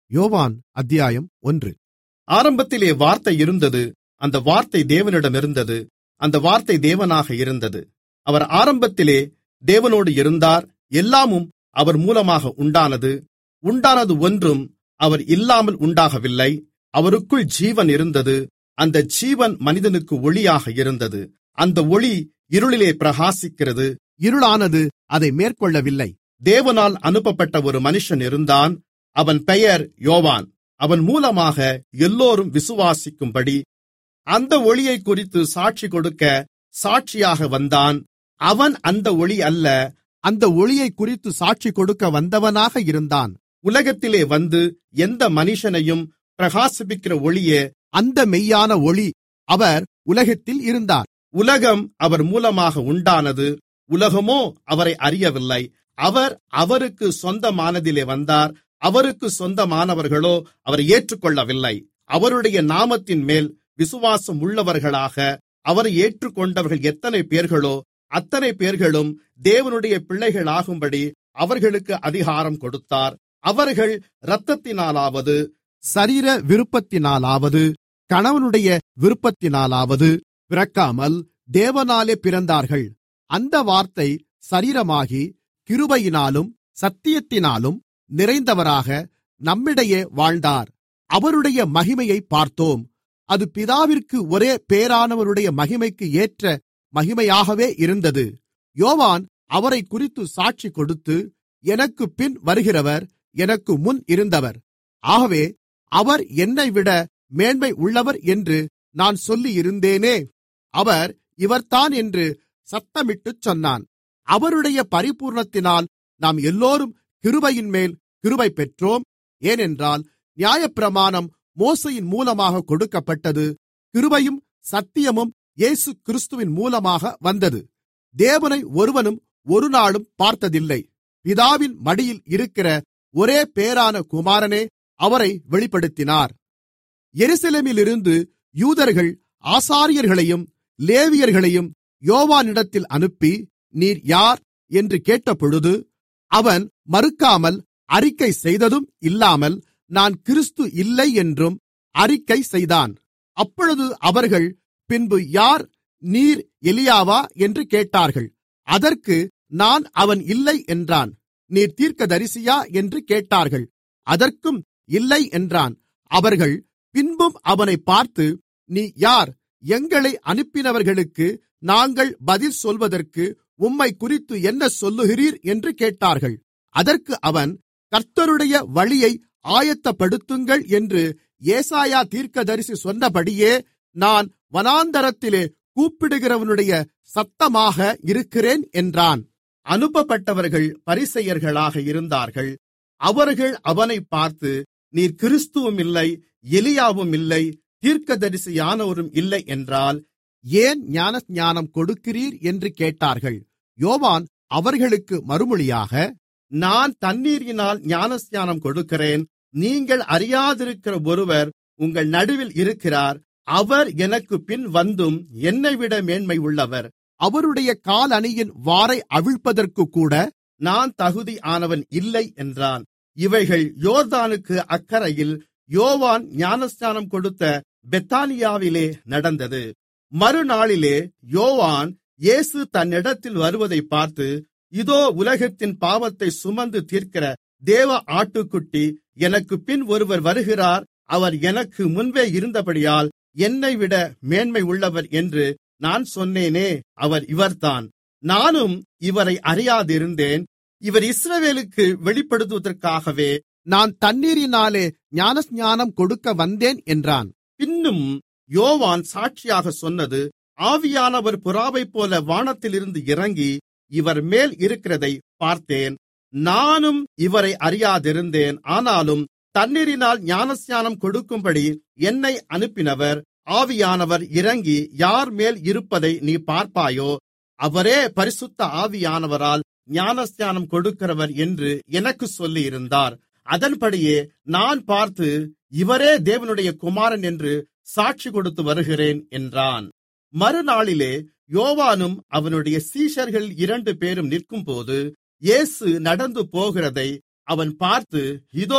யோவான் அத்தியாயம் ஒன்று ஆரம்பத்திலே வார்த்தை இருந்தது அந்த வார்த்தை தேவனிடம் இருந்தது அந்த வார்த்தை தேவனாக இருந்தது அவர் ஆரம்பத்திலே தேவனோடு இருந்தார் எல்லாமும் அவர் மூலமாக உண்டானது உண்டானது ஒன்றும் அவர் இல்லாமல் உண்டாகவில்லை அவருக்குள் ஜீவன் இருந்தது அந்த ஜீவன் மனிதனுக்கு ஒளியாக இருந்தது அந்த ஒளி இருளிலே பிரகாசிக்கிறது இருளானது அதை மேற்கொள்ளவில்லை தேவனால் அனுப்பப்பட்ட ஒரு மனுஷன் இருந்தான் அவன் பெயர் யோவான் அவன் மூலமாக எல்லோரும் விசுவாசிக்கும்படி அந்த ஒளியைக் குறித்து சாட்சி கொடுக்க சாட்சியாக வந்தான் அவன் அந்த ஒளி அல்ல அந்த ஒளியை குறித்து சாட்சி கொடுக்க வந்தவனாக இருந்தான் உலகத்திலே வந்து எந்த மனுஷனையும் பிரகாசிப்பிக்கிற ஒளியே அந்த மெய்யான ஒளி அவர் உலகத்தில் இருந்தார் உலகம் அவர் மூலமாக உண்டானது உலகமோ அவரை அறியவில்லை அவர் அவருக்கு சொந்தமானதிலே வந்தார் அவருக்கு சொந்தமானவர்களோ அவரை ஏற்றுக்கொள்ளவில்லை அவருடைய நாமத்தின் மேல் விசுவாசம் உள்ளவர்களாக அவரை ஏற்றுக்கொண்டவர்கள் எத்தனை பேர்களோ அத்தனை பேர்களும் தேவனுடைய பிள்ளைகளாகும்படி அவர்களுக்கு அதிகாரம் கொடுத்தார் அவர்கள் இரத்தத்தினாலாவது சரீர விருப்பத்தினாலாவது கணவனுடைய விருப்பத்தினாலாவது பிறக்காமல் தேவனாலே பிறந்தார்கள் அந்த வார்த்தை சரீரமாகி கிருபையினாலும் சத்தியத்தினாலும் நிறைந்தவராக நம்மிடையே வாழ்ந்தார் அவருடைய மகிமையை பார்த்தோம் அது பிதாவிற்கு ஒரே பேரானவருடைய மகிமைக்கு ஏற்ற மகிமையாகவே இருந்தது யோவான் அவரை குறித்து சாட்சி கொடுத்து எனக்கு பின் வருகிறவர் எனக்கு முன் இருந்தவர் ஆகவே அவர் என்னைவிட மேன்மை உள்ளவர் என்று நான் சொல்லியிருந்தேனே அவர் இவர்தான் என்று சத்தமிட்டுச் சொன்னான் அவருடைய பரிபூர்ணத்தினால் நாம் எல்லோரும் கிருபையின்மேல் கிருபை பெற்றோம் ஏனென்றால் நியாயப்பிரமாணம் மோசையின் மூலமாக கொடுக்கப்பட்டது கிருபையும் சத்தியமும் இயேசு கிறிஸ்துவின் மூலமாக வந்தது தேவனை ஒருவனும் ஒரு நாளும் பார்த்ததில்லை பிதாவின் மடியில் இருக்கிற ஒரே பேரான குமாரனே அவரை வெளிப்படுத்தினார் எருசலேமிலிருந்து யூதர்கள் ஆசாரியர்களையும் லேவியர்களையும் யோவானிடத்தில் அனுப்பி நீர் யார் என்று கேட்டபொழுது அவன் மறுக்காமல் அறிக்கை செய்ததும் இல்லாமல் நான் கிறிஸ்து இல்லை என்றும் அறிக்கை செய்தான் அப்பொழுது அவர்கள் பின்பு யார் நீர் எலியாவா என்று கேட்டார்கள் அதற்கு நான் அவன் இல்லை என்றான் நீர் தீர்க்கதரிசியா என்று கேட்டார்கள் அதற்கும் இல்லை என்றான் அவர்கள் பின்பும் அவனை பார்த்து நீ யார் எங்களை அனுப்பினவர்களுக்கு நாங்கள் பதில் சொல்வதற்கு உம்மை குறித்து என்ன சொல்லுகிறீர் என்று கேட்டார்கள் அதற்கு அவன் கர்த்தருடைய வழியை ஆயத்தப்படுத்துங்கள் என்று ஏசாயா தீர்க்கதரிசி சொன்னபடியே நான் வனாந்தரத்திலே கூப்பிடுகிறவனுடைய சத்தமாக இருக்கிறேன் என்றான் அனுப்பப்பட்டவர்கள் பரிசெயர்களாக இருந்தார்கள் அவர்கள் அவனை பார்த்து நீர் கிறிஸ்துவும் இல்லை எலியாவும் இல்லை தீர்க்கதரிசியானவரும் இல்லை என்றால் ஏன் ஞானஸ்நானம் கொடுக்கிறீர் என்று கேட்டார்கள் யோவான் அவர்களுக்கு மறுமொழியாக நான் தண்ணீரினால் ஞானஸ்நானம் கொடுக்கிறேன் நீங்கள் அறியாதிருக்கிற ஒருவர் உங்கள் நடுவில் இருக்கிறார் அவர் எனக்கு பின் வந்தும் என்னைவிட மேன்மை உள்ளவர் அவருடைய காலணியின் வாரை அவிழ்ப்பதற்கு கூட நான் தகுதி ஆனவன் இல்லை என்றான் இவைகள் யோர்தானுக்கு அக்கறையில் யோவான் ஞானஸ்நானம் கொடுத்த பெத்தானியாவிலே நடந்தது மறுநாளிலே யோவான் இயேசு தன்னிடத்தில் வருவதை பார்த்து இதோ உலகத்தின் பாவத்தை சுமந்து தீர்க்கிற தேவ ஆட்டுக்குட்டி எனக்கு பின் ஒருவர் வருகிறார் அவர் எனக்கு முன்பே இருந்தபடியால் என்னைவிட மேன்மை உள்ளவர் என்று நான் சொன்னேனே அவர் இவர்தான் நானும் இவரை அறியாதிருந்தேன் இவர் இஸ்ரவேலுக்கு வெளிப்படுத்துவதற்காகவே நான் தண்ணீரினாலே ஞானஸ்நானம் கொடுக்க வந்தேன் என்றான் பின்னும் யோவான் சாட்சியாக சொன்னது ஆவியானவர் புறாவைப் போல வானத்திலிருந்து இறங்கி இவர் மேல் இருக்கிறதை பார்த்தேன் நானும் இவரை அறியாதிருந்தேன் ஆனாலும் தண்ணீரினால் ஞானஸ்நானம் கொடுக்கும்படி என்னை அனுப்பினவர் ஆவியானவர் இறங்கி யார் மேல் இருப்பதை நீ பார்ப்பாயோ அவரே பரிசுத்த ஆவியானவரால் ஞானஸ்நானம் கொடுக்கிறவர் என்று எனக்கு சொல்லியிருந்தார் அதன்படியே நான் பார்த்து இவரே தேவனுடைய குமாரன் என்று சாட்சி கொடுத்து வருகிறேன் என்றான் மறுநாளிலே யோவானும் அவனுடைய சீஷர்கள் இரண்டு பேரும் நிற்கும்போது இயேசு நடந்து போகிறதை அவன் பார்த்து இதோ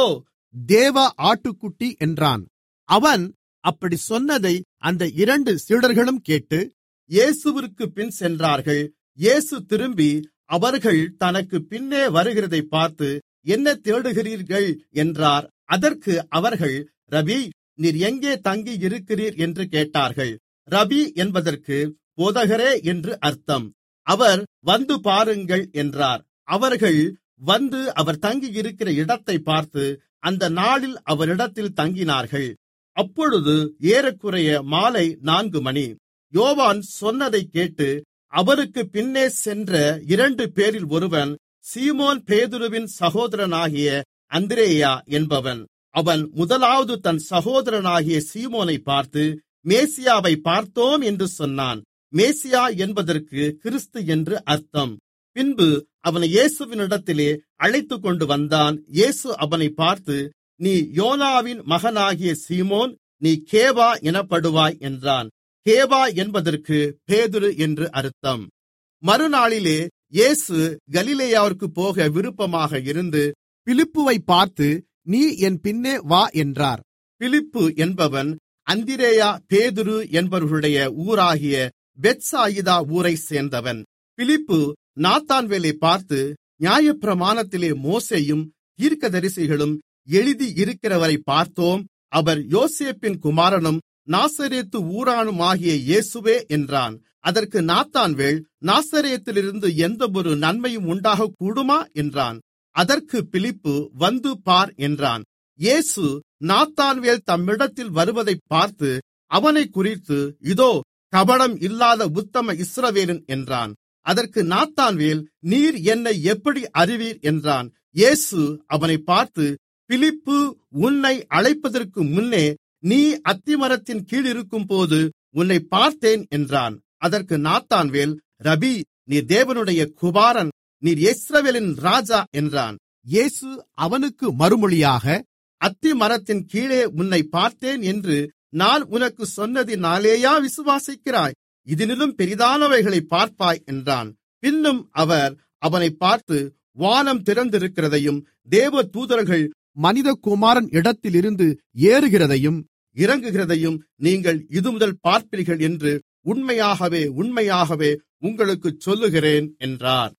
தேவ ஆட்டுக்குட்டி என்றான் அவன் அப்படி சொன்னதை அந்த இரண்டு சீடர்களும் கேட்டு இயேசுவிற்கு பின் சென்றார்கள் இயேசு திரும்பி அவர்கள் தனக்கு பின்னே வருகிறதை பார்த்து என்ன தேடுகிறீர்கள் என்றார் அதற்கு அவர்கள் ரபி நீர் எங்கே தங்கி இருக்கிறீர் என்று கேட்டார்கள் ரபி என்பதற்கு போதகரே என்று அர்த்தம் அவர் வந்து பாருங்கள் என்றார் அவர்கள் வந்து அவர் தங்கியிருக்கிற இடத்தை பார்த்து அந்த நாளில் அவரிடத்தில் தங்கினார்கள் அப்பொழுது ஏறக்குறைய மாலை நான்கு மணி யோவான் சொன்னதை கேட்டு அவருக்கு பின்னே சென்ற இரண்டு பேரில் ஒருவன் சீமோன் பேதுருவின் சகோதரனாகிய அந்திரேயா என்பவன் அவன் முதலாவது தன் சகோதரனாகிய சீமோனை பார்த்து மேசியாவை பார்த்தோம் என்று சொன்னான் மேசியா என்பதற்கு கிறிஸ்து என்று அர்த்தம் பின்பு அவனை இயேசுவினிடத்திலே அழைத்து கொண்டு வந்தான் இயேசு அவனை பார்த்து நீ யோனாவின் மகனாகிய சீமோன் நீ கேவா எனப்படுவாய் என்றான் கேவா என்பதற்கு பேதுரு என்று அர்த்தம் மறுநாளிலே இயேசு கலிலேயாவிற்கு போக விருப்பமாக இருந்து பிலிப்புவை பார்த்து நீ என் பின்னே வா என்றார் பிலிப்பு என்பவன் அந்திரேயா பேதுரு என்பவர்களுடைய ஊராகிய பெத்சாயிதா ஊரைச் சேர்ந்தவன் பிலிப்பு நாத்தான்வேலை பார்த்து நியாயப்பிரமாணத்திலே மோசேயும் தீர்க்கதரிசிகளும் எழுதி இருக்கிறவரை பார்த்தோம் அவர் யோசேப்பின் குமாரனும் நாசரேத்து ஊரானுமாகிய இயேசுவே என்றான் அதற்கு நாத்தான்வேல் நாசரேத்திலிருந்து எந்த ஒரு நன்மையும் உண்டாக கூடுமா என்றான் அதற்கு பிலிப்பு வந்து பார் என்றான் இயேசு நாத்தான்வேல் தம்மிடத்தில் வருவதை பார்த்து அவனை குறித்து இதோ கபடம் இல்லாத உத்தம இஸ்ரவேலன் என்றான் அதற்கு நாத்தான்வேல் நீர் என்னை எப்படி அறிவீர் என்றான் இயேசு அவனை பார்த்து பிலிப்பு உன்னை அழைப்பதற்கு முன்னே நீ அத்திமரத்தின் கீழ் இருக்கும்போது உன்னை பார்த்தேன் என்றான் அதற்கு நாத்தான்வேல் ரபி நீர் தேவனுடைய குமாரன் நீர் இஸ்ரவேலின் ராஜா என்றான் இயேசு அவனுக்கு மறுமொழியாக அத்திமரத்தின் கீழே உன்னை பார்த்தேன் என்று நான் உனக்கு சொன்னதினாலேயா விசுவாசிக்கிறாய் இதனிலும் பெரிதானவைகளை பார்ப்பாய் என்றான் பின்னும் அவர் அவனை பார்த்து வானம் திறந்திருக்கிறதையும் தேவ தூதர்கள் மனிதகுமாரன் இடத்திலிருந்து ஏறுகிறதையும் இறங்குகிறதையும் நீங்கள் இதுமுதல் பார்ப்பீர்கள் என்று உண்மையாகவே உண்மையாகவே உங்களுக்குச் சொல்லுகிறேன் என்றார்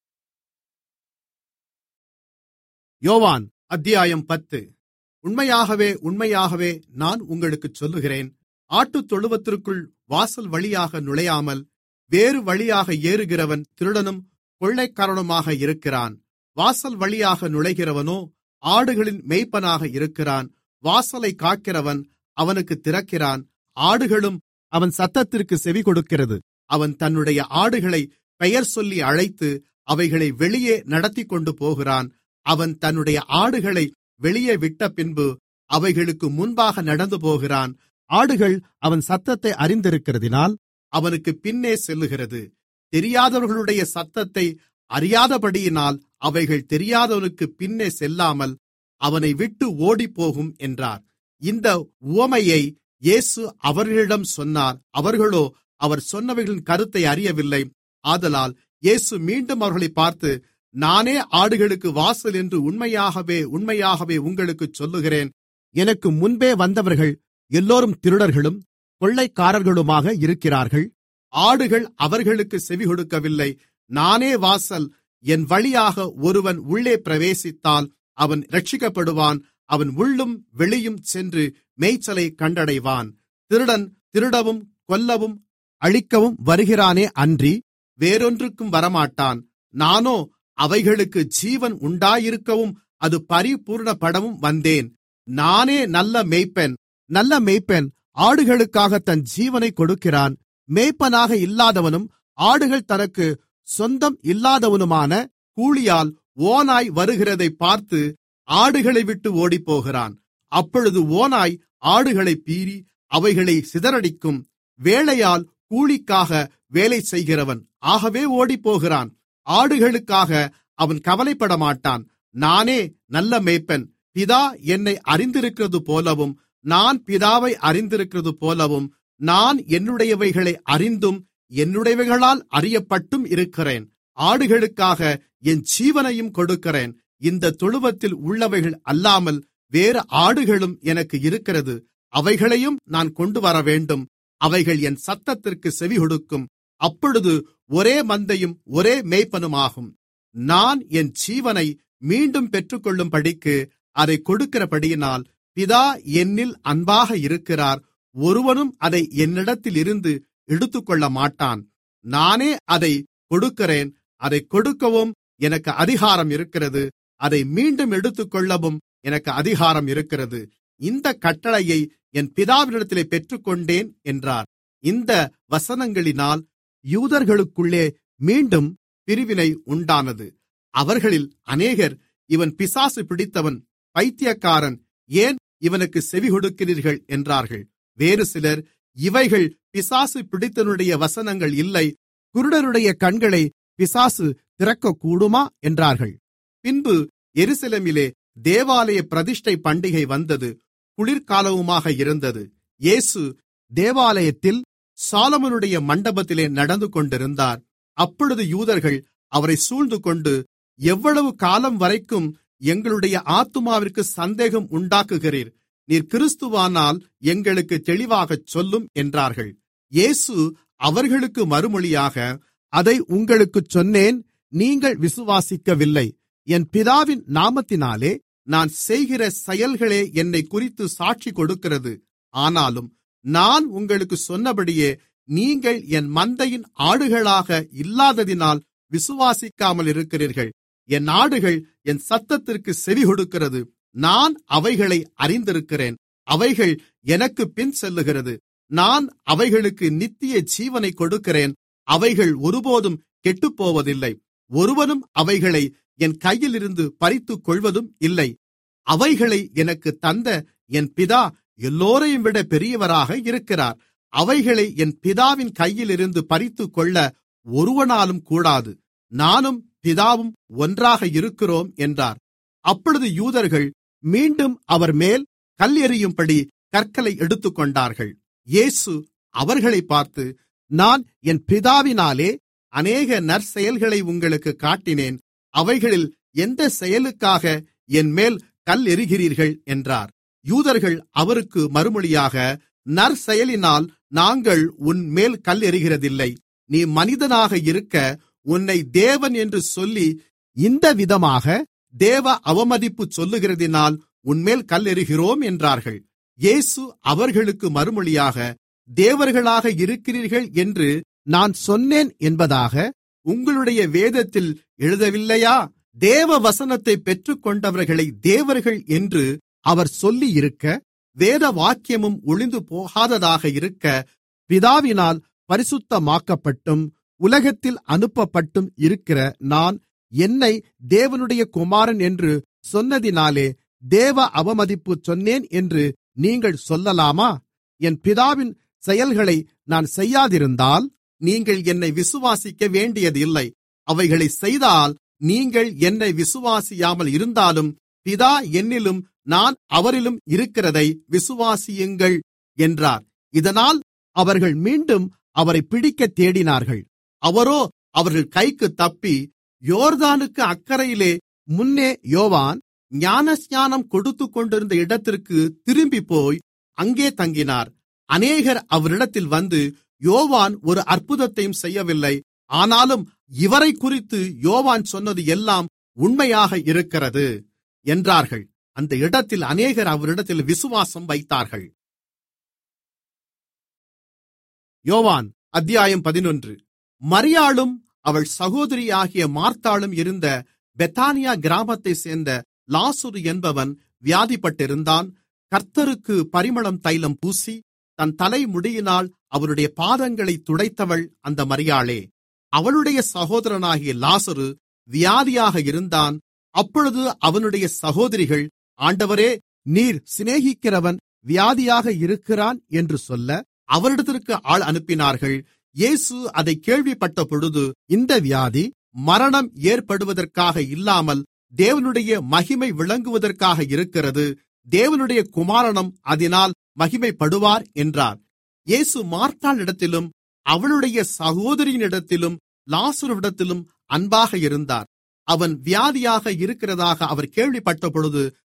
யோவான் அத்தியாயம் பத்து உண்மையாகவே உண்மையாகவே நான் உங்களுக்குச் சொல்லுகிறேன் ஆட்டுத் தொழுவத்திற்குள் வாசல் வழியாக நுழையாமல் வேறு வழியாக ஏறுகிறவன் திருடனும் கொள்ளைக்காரனுமாக இருக்கிறான் வாசல் வழியாக நுழைகிறவனோ ஆடுகளின் மேய்ப்பனாக இருக்கிறான் வாசலை காக்கிறவன் அவனுக்கு திறக்கிறான் ஆடுகளும் அவன் சத்தத்திற்கு செவி கொடுக்கிறது அவன் தன்னுடைய ஆடுகளை பெயர் சொல்லி அழைத்து அவைகளை வெளியே நடத்தி கொண்டு போகிறான் அவன் தன்னுடைய ஆடுகளை வெளியே விட்ட பின்பு அவைகளுக்கு முன்பாக நடந்து போகிறான் ஆடுகள் அவன் சத்தத்தை அறிந்திருக்கிறதினால் அவனுக்கு பின்னே செல்லுகிறது தெரியாதவர்களுடைய சத்தத்தை அறியாதபடியினால் அவைகள் தெரியாதவனுக்கு பின்னே செல்லாமல் அவனை விட்டு ஓடிப்போகும் என்றார் இந்த உவமையை இயேசு அவர்களிடம் சொன்னார் அவர்களோ அவர் சொன்னவைகளின் கருத்தை அறியவில்லை ஆதலால் இயேசு மீண்டும் அவர்களை பார்த்து நானே ஆடுகளுக்கு வாசல் என்று உண்மையாகவே உண்மையாகவே உங்களுக்குச் சொல்லுகிறேன் எனக்கு முன்பே வந்தவர்கள் எல்லோரும் திருடர்களும் கொள்ளைக்காரர்களுமாக இருக்கிறார்கள் ஆடுகள் அவர்களுக்கு செவிகொடுக்கவில்லை நானே வாசல் என் வழியாக ஒருவன் உள்ளே பிரவேசித்தால் அவன் இரட்சிக்கப்படுவான் அவன் உள்ளும் வெளியும் சென்று மேய்ச்சலை கண்டடைவான் திருடன் திருடவும் கொல்லவும் அழிக்கவும் வருகிறானே அன்றி வேறொன்றுக்கும் வரமாட்டான் நானோ அவைகளுக்கு ஜீவன் உண்டாயிருக்கவும் அது பரிபூர்ணப்படவும் வந்தேன் நானே நல்ல மேய்ப்பன் நல்ல மேய்ப்பன் ஆடுகளுக்காக தன் ஜீவனை கொடுக்கிறான் மேய்ப்பனாக இல்லாதவனும் ஆடுகள் தனக்கு சொந்தம் இல்லாதவனுமான கூலியால் ஓனாய் வருகிறதை பார்த்து ஆடுகளை விட்டு ஓடிப்போகிறான் அப்பொழுது ஓனாய் ஆடுகளை பீறி அவைகளை சிதறடிக்கும் வேலையால் கூலிக்காக வேலை செய்கிறவன் ஆகவே ஓடிப்போகிறான் ஆடுகளுக்காக அவன் கவலைப்படமாட்டான் நானே நல்ல மேய்ப்பன் பிதா என்னை அறிந்திருக்கிறது போலவும் நான் பிதாவை அறிந்திருக்கிறது போலவும் நான் என்னுடையவைகளை அறிந்தும் என்னுடையவைகளால் அறியப்பட்டும் இருக்கிறேன் ஆடுகளுக்காக என் ஜீவனையும் கொடுக்கிறேன் இந்த தொழுவத்தில் உள்ளவைகள் அல்லாமல் வேறு ஆடுகளும் எனக்கு இருக்கிறது அவைகளையும் நான் கொண்டு வரவேண்டும் அவைகள் என் சத்தத்திற்கு செவிகொடுக்கும் அப்பொழுது ஒரே மந்தையும் ஒரே மேய்ப்பனுமாகும் நான் என் ஜீவனை மீண்டும் பெற்றுக்கொள்ளும்படிக்கு அதை கொடுக்கிறபடியினால் பிதா என்னில் அன்பாக இருக்கிறார் ஒருவனும் அதை என்னிடத்தில் இருந்து எடுத்துக்கொள்ள மாட்டான் நானே அதை கொடுக்கிறேன் அதை கொடுக்கவும் எனக்கு அதிகாரம் இருக்கிறது அதை மீண்டும் எடுத்துக்கொள்ளவும் எனக்கு அதிகாரம் இருக்கிறது இந்த கட்டளையை என் பிதாவினிடத்திலே பெற்றுக்கொண்டேன் என்றார் இந்த வசனங்களினால் யூதர்களுக்குள்ளே மீண்டும் பிரிவினை உண்டானது அவர்களில் அநேகர் இவன் பிசாசு பிடித்தவன் பைத்தியக்காரன் ஏன் இவனுக்கு செவிகொடுக்கிறீர்கள் என்றார்கள் வேறு சிலர் இவைகள் பிசாசு பிடித்தவனுடைய வசனங்கள் இல்லை குருடருடைய கண்களை பிசாசு திறக்கக்கூடுமா என்றார்கள் பின்பு எருசலேமிலே தேவாலய பிரதிஷ்டை பண்டிகை வந்தது குளிர்காலவுமாக இருந்தது இயேசு தேவாலயத்தில் சாலமனுடைய மண்டபத்திலே நடந்து கொண்டிருந்தார் அப்பொழுது யூதர்கள் அவரை சூழ்ந்துகொண்டு எவ்வளவு காலம் வரைக்கும் எங்களுடைய ஆத்துமாவிற்கு சந்தேகம் உண்டாக்குகிறீர் நீர் கிறிஸ்துவானால் எங்களுக்கு தெளிவாகச் சொல்லும் என்றார்கள் இயேசு அவர்களுக்கு மறுமொழியாக அதை உங்களுக்குச் சொன்னேன் நீங்கள் விசுவாசிக்கவில்லை என் பிதாவின் நாமத்தினாலே நான் செய்கிற செயல்களே என்னை குறித்து சாட்சி கொடுக்கிறது ஆனாலும் நான் உங்களுக்கு சொன்னபடியே நீங்கள் என் மந்தையின் ஆடுகளாக இல்லாததினால் விசுவாசிக்காமல் இருக்கிறீர்கள் என் ஆடுகள் என் சத்தத்திற்கு செவிகொடுக்கிறது நான் அவைகளை அறிந்திருக்கிறேன் அவைகள் எனக்கு பின் செல்லுகிறது நான் அவைகளுக்கு நித்திய ஜீவனை கொடுக்கிறேன் அவைகள் ஒருபோதும் கெட்டுப்போவதில்லை ஒருவனும் அவைகளை என் கையிலிருந்து பறித்துக் கொள்வதும் இல்லை அவைகளை எனக்கு தந்த என் பிதா எல்லோரையும் விட பெரியவராக இருக்கிறார் அவைகளை என் பிதாவின் கையிலிருந்து பறித்துக்கொள்ள ஒருவனாலும் கூடாது நானும் பிதாவும் ஒன்றாக இருக்கிறோம் என்றார் அப்பொழுது யூதர்கள் மீண்டும் அவர் மேல் கல் எறியும்படி கற்களை எடுத்துக்கொண்டார்கள் இயேசு அவர்களை பார்த்து நான் என் பிதாவினாலே அநேக நற்செயல்களை உங்களுக்கு காட்டினேன் அவைகளில் எந்த செயலுக்காக என்மேல் கல் எறிகிறீர்கள் என்றார் யூதர்கள் அவருக்கு மறுமொழியாக நற்செயலினால் நாங்கள் உன்மேல் கல் எறிகிறதில்லை நீ மனிதனாக இருக்க உன்னை தேவன் என்று சொல்லி இந்த விதமாக தேவ அவமதிப்பு சொல்லுகிறதினால் உன்மேல் கல் எறிகிறோம் என்றார்கள் இயேசு அவர்களுக்கு மறுமொழியாக தேவர்களாக இருக்கிறீர்கள் என்று நான் சொன்னேன் என்பதாக உங்களுடைய வேதத்தில் எழுதவில்லையா தேவ வசனத்தை பெற்றுக்கொண்டவர்களை தேவர்கள் என்று அவர் சொல்லியிருக்க வேத வாக்கியமும் ஒளிந்து போகாததாக இருக்க பிதாவினால் பரிசுத்தமாக்கப்பட்டும் உலகத்தில் அனுப்பப்பட்டும் இருக்கிற நான் என்னை தேவனுடைய குமாரன் என்று சொன்னதினாலே தேவ அவமதிப்பு சொன்னேன் என்று நீங்கள் சொல்லலாமா என் பிதாவின் செயல்களை நான் செய்யாதிருந்தால் நீங்கள் என்னை விசுவாசிக்க வேண்டியதில்லை அவைகளை செய்தால் நீங்கள் என்னை விசுவாசியாமல் இருந்தாலும் பிதா என்னிலும் நான் அவரிலும் இருக்கிறதை விசுவாசியுங்கள் என்றார் இதனால் அவர்கள் மீண்டும் அவரை பிடிக்கத் தேடினார்கள் அவரோ அவர்கள் கைக்கு தப்பி யோர்தானுக்கு அக்கறையிலே முன்னே யோவான் ஞானஸ்நானம் கொடுத்துக் கொண்டிருந்த இடத்திற்கு திரும்பிப்போய் அங்கே தங்கினார் அநேகர் அவரிடத்தில் வந்து யோவான் ஒரு அற்புதத்தையும் செய்யவில்லை ஆனாலும் இவரை குறித்து யோவான் சொன்னது எல்லாம் உண்மையாக இருக்கிறது என்றார்கள் அந்த இடத்தில் அநேகர் அவரிடத்தில் விசுவாசம் வைத்தார்கள் யோவான் அத்தியாயம் பதினொன்று மரியாளும் அவள் சகோதரியாகிய மார்த்தாளும் இருந்த பெத்தானியா கிராமத்தைச் சேர்ந்த லாசுரு என்பவன் வியாதிப்பட்டிருந்தான் கர்த்தருக்கு பரிமளம் தைலம் பூசி தன் தலைமுடியினால் அவருடைய பாதங்களை துடைத்தவள் அந்த மரியாளே அவளுடைய சகோதரனாகிய லாசரு வியாதியாக இருந்தான் அப்பொழுது அவனுடைய சகோதரிகள் ஆண்டவரே நீர் சிநேகிக்கிறவன் வியாதியாக இருக்கிறான் என்று சொல்ல அவரிடத்திற்கு ஆள் அனுப்பினார்கள் இயேசு அதை கேள்விப்பட்ட பொழுது இந்த வியாதி மரணம் ஏற்படுவதற்காக இல்லாமல் தேவனுடைய மகிமை விளங்குவதற்காக இருக்கிறது தேவனுடைய குமாரனும் அதனால் மகிமைப்படுவார் என்றார் இயேசு மார்த்தாளிடத்திலும் அவளுடைய சகோதரியினிடத்திலும் லாசுருவிடத்திலும் அன்பாக இருந்தார் அவன் வியாதியாக இருக்கிறதாக அவர் கேள்விப்பட்ட பொழுது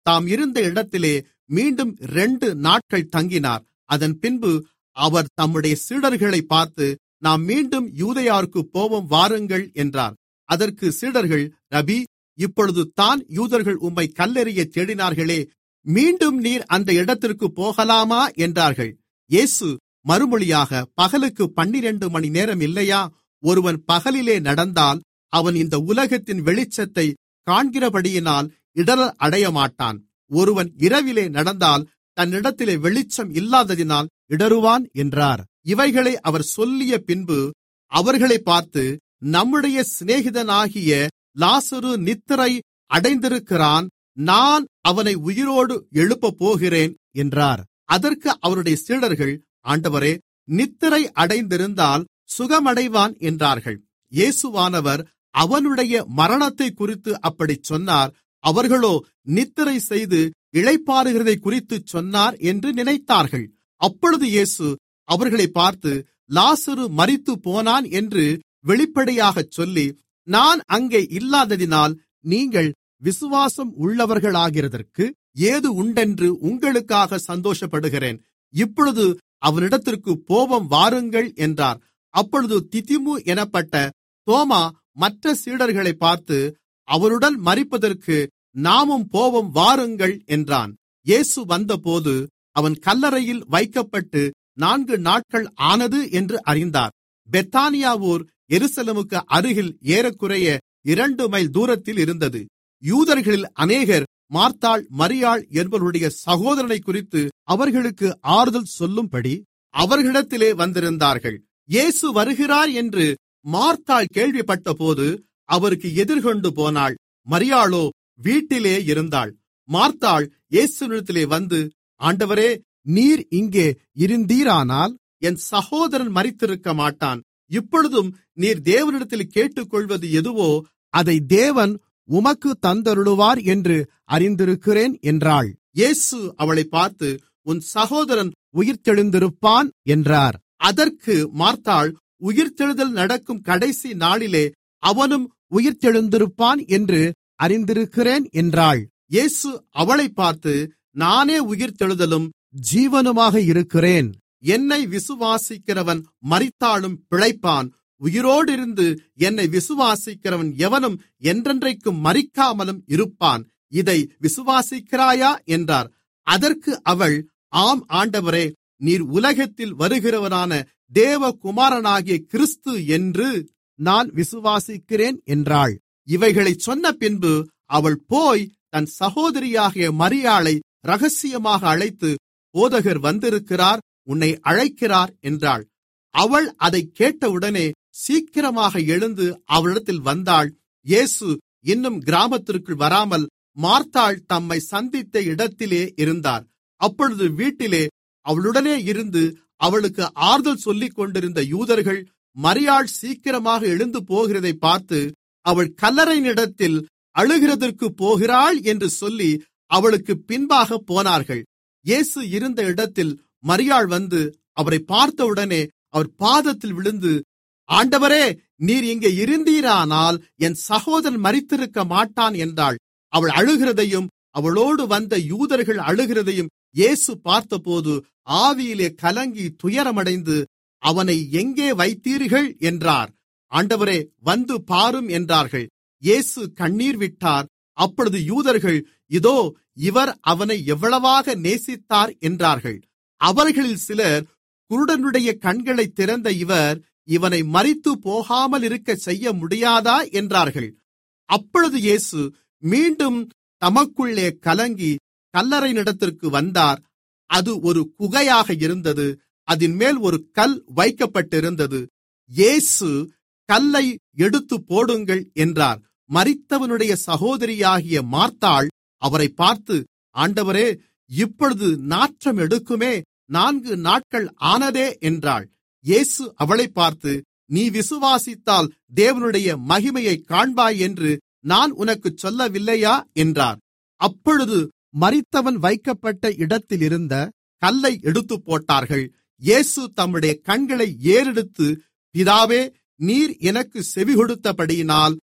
தாம் இருந்த இடத்திலே மீண்டும் இரண்டு நாட்கள் தங்கினார் அதன் பின்பு அவர் தம்முடைய சீடர்களை பார்த்து நாம் மீண்டும் யூதேயாவுக்கு போவோம் வாருங்கள் என்றார் அதற்கு சீடர்கள் ரபி இப்பொழுது தான் யூதர்கள் உம்மை கல்லெறியத் தேடினார்களே மீண்டும் நீர் அந்த இடத்திற்கு போகலாமா என்றார்கள் இயேசு மறுமொழியாக பகலுக்கு பன்னிரண்டு மணி நேரம் இல்லையா ஒருவன் பகலிலே நடந்தால் அவன் இந்த உலகத்தின் வெளிச்சத்தை காண்கிறபடியினால் இடறல் அடையமாட்டான் ஒருவன் இரவிலே நடந்தால் தன்னிடத்திலே வெளிச்சம் இல்லாததினால் இடறுவான் என்றார் இவைகளை அவர் சொல்லிய பின்பு அவர்களை பார்த்து நம்முடைய சிநேகிதனாகிய லாசரு நித்திரை அடைந்திருக்கிறான் நான் அவனை உயிரோடு எழுப்பப் போகிறேன் என்றார் அதற்கு அவருடைய சீடர்கள் ஆண்டவரே நித்திரை அடைந்திருந்தால் சுகமடைவான் என்றார்கள் இயேசுவானவர் அவனுடைய மரணத்தை குறித்து அப்படிச் சொன்னார் அவர்களோ நித்திரை செய்து இளைப்பாறுகிறதை குறித்து சொன்னார் என்று நினைத்தார்கள் அப்பொழுது இயேசு அவர்களை பார்த்து லாசரு மரித்து போனான் என்று வெளிப்படையாகச் சொல்லி நான் அங்கே இல்லாததினால் நீங்கள் விசுவாசம் உள்ளவர்களாகிறதற்கு ஏது உண்டென்று உங்களுக்காக சந்தோஷப்படுகிறேன் இப்பொழுது அவனிடத்திற்கு போவோம் வாருங்கள் என்றார் அப்பொழுது திதிமு எனப்பட்ட தோமா மற்ற சீடர்களை பார்த்து அவருடன் மரிப்பதற்கு நாமும் போவோம் வாருங்கள் என்றான் இயேசு வந்தபோது அவன் கல்லறையில் வைக்கப்பட்டு நான்கு நாட்கள் ஆனது என்று அறிந்தார் பெத்தானியா ஊர் எருசலமுக்கு அருகில் ஏறக்குறைய இரண்டு மைல் தூரத்தில் இருந்தது யூதர்களில் அநேகர் மார்த்தாள் மரியாள் என்பவருடைய சகோதரனை குறித்து அவர்களுக்கு ஆறுதல் சொல்லும்படி அவர்களிடத்திலே வந்திருந்தார்கள் இயேசு வருகிறார் என்று மார்த்தாள் கேள்விப்பட்டபோது அவருக்கு எதிர்கொண்டு போனாள் மரியாளோ வீட்டிலே இருந்தாள் மார்த்தாள் இயேசுவிடத்திலே வந்து ஆண்டவரே நீர் இங்கே இருந்தீரானால் என் சகோதரன் மரித்திருக்க மாட்டான் இப்பொழுதும் நீர் தேவனிடத்தில் கேட்டுக்கொள்வது எதுவோ அதை தேவன் உமக்கு தந்தருளுவார் என்று அறிந்திருக்கிறேன் என்றாள் இயேசு அவளை பார்த்து உன் சகோதரன் உயிர்த்தெழுந்திருப்பான் என்றார் அதற்கு மார்த்தாள் உயிர்த்தெழுதல் நடக்கும் கடைசி நாளிலே அவனும் உயிர்த்தெழுந்திருப்பான் என்று அறிந்திருக்கிறேன் என்றாள் இயேசு அவளை பார்த்து நானே உயிர்த்தெழுதலும் ஜீவனுமாக இருக்கிறேன் என்னை விசுவாசிக்கிறவன் மரித்தாலும் பிழைப்பான் உயிரோடிருந்து என்னை விசுவாசிக்கிறவன் எவனும் என்றென்றைக்கும் மரிக்காமலும் இருப்பான் இதை விசுவாசிக்கிறாயா என்றார் அதற்கு அவள் ஆம் ஆண்டவரே நீர் உலகத்தில் வருகிறவரான தேவகுமாரனாகிய கிறிஸ்து என்று நான் விசுவாசிக்கிறேன் என்றாள் இவைகளைச் சொன்ன பின்பு அவள் போய் தன் சகோதரியாகிய மரியாளை ரகசியமாக அழைத்து போதகர் வந்திருக்கிறார் உன்னை அழைக்கிறார் என்றாள் அவள் அதைக் கேட்டவுடனே சீக்கிரமாக எழுந்து அவளிடத்தில் வந்தாள் இயேசு இன்னும் கிராமத்திற்குள் வராமல் மார்த்தாள் தம்மை சந்தித்த இடத்திலே இருந்தார் அப்பொழுது வீட்டிலே அவளுடனே இருந்து அவளுக்கு ஆறுதல் சொல்லிக் கொண்டிருந்த யூதர்கள் மரியாள் சீக்கிரமாக எழுந்து போகிறதை பார்த்து அவள் கல்லறையினிடத்தில் அழுகிறதற்கு போகிறாள் என்று சொல்லி அவளுக்கு பின்பாக போனார்கள் இயேசு இருந்த இடத்தில் மரியாள் வந்து அவரை பார்த்தவுடனே அவர் பாதத்தில் விழுந்து ஆண்டவரே நீர் இங்கே இருந்தீரானால் என் சகோதரன் மரித்திருக்க மாட்டான் என்றாள் அவள் அழுகிறதையும் அவளோடு வந்த யூதர்கள் அழுகிறதையும் இயேசு பார்த்தபோது ஆவியிலே கலங்கி துயரமடைந்து அவனை எங்கே வைத்தீர்கள் என்றார் ஆண்டவரே வந்து பாரும் என்றார்கள் இயேசு கண்ணீர் விட்டார் அப்பொழுது யூதர்கள் இதோ இவர் அவனை எவ்வளவாக நேசித்தார் என்றார்கள் அவர்களில் சிலர் குருடனுடைய கண்களை திறந்த இவர் இவனை மறித்து போகாமல் இருக்க செய்ய முடியாதா என்றார்கள் அப்பொழுது இயேசு மீண்டும் தமக்குள்ளே கலங்கி கல்லறையினிடத்திற்கு வந்தார் அது ஒரு குகையாக இருந்தது அதின் மேல் ஒரு கல் வைக்கப்பட்டிருந்தது இயேசு கல்லை எடுத்து போடுங்கள் என்றார் மரித்தவனுடைய சகோதரியாகிய மார்த்தாள் அவரை பார்த்து ஆண்டவரே இப்பொழுது நாற்றம் எடுக்குமே நான்கு நாட்கள் ஆனதே என்றாள் இயேசு அவளை பார்த்து நீ விசுவாசித்தால் தேவனுடைய மகிமையை காண்பாய் என்று நான் உனக்குச் சொல்லவில்லையா என்றார் அப்பொழுது மரித்தவன் வைக்கப்பட்ட இடத்திலிருந்த கல்லை எடுத்துப் போட்டார்கள் இயேசு தம்முடைய கண்களை ஏறெடுத்து பிதாவே நீர் எனக்கு செவிகொடுத்தபடியினால்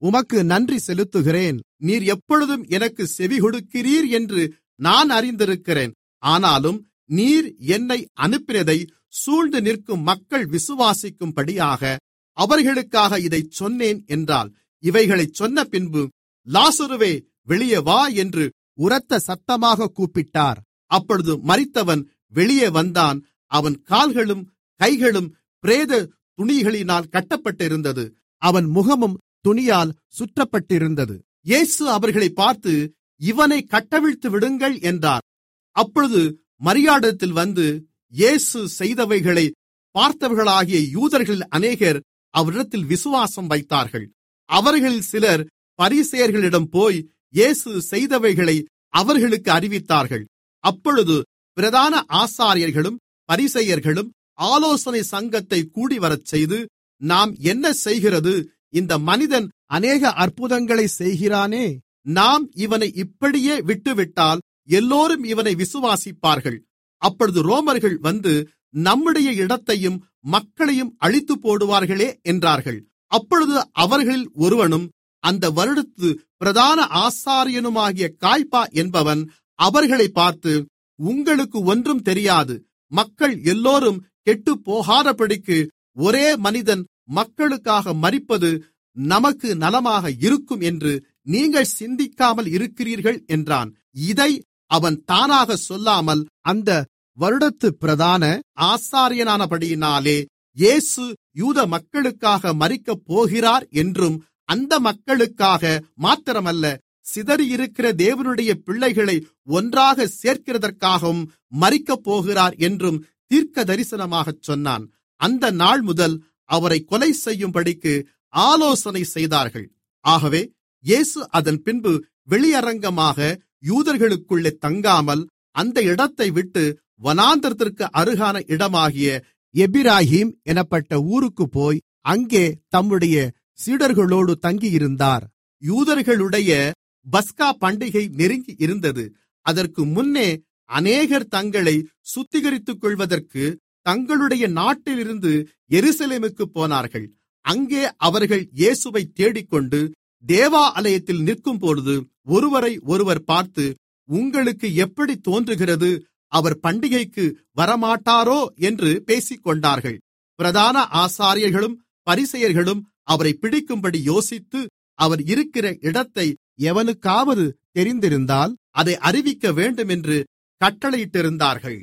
உமக்கு நன்றி செலுத்துகிறேன் நீர் எப்பொழுதும் எனக்கு செவிகொடுக்கிறீர் என்று நான் அறிந்திருக்கிறேன் ஆனாலும் நீர் என்னை அனுப்பினதை சூழ்ந்து நிற்கும் மக்கள் விசுவாசிக்கும்படியாக அவர்களுக்காக இதைச் சொன்னேன் என்றால் இவைகளைச் சொன்ன பின்பு லாசருவே வெளியே வா என்று உரத்த சத்தமாக கூப்பிட்டார் அப்பொழுது மரித்தவன் வெளியே வந்தான் அவன் கால்களும் கைகளும் பிரேத துணிகளினால் கட்டப்பட்டிருந்தது அவன் முகமும் துணியால் சுற்றப்பட்டிருந்தது இயேசு அவர்களை பார்த்து இவனை கட்டவிழ்த்து விடுங்கள் என்றார் அப்பொழுது மரியாடத்தில் வந்து இயேசு செய்தவைகளை பார்த்தவர்களாகிய யூதர்கள் அநேகர் அவரிடத்தில் விசுவாசம் வைத்தார்கள் அவர்களில் சிலர் பரிசேயர்களிடம் போய் இயேசு செய்தவைகளை அவர்களுக்கு அறிவித்தார்கள் அப்பொழுது பிரதான ஆசாரியர்களும் பரிசெயர்களும் ஆலோசனை சங்கத்தை கூடிவரச் செய்து நாம் என்ன செய்கிறது இந்த மனிதன் அநேக அற்புதங்களை செய்கிறானே நாம் இவனை இப்படியே விட்டுவிட்டால் எல்லோரும் இவனை விசுவாசிப்பார்கள் அப்பொழுது ரோமர்கள் வந்து நம்முடைய இடத்தையும் மக்களையும் அழித்து போடுவார்களே என்றார்கள் அப்பொழுது அவர்களில் ஒருவனும் அந்த வருடத்து பிரதான ஆசாரியனுமாகிய காய்பா என்பவன் அவர்களை பார்த்து உங்களுக்கு ஒன்றும் தெரியாது மக்கள் எல்லோரும் கெட்டுப்போகாதபடிக்கு ஒரே மனிதன் மக்களுக்காக மரிப்பது நமக்கு நலமாக இருக்கும் என்று நீங்கள் சிந்திக்காமல் இருக்கிறீர்கள் என்றான் இதை அவன் தானாக சொல்லாமல் அந்த வருடத்து பிரதான ஆசாரியனானபடியினாலே இயேசு யூத மக்களுக்காக மரிக்கப் போகிறார் என்றும் அந்த மக்களுக்காக மாத்திரமல்ல சிதறியிருக்கிற தேவனுடைய பிள்ளைகளை ஒன்றாக சேர்க்கிறதற்காகவும் மரிக்கப் போகிறார் என்றும் தீர்க்க தரிசனமாகச் சொன்னான் அந்த நாள் முதல் அவரை கொலை செய்யும்படிக்கு ஆலோசனை செய்தார்கள் ஆகவே இயேசு அதன் பின்பு வெளியரங்கமாக யூதர்களுக்குள்ளே தங்காமல் அந்த இடத்தை விட்டு வனாந்தரத்திற்கு அருகான இடமாகிய எபிராஹிம் எனப்பட்ட ஊருக்குப் போய் அங்கே தம்முடைய சீடர்களோடு தங்கியிருந்தார் யூதர்களுடைய பஸ்கா பண்டிகை நெருங்கி இருந்தது அதற்கு முன்னே அநேகர் தங்களை சுத்திகரித்துக் கொள்வதற்கு தங்களுடைய நாட்டிலிருந்து எருசலேமுக்கு போனார்கள் அங்கே அவர்கள் இயேசுவை தேடிக்கொண்டு தேவாலயத்தில் நிற்கும்பொழுது ஒருவரை ஒருவர் பார்த்து உங்களுக்கு எப்படி தோன்றுகிறது அவர் பண்டிகைக்கு வரமாட்டாரோ என்று பேசிக்கொண்டார்கள் பிரதான ஆசாரியர்களும் பரிசெயர்களும் அவரை பிடிக்கும்படி யோசித்து அவர் இருக்கிற இடத்தை எவனுக்காவது தெரிந்திருந்தால் அதை அறிவிக்க வேண்டும் என்று கட்டளையிட்டிருந்தார்கள்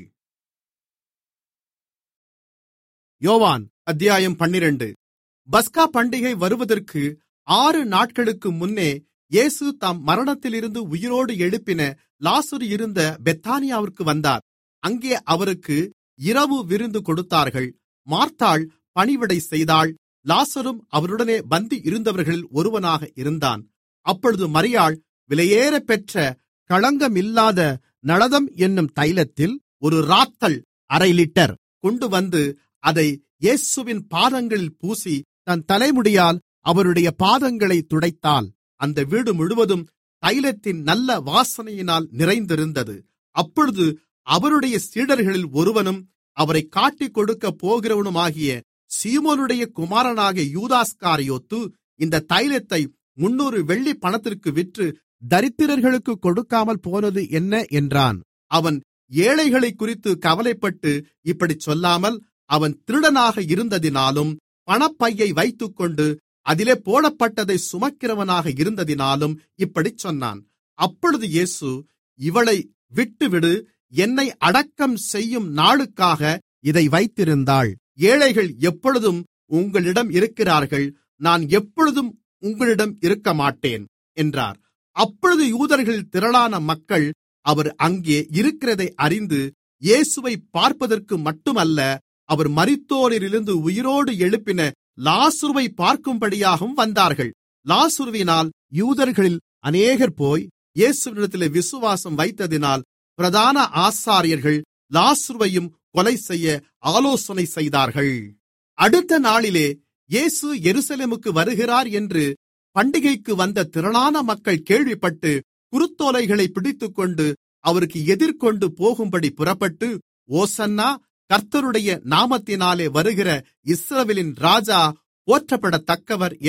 யோவான் அத்தியாயம் பன்னிரண்டு பஸ்கா பண்டிகை வருவதற்கு ஆறு நாட்களுக்கு முன்னே இயேசு தாம் மரணத்திலிருந்து உயிரோடு எழுப்பின லாசுரு இருந்த பெத்தானியாவிற்கு வந்தார் அங்கே அவருக்கு இரவு விருந்து கொடுத்தார்கள் மார்த்தாள் பணிவிடை செய்தாள் லாசரும் அவருடனே பந்தி இருந்தவர்களில் ஒருவனாக இருந்தான் அப்பொழுது மரியாள் விலையேற பெற்ற களங்கமில்லாத நளதம் என்னும் தைலத்தில் ஒரு ராத்தல் அரை லிட்டர் கொண்டு வந்து அதை இயேசுவின் பாதங்களில் பூசி தன் தலைமுடியால் அவருடைய பாதங்களை துடைத்தாள் அந்த வீடு முழுவதும் தைலத்தின் நல்ல வாசனையினால் நிறைந்திருந்தது அப்பொழுது அவருடைய சீடர்களில் ஒருவனும் அவரை காட்டிக் கொடுக்கப் போகிறவனுமாகிய சீமோனுடைய குமாரனாகிய யூதாஸ்காரியோத்து இந்த தைலத்தை முன்னூறு வெள்ளி பணத்திற்கு விற்று தரித்திரர்களுக்கு கொடுக்காமல் போனது என்ன என்றான் அவன் ஏழைகளை குறித்து கவலைப்பட்டு இப்படிச் சொல்லாமல் அவன் திருடனாக இருந்ததினாலும் பணப்பையை வைத்துக்கொண்டு அதிலே போடப்பட்டதை சுமக்கிறவனாக இருந்ததினாலும் இப்படிச் சொன்னான் அப்பொழுது இயேசு இவளை விட்டுவிடு என்னை அடக்கம் செய்யும் நாளுக்காக இதை வைத்திருந்தாள் ஏழைகள் எப்பொழுதும் உங்களிடம் இருக்கிறார்கள் நான் எப்பொழுதும் உங்களிடம் இருக்கமாட்டேன் என்றார் அப்பொழுது யூதர்கள் திரளான மக்கள் அவர் அங்கே இருக்கிறதை அறிந்து இயேசுவை பார்ப்பதற்கு மட்டுமல்ல அவர் மரித்தோரிலிருந்து உயிரோடு எழுப்பின லாசுருவை பார்க்கும்படியாகவும் வந்தார்கள் லாசுருவினால் யூதர்களில் அநேகர் போய் இயேசுவினிடத்திலே விசுவாசம் வைத்ததினால் பிரதான ஆசாரியர்கள் லாசுருவையும் கொலை செய்ய ஆலோசனை செய்தார்கள் அடுத்த நாளிலே இயேசு எருசலேமுக்கு வருகிறார் என்று பண்டிகைக்கு வந்த திரளான மக்கள் கேள்விப்பட்டு குருத்தோலைகளை பிடித்துக்கொண்டு அவருக்கு எதிர்கொண்டு போகும்படி புறப்பட்டு ஓசன்னா கர்த்தருடைய நாமத்தினாலே வருகிற இஸ்ரவேலின் ராஜா போற்றப்படத்தக்கவர் என்று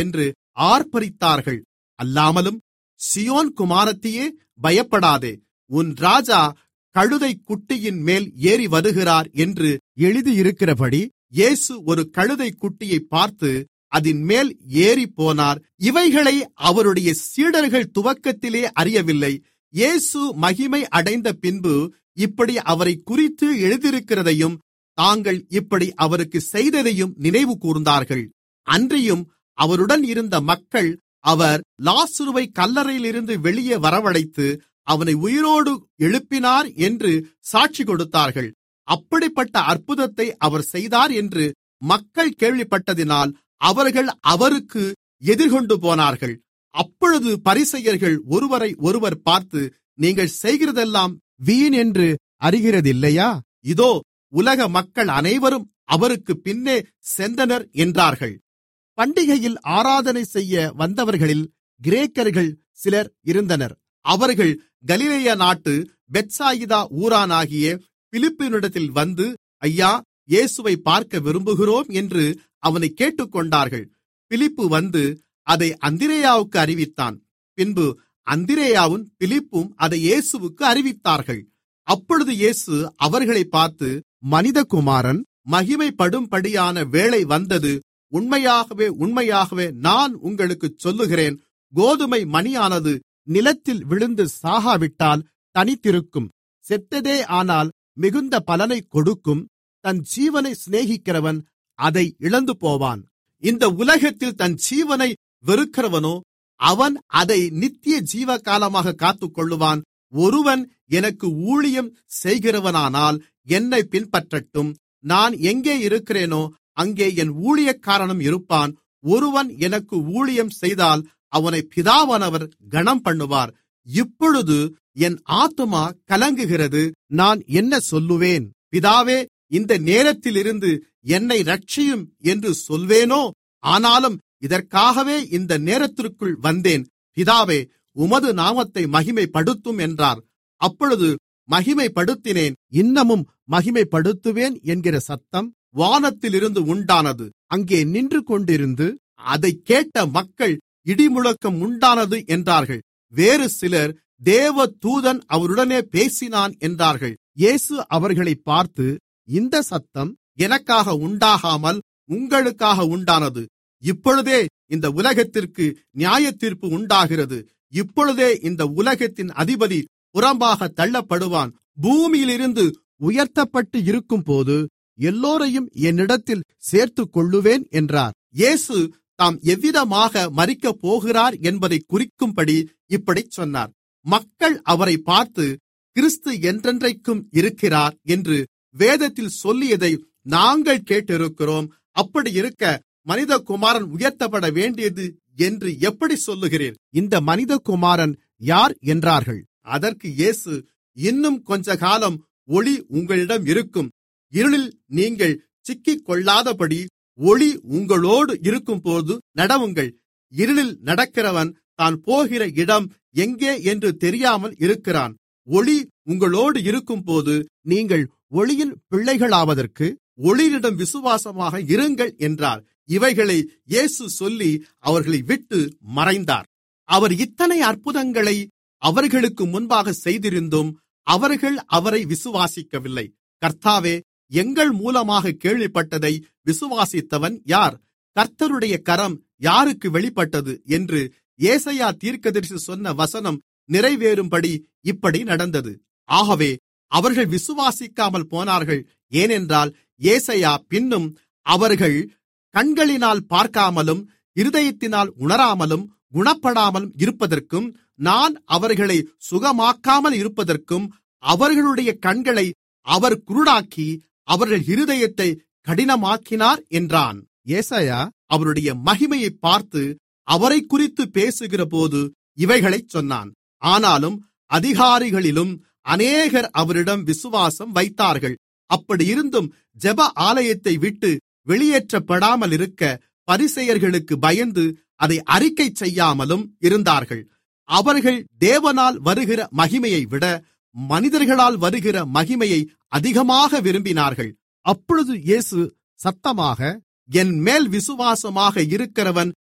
ஆர்ப்பரித்தார்கள் அல்லாமலும் சியோன் குமாரத்தியே பயப்படாதே உன் ராஜா கழுதை குட்டியின் மேல் ஏறி வருகிறார் என்று எழுதியிருக்கிறபடி இயேசு ஒரு கழுதை குட்டியை பார்த்து அதின் மேல் ஏறி போனார் இவைகளை அவருடைய சீடர்கள் துவக்கத்திலே அறியவில்லை இயேசு மகிமை அடைந்த பின்பு இப்படி அவரை குறித்து எழுதியிருக்கிறதையும் தாங்கள் இப்படி அவருக்கு செய்ததையும் நினைவு கூர்ந்தார்கள் அன்றியும் அவருடன் இருந்த மக்கள் அவர் லாசுருவை கல்லறையிலிருந்து வெளியே வரவழைத்து அவனை உயிரோடு எழுப்பினார் என்று சாட்சி கொடுத்தார்கள் அப்படிப்பட்ட அற்புதத்தை அவர் செய்தார் என்று மக்கள் கேள்விப்பட்டதினால் அவர்கள் அவருக்கு எதிர்கொண்டு போனார்கள் அப்பொழுது பரிசெயர்கள் ஒருவரை ஒருவர் பார்த்து நீங்கள் செய்கிறதெல்லாம் வீண் என்று அறிகிறதில்லையா இதோ உலக மக்கள் அனைவரும் அவருக்கு பின்னே சென்றனர் என்றார்கள் பண்டிகையில் ஆராதனை செய்ய வந்தவர்களில் கிரேக்கர்கள் சிலர் இருந்தனர் அவர்கள் கலிலேய நாட்டு பெத்சாயிதா ஊரானாகிய பிலிப்பினிடத்தில் வந்து ஐயா இயேசுவை பார்க்க விரும்புகிறோம் என்று அவனை கேட்டுக்கொண்டார்கள் பிலிப்பு வந்து அதை அந்திரேயாவுக்கு அறிவித்தான் பின்பு அந்திரேயாவும் பிலிப்பும் அதை இயேசுவுக்கு அறிவித்தார்கள் அப்பொழுது இயேசு அவர்களை பார்த்து மனிதகுமாரன் மகிமைப்படும்படியான வேளை வந்தது உண்மையாகவே உண்மையாகவே நான் உங்களுக்குச் சொல்லுகிறேன் கோதுமை மணியானது நிலத்தில் விழுந்து சாகாவிட்டால் தனித்திருக்கும் செத்ததே ஆனால் மிகுந்த பலனை கொடுக்கும் தன் ஜீவனை சிநேகிக்கிறவன் அதை இழந்து போவான் இந்த உலகத்தில் தன் ஜீவனை வெறுக்கிறவனோ அவன் அதை நித்திய ஜீவகாலமாக காத்துக்கொள்ளுவான் ஒருவன் எனக்கு ஊழியம் செய்கிறவனானால் என்னை பின்பற்றட்டும் நான் எங்கே இருக்கிறேனோ அங்கே என் ஊழியக்காரனும் இருப்பான் ஒருவன் எனக்கு ஊழியம் செய்தால் அவனை பிதாவானவர் கனம் பண்ணுவார் இப்பொழுது என் ஆத்துமா கலங்குகிறது நான் என்ன சொல்லுவேன் பிதாவே இந்த நேரத்திலிருந்து என்னை ரட்சியும் என்று சொல்வேனோ ஆனாலும் இதற்காகவே இந்த நேரத்திற்குள் வந்தேன் பிதாவே உமது நாமத்தை மகிமைப்படுத்தும் என்றார் அப்பொழுது மகிமைப்படுத்தினேன் இன்னமும் மகிமைப்படுத்துவேன் என்கிற சத்தம் வானத்திலிருந்து உண்டானது அங்கே நின்று கொண்டிருந்து அதை கேட்ட மக்கள் இடிமுழக்கம் உண்டானது என்றார்கள் வேறு சிலர் தேவ தூதன் அவருடனே பேசினான் என்றார்கள் இயேசு அவர்களை பார்த்து இந்த சத்தம் எனக்காக உண்டாகாமல் உங்களுக்காக உண்டானது இப்பொழுதே இந்த உலகத்திற்கு நியாயத்தீர்ப்பு உண்டாகிறது இப்பொழுதே இந்த உலகத்தின் அதிபதி புறம்பாக தள்ளப்படுவான் பூமியிலிருந்து உயர்த்தப்பட்டு இருக்கும்போது எல்லோரையும் என்னிடத்தில் சேர்த்துக் கொள்ளுவேன் என்றார் இயேசு தாம் எவ்விதமாக மறிக்கப் போகிறார் என்பதை குறிக்கும்படி இப்படிச் சொன்னார் மக்கள் அவரை பார்த்து கிறிஸ்து என்றென்றைக்கும் இருக்கிறார் என்று வேதத்தில் சொல்லியதை நாங்கள் கேட்டிருக்கிறோம் அப்படி இருக்க மனிதகுமாரன் உயர்த்தப்பட வேண்டியது என்று எப்படி சொல்லுகிறீர் இந்த மனிதகுமாரன் யார் என்றார்கள் அதற்கு இயேசு இன்னும் கொஞ்ச காலம் ஒளி உங்களிடம் இருக்கும் இருளில் நீங்கள் சிக்கிக் கொள்ளாதபடி ஒளி உங்களோடு இருக்கும்போது நடவுங்கள் இருளில் நடக்கிறவன் தான் போகிற இடம் எங்கே என்று தெரியாமல் இருக்கிறான் ஒளி உங்களோடு இருக்கும்போது நீங்கள் ஒளியின் பிள்ளைகளாவதற்கு ஒளியிடம் விசுவாசமாக இருங்கள் என்றார் இவைகளை இயேசு சொல்லி அவர்களை விட்டு மறைந்தார் அவர் இத்தனை அற்புதங்களை அவர்களுக்கு முன்பாக செய்திருந்தும் அவர்கள் அவரை விசுவாசிக்கவில்லை கர்த்தாவே எங்கள் மூலமாக கேள்விப்பட்டதை விசுவாசித்தவன் யார் கர்த்தருடைய கரம் யாருக்கு வெளிப்பட்டது என்று ஏசையா தீர்க்கதரிசி சொன்ன வசனம் நிறைவேறும்படி இப்படி நடந்தது ஆகவே அவர்கள் விசுவாசிக்காமல் போனார்கள் ஏனென்றால் ஏசையா பின்னும் அவர்கள் கண்களினால் பார்க்காமலும் இருதயத்தினால் உணராமலும் குணப்படாமலும் இருப்பதற்கும் நான் அவர்களை சுகமாக்காமல் இருப்பதற்கும் அவர்களுடைய கண்களை அவர் குருடாக்கி அவர்கள் இருதயத்தை கடினமாக்கினார் என்றான் ஏசாயா அவருடைய மகிமையை பார்த்து அவரை குறித்து பேசுகிறபோது இவைகளைச் சொன்னான் ஆனாலும் அதிகாரிகளிலும் அநேகர் அவரிடம் விசுவாசம் வைத்தார்கள் அப்படியிருந்தும் ஜெப ஆலயத்தை விட்டு வெளியேற்றப்படாமல் இருக்க பரிசெயர்களுக்கு பயந்து அதை அறிக்கை செய்யாமலும் இருந்தார்கள் அவர்கள் தேவனால் வருகிற மகிமையை விட மனிதர்களால் வருகிற மகிமையை அதிகமாக விரும்பினார்கள் அப்பொழுது இயேசு சத்தமாக என் மேல் விசுவாசமாக இருக்கிறவன்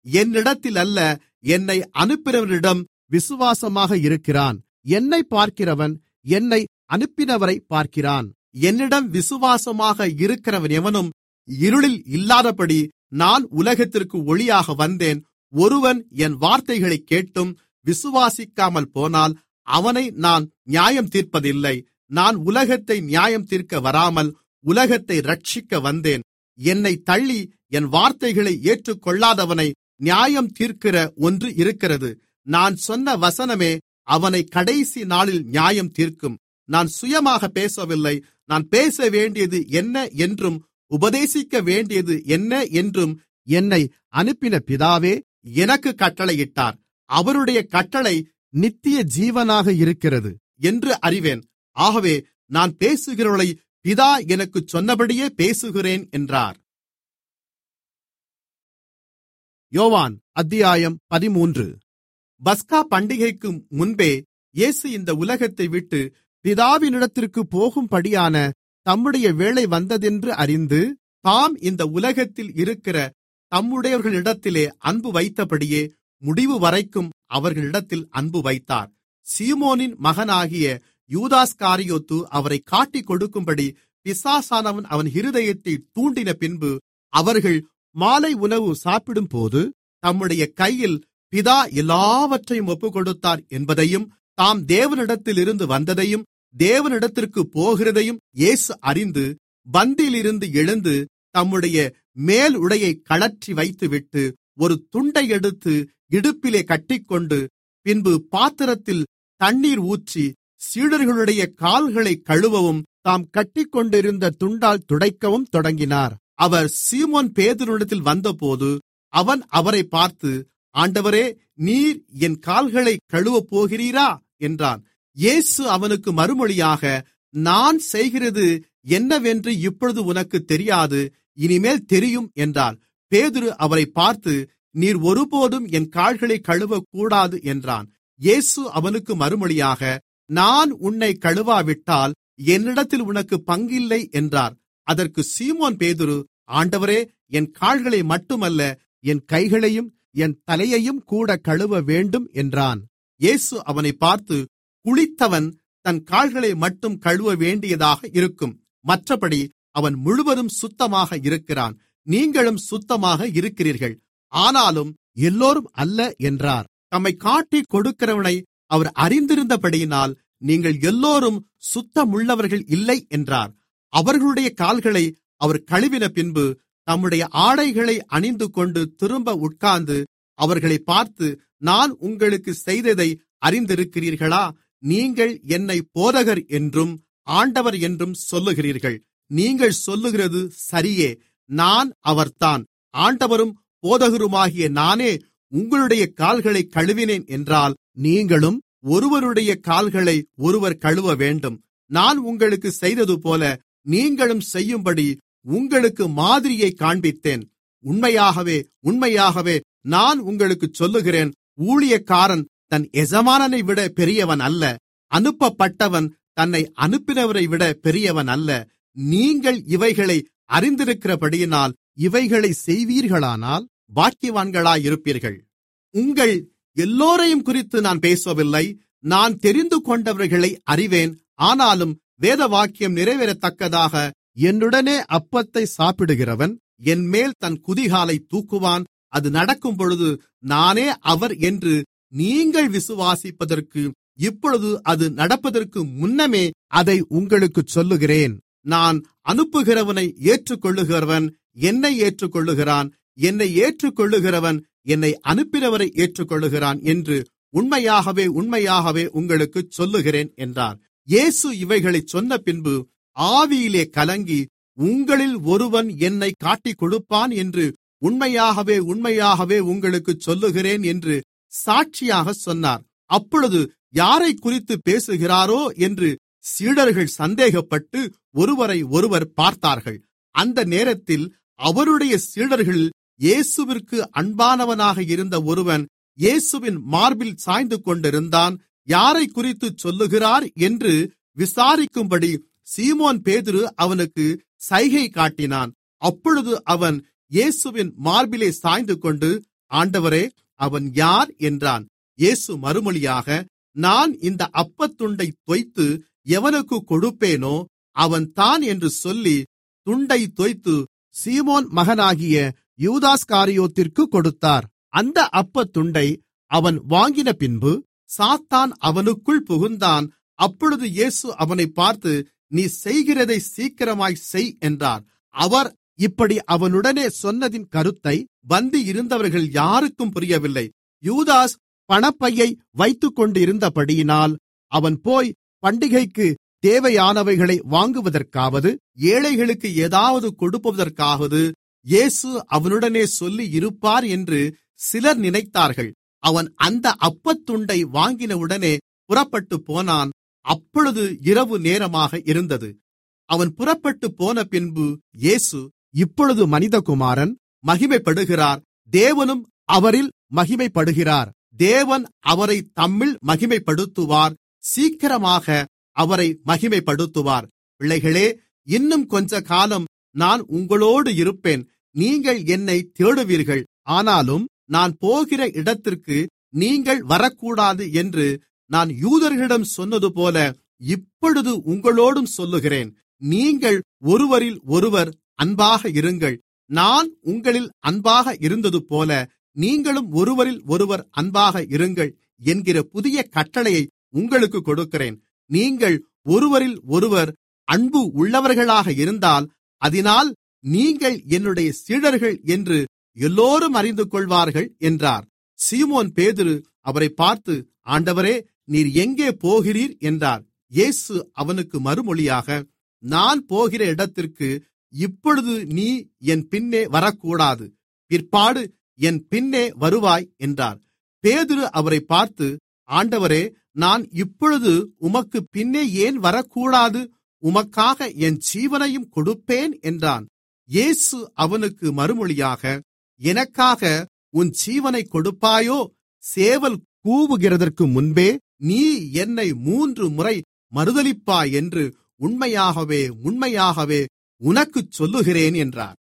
என்னிடத்தில் அல்ல என்னை அனுப்பினவரிடம் விசுவாசமாக இருக்கிறான் என்னை பார்க்கிறவன் என்னை அனுப்பினவரை பார்க்கிறான் என்னிடம் விசுவாசமாக இருக்கிறவன் எவனும் இருளில் இல்லாதபடி நான் உலகத்திற்கு ஒளியாக வந்தேன் ஒருவன் என் வார்த்தைகளை கேட்டும் விசுவாசிக்காமல் போனால் அவனை நான் நியாயம் தீர்ப்பதில்லை நான் உலகத்தை நியாயம் தீர்க்க வராமல் உலகத்தை ரட்சிக்க வந்தேன் என்னை தள்ளி என் வார்த்தைகளை ஏற்றுக்கொள்ளாதவனை நியாயம் தீர்க்கிற ஒன்று இருக்கிறது நான் சொன்ன வசனமே அவனை கடைசி நாளில் நியாயம் தீர்க்கும் நான் சுயமாக பேசவில்லை நான் பேச வேண்டியது என்ன என்றும் உபதேசிக்க வேண்டியது என்ன என்றும் என்னை அனுப்பின பிதாவே எனக்கு கட்டளையிட்டார் அவருடைய கட்டளை நித்திய ஜீவனாக இருக்கிறது என்று அறிவேன் ஆகவே நான் பேசுகிறவர்களை பிதா எனக்குச் சொன்னபடியே பேசுகிறேன் என்றார் யோவான் அத்தியாயம் பதிமூன்று பஸ்கா பண்டிகைக்கு முன்பே இயேசு இந்த உலகத்தை விட்டு பிதாவினிடத்திற்கு போகும்படியான தம்முடைய வேளை வந்ததென்று அறிந்து தாம் இந்த உலகத்தில் இருக்கிற தம்முடையவர்களிடத்திலே அன்பு வைத்தபடியே முடிவு வரைக்கும் அவர்களிடத்தில் அன்பு வைத்தார் சீமோனின் மகனாகிய யூதாஸ்காரியோத்து அவரை காட்டிக் கொடுக்கும்படி பிசாசானவன் அவன் இருதயத்தை தூண்டின பின்பு அவர்கள் மாலை உணவு சாப்பிடும்போது தம்முடைய கையில் பிதா எல்லாவற்றையும் ஒப்புக்கொடுத்தார் என்பதையும் தாம் தேவனிடத்திலிருந்து வந்ததையும் தேவனிடத்திற்கு போகிறதையும் இயேசு அறிந்து பந்தியிலிருந்து எழுந்து தம்முடைய மேல் உடையை கழற்றி வைத்துவிட்டு ஒரு துண்டை எடுத்து இடுப்பிலே கட்டிக்கொண்டு பின்பு பாத்திரத்தில் தண்ணீர் ஊற்றி சீடர்களுடைய கால்களை கழுவவும் தாம் கட்டிக்கொண்டிருந்த துண்டால் துடைக்கவும் தொடங்கினார் அவர் சீமோன் பேதுருனிடத்தில் வந்தபோது அவன் அவரை பார்த்து ஆண்டவரே நீர் என் கால்களை கழுவப் போகிறீரா என்றான் இயேசு அவனுக்கு மறுமொழியாக நான் செய்கிறது என்னவென்று இப்பொழுது உனக்கு தெரியாது இனிமேல் தெரியும் என்றார் பேதுரு அவரை பார்த்து நீர் ஒருபோதும் என் கால்களை கழுவக்கூடாது என்றான் இயேசு அவனுக்கு மறுமொழியாக நான் உன்னை கழுவாவிட்டால் என்னிடத்தில் உனக்கு பங்கில்லை என்றார் அதற்கு சீமோன் பேதுரு ஆண்டவரே என் கால்களை மட்டுமல்ல என் கைகளையும் என் தலையையும் கூட கழுவ வேண்டும் என்றான் இயேசு அவனை பார்த்து குளித்தவன் தன் கால்களை மட்டும் கழுவ வேண்டியதாக இருக்கும் மற்றபடி அவன் முழுவதும் சுத்தமாக இருக்கிறான் நீங்களும் சுத்தமாக இருக்கிறீர்கள் ஆனாலும் எல்லோரும் அல்ல என்றார் தம்மை காட்டிக் கொடுக்கிறவனை அவர் அறிந்திருந்தபடியினால் நீங்கள் எல்லோரும் சுத்தமுள்ளவர்கள் இல்லை என்றார் அவர்களுடைய கால்களை அவர் கழுவின பின்பு தம்முடைய ஆடைகளை அணிந்துகொண்டு திரும்ப உட்கார்ந்து அவர்களை பார்த்து நான் உங்களுக்கு செய்ததை அறிந்திருக்கிறீர்களா நீங்கள் என்னை போதகர் என்றும் ஆண்டவர் என்றும் சொல்லுகிறீர்கள் நீங்கள் சொல்லுகிறது சரியே நான் அவர்தான் ஆண்டவரும் போதகருமாகிய நானே உங்களுடைய கால்களை கழுவினேன் என்றால் நீங்களும் ஒருவருடைய கால்களை ஒருவர் கழுவ வேண்டும் நான் உங்களுக்கு செய்ததுபோல நீங்களும் செய்யும்படி உங்களுக்கு மாதிரியை காண்பித்தேன் உண்மையாகவே உண்மையாகவே நான் உங்களுக்குச் சொல்லுகிறேன் ஊழியக்காரன் தன் எஜமானனை விட பெரியவன் அல்ல அனுப்பப்பட்டவன் தன்னை அனுப்பினவரை விட பெரியவன் அல்ல நீங்கள் இவைகளை அறிந்திருக்கிறபடியினால் இவைகளை செய்வீர்களானால் பாக்கியவான்களாயிருப்பீர்கள் உங்கள் எல்லோரையும் குறித்து நான் பேசவில்லை நான் தெரிந்து கொண்டவர்களை அறிவேன் ஆனாலும் வேத வாக்கியம் நிறைவேறத்தக்கதாக என்னுடனே அப்பத்தை சாப்பிடுகிறவன் என்மேல் தன் குதிகாலை தூக்குவான் அது நடக்கும்பொழுது நானே அவர் என்று நீங்கள் விசுவாசிப்பதற்கு இப்பொழுது அது நடப்பதற்கு முன்னமே அதை உங்களுக்குச் சொல்லுகிறேன் நான் அனுப்புகிறவனை ஏற்றுக்கொள்ளுகிறவன் என்னை ஏற்றுக்கொள்ளுகிறான் என்னை ஏற்றுக்கொள்ளுகிறவன் என்னை அனுப்பினவரை ஏற்றுக்கொள்ளுகிறான் என்று உண்மையாகவே உண்மையாகவே உங்களுக்குச் சொல்லுகிறேன் என்றார் இயேசு இவைகளைச் சொன்ன பின்பு ஆவியிலே கலங்கி உங்களில் ஒருவன் என்னை காட்டிக் கொடுப்பான் என்று உண்மையாகவே உண்மையாகவே உங்களுக்குச் சொல்லுகிறேன் என்று சாட்சியாக சொன்னார் அப்பொழுது யாரை குறித்து பேசுகிறாரோ என்று சீடர்கள் சந்தேகப்பட்டு ஒருவரை ஒருவர் பார்த்தார்கள் அந்த நேரத்தில் அவருடைய சீடர்கள் இயேசுவிற்கு அன்பானவனாக இருந்த ஒருவன் இயேசுவின் மார்பில் சாய்ந்து கொண்டிருந்தான் யாரை குறித்து சொல்லுகிறார் என்று விசாரிக்கும்படி சீமோன் பேதுரு அவனுக்கு சைகை காட்டினான் அப்பொழுது அவன் இயேசுவின் மார்பிலே சாய்ந்து கொண்டு ஆண்டவரே அவன் யார் என்றான் இயேசு மறுமொழியாக நான் இந்த அப்பத்துண்டை தோய்த்து எவனுக்கு கொடுப்பேனோ அவன் தான் என்று சொல்லி துண்டை தோய்த்து சீமோன் மகனாகிய யூதாஸ்காரியோத்திற்கு கொடுத்தார் அந்த அப்பத்துண்டை அவன் வாங்கின பின்பு சாத்தான் அவனுக்குள் புகுந்தான் அப்பொழுது இயேசு அவனை பார்த்து நீ செய்கிறதை சீக்கிரமாய் செய் என்றார் அவர் இப்படி அவனுடனே சொன்னதின் கருத்தை பந்தி இருந்தவர்கள் யாருக்கும் புரியவில்லை யூதாஸ் பணப்பையை வைத்துக் கொண்டிருந்தபடியினால் அவன் போய் பண்டிகைக்கு தேவையானவைகளை வாங்குவதற்காவது ஏழைகளுக்கு ஏதாவது கொடுப்பதற்காவது இயேசு அவனுடனே சொல்லி இருப்பார் என்று சிலர் நினைத்தார்கள் அவன் அந்த அப்பத்துண்டை வாங்கினவுடனே புறப்பட்டு போனான் அப்பொழுது இரவு நேரமாக இருந்தது அவன் புறப்பட்டு போன பின்பு இயேசு இப்பொழுது மனிதகுமாரன் மகிமைப்படுகிறார் தேவனும் அவரில் மகிமைப்படுகிறார் தேவன் அவரை தம்மில் மகிமைப்படுத்துவார் சீக்கிரமாக அவரை மகிமைப்படுத்துவார் பிள்ளைகளே இன்னும் கொஞ்ச காலம் நான் உங்களோடு இருப்பேன் நீங்கள் என்னை தேடுவீர்கள் ஆனாலும் நான் போகிற இடத்திற்கு நீங்கள் வரக்கூடாது என்று நான் யூதர்களிடம் சொன்னதுபோல இப்பொழுது உங்களோடும் சொல்லுகிறேன் நீங்கள் ஒருவரில் ஒருவர் அன்பாக இருங்கள் நான் உங்களில் அன்பாக இருந்ததுபோல நீங்களும் ஒருவரில் ஒருவர் அன்பாக இருங்கள் என்கிற புதிய கட்டளையை உங்களுக்கு கொடுக்கிறேன் நீங்கள் ஒருவரில் ஒருவர் அன்பு உள்ளவர்களாக இருந்தால் அதனால் நீங்கள் என்னுடைய சீடர்கள் என்று எல்லோரும் அறிந்து கொள்வார்கள் என்றார் சீமோன் பேதுரு அவரை பார்த்து ஆண்டவரே நீர் எங்கே போகிறீர் என்றார் இயேசு அவனுக்கு மறுமொழியாக நான் போகிற இடத்திற்கு இப்பொழுது நீ என் பின்னே வரக்கூடாது பிற்பாடு என் பின்னே வருவாய் என்றார் பேதுரு அவரை பார்த்து ஆண்டவரே நான் இப்பொழுது உமக்கு பின்னே ஏன் வரக்கூடாது உமக்காக என் ஜீவனையும் கொடுப்பேன் என்றான் இயேசு அவனுக்கு மறுமொழியாக எனக்காக உன் ஜீவனை கொடுப்பாயோ சேவல் கூவுகிறதற்கு முன்பே நீ என்னை மூன்று முறை மறுதலிப்பாய் என்று உண்மையாகவே உண்மையாகவே உனக்குச் சொல்லுகிறேன் என்றார்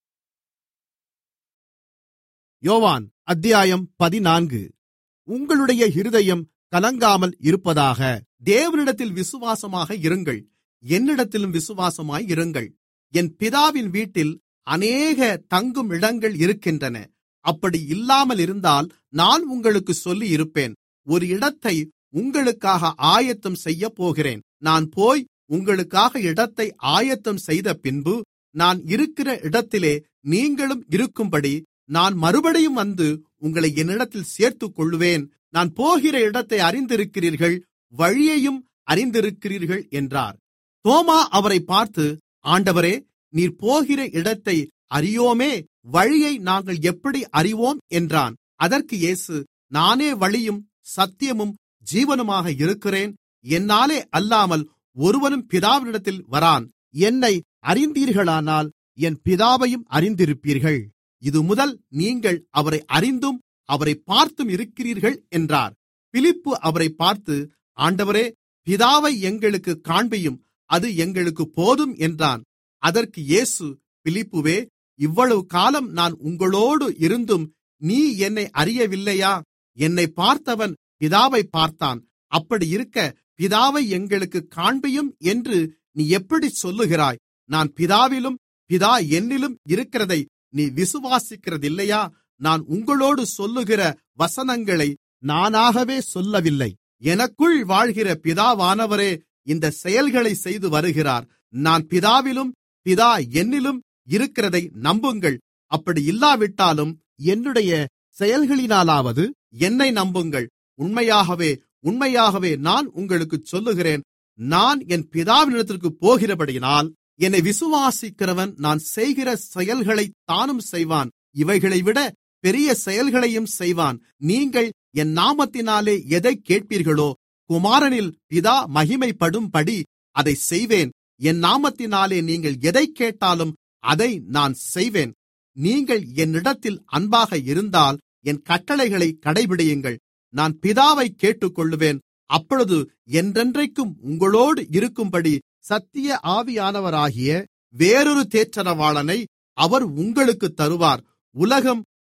யோவான் அத்தியாயம் பதினான்கு உங்களுடைய இருதயம் கலங்காமல் இருப்பதாக தேவனிடத்தில் விசுவாசமாக இருங்கள் என்னிடத்திலும் விசுவாசமாய் இருங்கள் என் பிதாவின் வீட்டில் அநேக தங்கும் இடங்கள் இருக்கின்றன அப்படி இல்லாமல் இருந்தால் நான் உங்களுக்கு சொல்லி இருப்பேன் ஒரு இடத்தை உங்களுக்காக ஆயத்தம் செய்யப் போகிறேன் நான் போய் உங்களுக்காக இடத்தை ஆயத்தம் செய்த பின்பு நான் இருக்கிற இடத்திலே நீங்களும் இருக்கும்படி நான் மறுபடியும் வந்து உங்களை என்னிடத்தில் சேர்த்துக் கொள்ளுவேன் நான் போகிற இடத்தை அறிந்திருக்கிறீர்கள் வழியையும் அறிந்திருக்கிறீர்கள் என்றார் தோமா அவரை பார்த்து ஆண்டவரே நீர் போகிற இடத்தை அறியோமே வழியை நாங்கள் எப்படி அறிவோம் என்றான் அதற்கு இயேசு நானே வழியும் சத்தியமும் ஜீவனுமாக இருக்கிறேன் என்னாலே அல்லாமல் ஒருவனும் பிதாவினிடத்தில் வரான் என்னை அறிந்தீர்களானால் என் பிதாவையும் அறிந்திருப்பீர்கள் இது முதல் நீங்கள் அவரை அறிந்தும் அவரை பார்த்தும் இருக்கிறீர்கள் என்றார் பிலிப்பு அவரை பார்த்து ஆண்டவரே பிதாவை எங்களுக்கு காண்பியும் அது எங்களுக்கு போதும் என்றான் அதற்கு இயேசு பிலிப்புவே இவ்வளவு காலம் நான் உங்களோடு இருந்தும் நீ என்னை அறியவில்லையா என்னை பார்த்தவன் பிதாவை பார்த்தான் அப்படி இருக்க பிதாவை எங்களுக்கு காண்பியும் என்று நீ எப்படி சொல்லுகிறாய் நான் பிதாவிலும் பிதா என்னிலும் இருக்கிறதை நீ விசுவாசிக்கிறதில்லையா நான் உங்களோடு சொல்லுகிற வசனங்களை நானாகவே சொல்லவில்லை எனக்குள் வாழ்கிற பிதாவானவரே இந்த செயல்களை செய்து வருகிறார் நான் பிதாவிலும் பிதா என்னிலும் இருக்கிறதை நம்புங்கள் அப்படி இல்லாவிட்டாலும் என்னுடைய செயல்களினாலாவது என்னை நம்புங்கள் உண்மையாகவே உண்மையாகவே நான் உங்களுக்குச் சொல்லுகிறேன் நான் என் பிதாவினிடத்திற்கு போகிறபடியினால் என்னை விசுவாசிக்கிறவன் நான் செய்கிற செயல்களை தானும் செய்வான் இவைகளைவிட பெரிய செயல்களையும் செய்வான் நீங்கள் என் நாமத்தினாலே எதை கேட்பீர்களோ குமாரனில் பிதா மகிமைப்படும்படி அதை செய்வேன் என் நாமத்தினாலே நீங்கள் எதை கேட்டாலும் அதை நான் செய்வேன் நீங்கள் என்னிடத்தில் அன்பாக இருந்தால் என் கட்டளைகளை கடைபிடியுங்கள் நான் பிதாவை கேட்டுக்கொள்ளுவேன் அப்பொழுது என்றென்றைக்கும் உங்களோடு இருக்கும்படி சத்திய ஆவியானவராகிய வேறொரு தேற்றரவாளனை அவர் உங்களுக்கு தருவார் உலகம்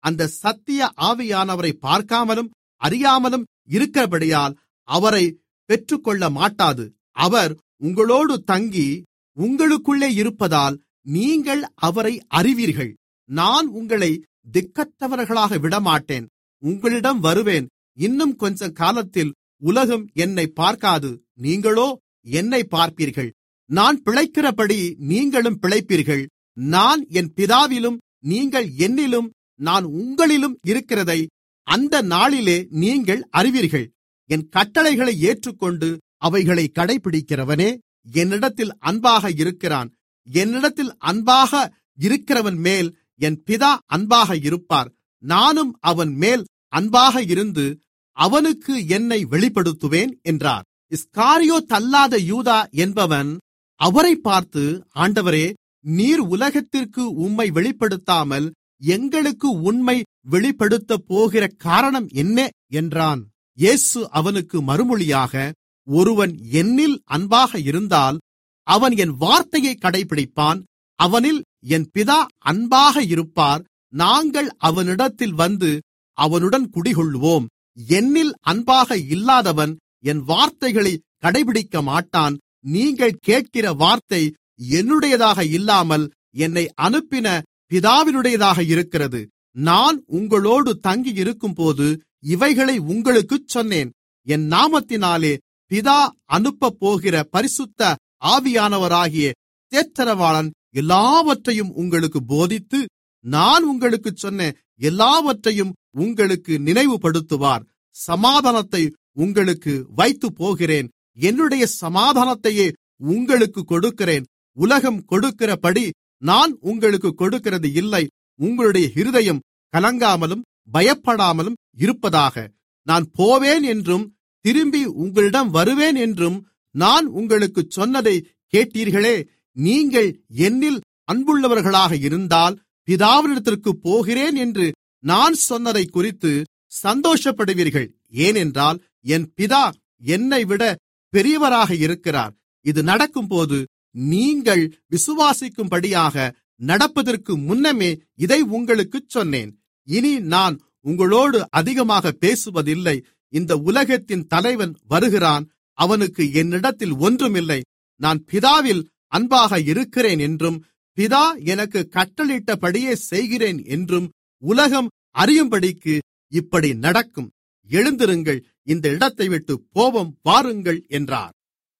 அந்த சத்திய ஆவியானவரை பார்க்காமலும் அறியாமலும் இருக்கிறபடியால் அவரை பெற்றுக்கொள்ள மாட்டாது அவர் உங்களோடு தங்கி உங்களுக்குள்ளே இருப்பதால் நீங்கள் அவரை அறிவீர்கள் நான் உங்களை திக்கற்றவர்களாக விடமாட்டேன் உங்களிடம் வருவேன் இன்னும் கொஞ்ச காலத்தில் உலகம் என்னை பார்க்காது நீங்களோ என்னை பார்ப்பீர்கள் நான் பிழைக்கிறபடி நீங்களும் பிழைப்பீர்கள் நான் என் பிதாவிலும் நீங்கள் என்னிலும் நான் உங்களிலும் இருக்கிறதை அந்த நாளிலே நீங்கள் அறிவீர்கள் என் கட்டளைகளை ஏற்றுக்கொண்டு அவைகளை கடைபிடிக்கிறவனே என்னிடத்தில் அன்பாக இருக்கிறான் என்னிடத்தில் அன்பாக இருக்கிறவன் மேல் என் பிதா அன்பாக இருப்பார் நானும் அவன் மேல் அன்பாக இருந்து அவனுக்கு என்னை வெளிப்படுத்துவேன் என்றார் இஸ்காரியோ தல்லாத யூதா என்பவன் அவரை பார்த்து ஆண்டவரே நீர் உலகத்திற்கு உம்மை வெளிப்படுத்தாமல் எங்களுக்கு உண்மை வெளிப்படுத்தப் போகிற காரணம் என்ன என்றான் இயேசு அவனுக்கு மறுமொழியாக ஒருவன் என்னில் அன்பாக இருந்தால் அவன் என் வார்த்தையை கடைபிடிப்பான் அவனில் என் பிதா அன்பாக இருப்பார் நாங்கள் அவனிடத்தில் வந்து அவனுடன் குடிகொள்வோம் என்னில் அன்பாக இல்லாதவன் என் வார்த்தைகளை கடைபிடிக்க மாட்டான் நீங்கள் கேட்கிற வார்த்தை என்னுடையதாக இல்லாமல் என்னை அனுப்பின பிதாவினுடையதாக இருக்கிறது நான் உங்களோடு தங்கி இருக்கும்போது இவைகளை உங்களுக்குச் சொன்னேன் என் நாமத்தினாலே பிதா அனுப்பப் போகிற பரிசுத்த ஆவியானவராகிய தேற்றரவாளன் எல்லாவற்றையும் உங்களுக்கு போதித்து நான் உங்களுக்குச் சொன்ன எல்லாவற்றையும் உங்களுக்கு நினைவுபடுத்துவார் சமாதானத்தை உங்களுக்கு வைத்து போகிறேன் என்னுடைய சமாதானத்தையே உங்களுக்கு கொடுக்கிறேன் உலகம் கொடுக்கிறபடி நான் உங்களுக்கு கொடுக்கிறது இல்லை உங்களுடைய இருதயம் கலங்காமலும் பயப்படாமலும் இருப்பதாக நான் போவேன் என்றும் திரும்பி உங்களிடம் வருவேன் என்றும் நான் உங்களுக்குச் சொன்னதை கேட்டீர்களே நீங்கள் என்னில் அன்புள்ளவர்களாக இருந்தால் பிதாவினிடத்திற்கு போகிறேன் என்று நான் சொன்னதை குறித்து சந்தோஷப்படுவீர்கள் ஏனென்றால் என் பிதா என்னைவிட பெரியவராக இருக்கிறார் இது நடக்கும்போது நீங்கள் விசுவாசிக்கும்படியாக நடப்பதற்கு முன்னமே இதை உங்களுக்குச் சொன்னேன் இனி நான் உங்களோடு அதிகமாக பேசுவதில்லை இந்த உலகத்தின் தலைவன் வருகிறான் அவனுக்கு என்னிடத்தில் ஒன்றுமில்லை நான் பிதாவில் அன்பாக இருக்கிறேன் என்றும் பிதா எனக்கு கட்டளிட்டபடியே செய்கிறேன் என்றும் உலகம் அறியும்படிக்கு இப்படி நடக்கும் எழுந்திருங்கள் இந்த இடத்தை விட்டு போவோம் வாருங்கள் என்றார்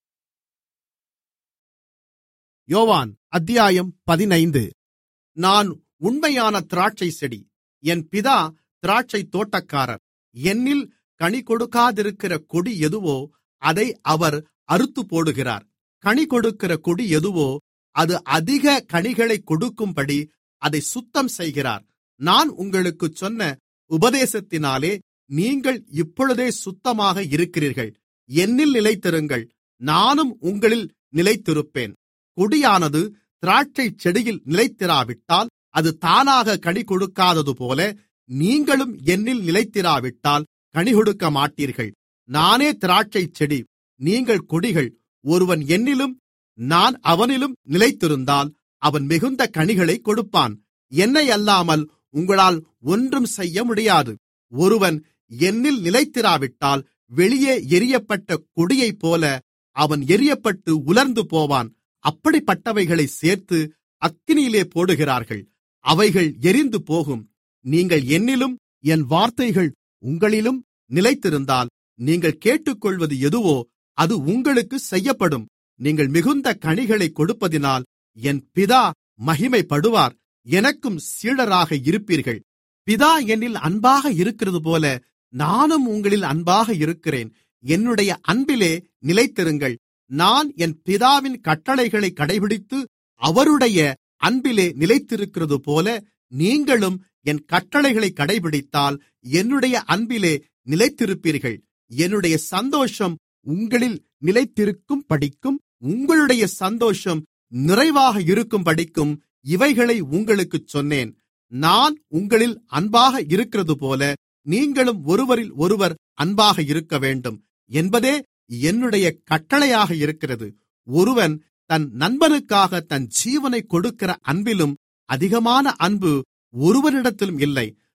யோவான் அத்தியாயம் பதினைந்து நான் உண்மையான திராட்சை செடி என் பிதா திராட்சை தோட்டக்காரர் என்னில் கனி கொடுக்காதிருக்கிற கொடி எதுவோ அதை அவர் அறுத்து போடுகிறார் கனி கொடுக்கிற கொடி எதுவோ அது அதிக கனிகளை கொடுக்கும்படி அதை சுத்தம் செய்கிறார் நான் உங்களுக்கு சொன்ன உபதேசத்தினாலே நீங்கள் இப்பொழுதே சுத்தமாக இருக்கிறீர்கள் என்னில் நிலைத்திருங்கள் நானும் உங்களில் நிலைத்திருப்பேன் கொடியானது திராட்சை செடியில் நிலைத்திராவிட்டால் அது தானாக கனி கொடுக்காததுபோல நீங்களும் என்னில் நிலைத்திராவிட்டால் கனி கொடுக்க மாட்டீர்கள் நானே திராட்சை செடி நீங்கள் கொடிகள் ஒருவன் என்னிலும் நான் அவனிலும் நிலைத்திருந்தால் அவன் மிகுந்த கனிகளை கொடுப்பான் என்னை அல்லாமல் உங்களால் ஒன்றும் செய்ய முடியாது ஒருவன் என்னில் நிலைத்திராவிட்டால் வெளியே எரியப்பட்ட கொடியைப் போல அவன் எரியப்பட்டு உலர்ந்து போவான் அப்படிப்பட்டவைகளை சேர்த்து அக்கினியிலே போடுகிறார்கள் அவைகள் எரிந்து போகும் நீங்கள் என்னிலும் என் வார்த்தைகள் உங்களிலும் நிலைத்திருந்தால் நீங்கள் கேட்டுக்கொள்வது எதுவோ அது உங்களுக்கு செய்யப்படும் நீங்கள் மிகுந்த கனிகளை கொடுப்பதினால் என் பிதா மகிமைப்படுவார் எனக்கும் சீடராக இருப்பீர்கள் பிதா என்னில் அன்பாக இருக்கிறதுபோல நானும் உங்களில் அன்பாக இருக்கிறேன் என்னுடைய அன்பிலே நிலைத்திருங்கள் நான் என் பிதாவின் கட்டளைகளை கடைபிடித்து அவருடைய அன்பிலே நிலைத்திருக்கிறது போல நீங்களும் என் கட்டளைகளை கடைபிடித்தால் என்னுடைய அன்பிலே நிலைத்திருப்பீர்கள் என்னுடைய சந்தோஷம் உங்களில் நிலைத்திருக்கும் படிக்கும் உங்களுடைய சந்தோஷம் நிறைவாக இருக்கும் படிக்கும் இவைகளை உங்களுக்குச் சொன்னேன் நான் உங்களில் அன்பாக இருக்கிறது போல நீங்களும் ஒருவரில் ஒருவர் அன்பாக இருக்க வேண்டும் என்பதே என்னுடைய கட்டளையாக இருக்கிறது ஒருவன் தன் நண்பனுக்காக தன் ஜீவனை கொடுக்கிற அன்பிலும் அதிகமான அன்பு ஒருவனிடத்திலும் இல்லை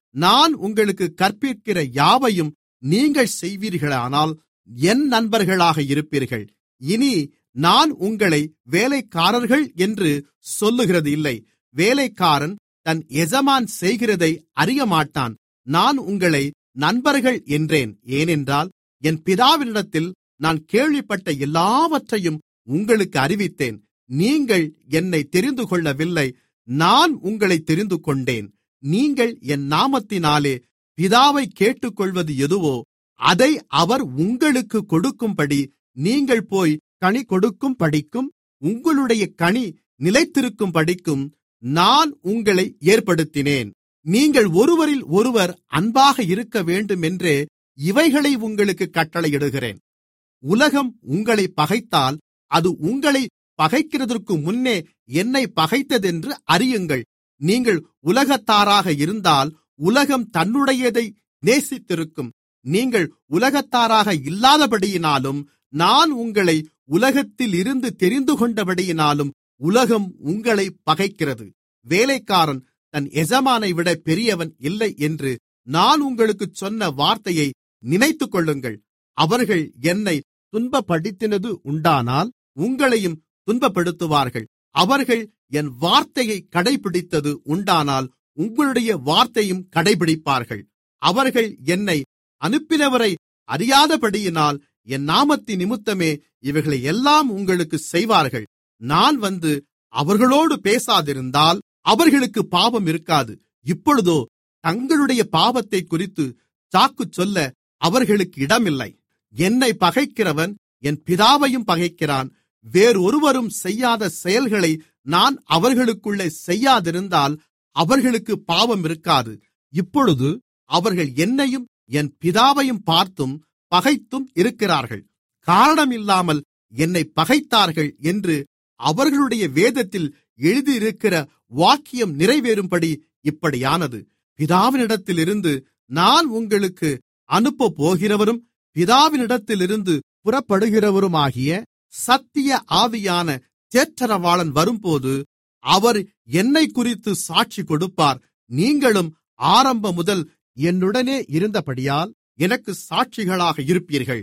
நான் உங்களுக்கு கற்பிக்கிற யாவையும் நீங்கள் செய்வீர்களானால் என் நண்பர்களாக இருப்பீர்கள் இனி நான் உங்களை வேலைக்காரர்கள் என்று சொல்லுகிறது இல்லை வேலைக்காரன் தன் எஜமான் செய்கிறதை அறியமாட்டான் நான் உங்களை நண்பர்கள் என்றேன் ஏனென்றால் என் பிதாவினிடத்தில் நான் கேள்விப்பட்ட எல்லாவற்றையும் உங்களுக்கு அறிவித்தேன் நீங்கள் என்னை தெரிந்து கொள்ளவில்லை நான் உங்களை தெரிந்து கொண்டேன் நீங்கள் என் நாமத்தினாலே பிதாவை கேட்டுக்கொள்வது எதுவோ அதை அவர் உங்களுக்கு கொடுக்கும்படி நீங்கள் போய் கனி கொடுக்கும்படிக்கும் உங்களுடைய கனி நிலைத்திருக்கும்படிக்கும் நான் உங்களை ஏற்படுத்தினேன் நீங்கள் ஒருவரில் ஒருவர் அன்பாக இருக்க வேண்டுமென்றே இவைகளை உங்களுக்கு கட்டளையிடுகிறேன் உலகம் உங்களை பகைத்தால் அது உங்களை பகைக்கிறதற்கு முன்னே என்னை பகைத்ததென்று அறியுங்கள் நீங்கள் உலகத்தாராக இருந்தால் உலகம் தன்னுடையதை நேசித்திருக்கும் நீங்கள் உலகத்தாராக இல்லாதபடியினாலும் நான் உங்களை உலகத்தில் இருந்து தெரிந்து கொண்டபடியினாலும் உலகம் உங்களை பகைக்கிறது வேலைக்காரன் தன் எஜமானை விட பெரியவன் இல்லை என்று நான் உங்களுக்குச் சொன்ன வார்த்தையை நினைத்துக் கொள்ளுங்கள் அவர்கள் என்னை துன்பப்படுத்தினது உண்டானால் உங்களையும் துன்பப்படுத்துவார்கள் அவர்கள் என் வார்த்தையை கடைபிடித்தது உண்டானால் உங்களுடைய வார்த்தையும் கடைபிடிப்பார்கள் அவர்கள் என்னை அனுப்பினவரை அறியாதபடியினால் என் நாமத்தின் நிமித்தமே இவைகளை எல்லாம் உங்களுக்கு செய்வார்கள் நான் வந்து அவர்களோடு பேசாதிருந்தால் அவர்களுக்கு பாவம் இருக்காது இப்பொழுதோ தங்களுடைய பாவத்தை குறித்து சாக்கு சொல்ல அவர்களுக்கு இடமில்லை என்னை பகைக்கிறவன் என் பிதாவையும் பகைக்கிறான் வேறொருவரும் செய்யாத செயல்களை நான் அவர்களுக்குள்ளே செய்யாதிருந்தால் அவர்களுக்கு பாவம் இருக்காது இப்பொழுது அவர்கள் என்னையும் என் பிதாவையும் பார்த்தும் பகைத்தும் இருக்கிறார்கள் காரணமில்லாமல் என்னை பகைத்தார்கள் என்று அவர்களுடைய வேதத்தில் எழுதியிருக்கிற வாக்கியம் நிறைவேறும்படி இப்படியானது பிதாவினிடத்திலிருந்து நான் உங்களுக்கு அனுப்பப் போகிறவரும் பிதாவினிடத்திலிருந்து புறப்படுகிறவருமாகிய சத்திய ஆவியான தேற்றரவாளன் வரும்போது அவர் என்னை குறித்து சாட்சி கொடுப்பார் நீங்களும் ஆரம்பம் முதல் என்னுடனே இருந்தபடியால் எனக்கு சாட்சிகளாக இருப்பீர்கள்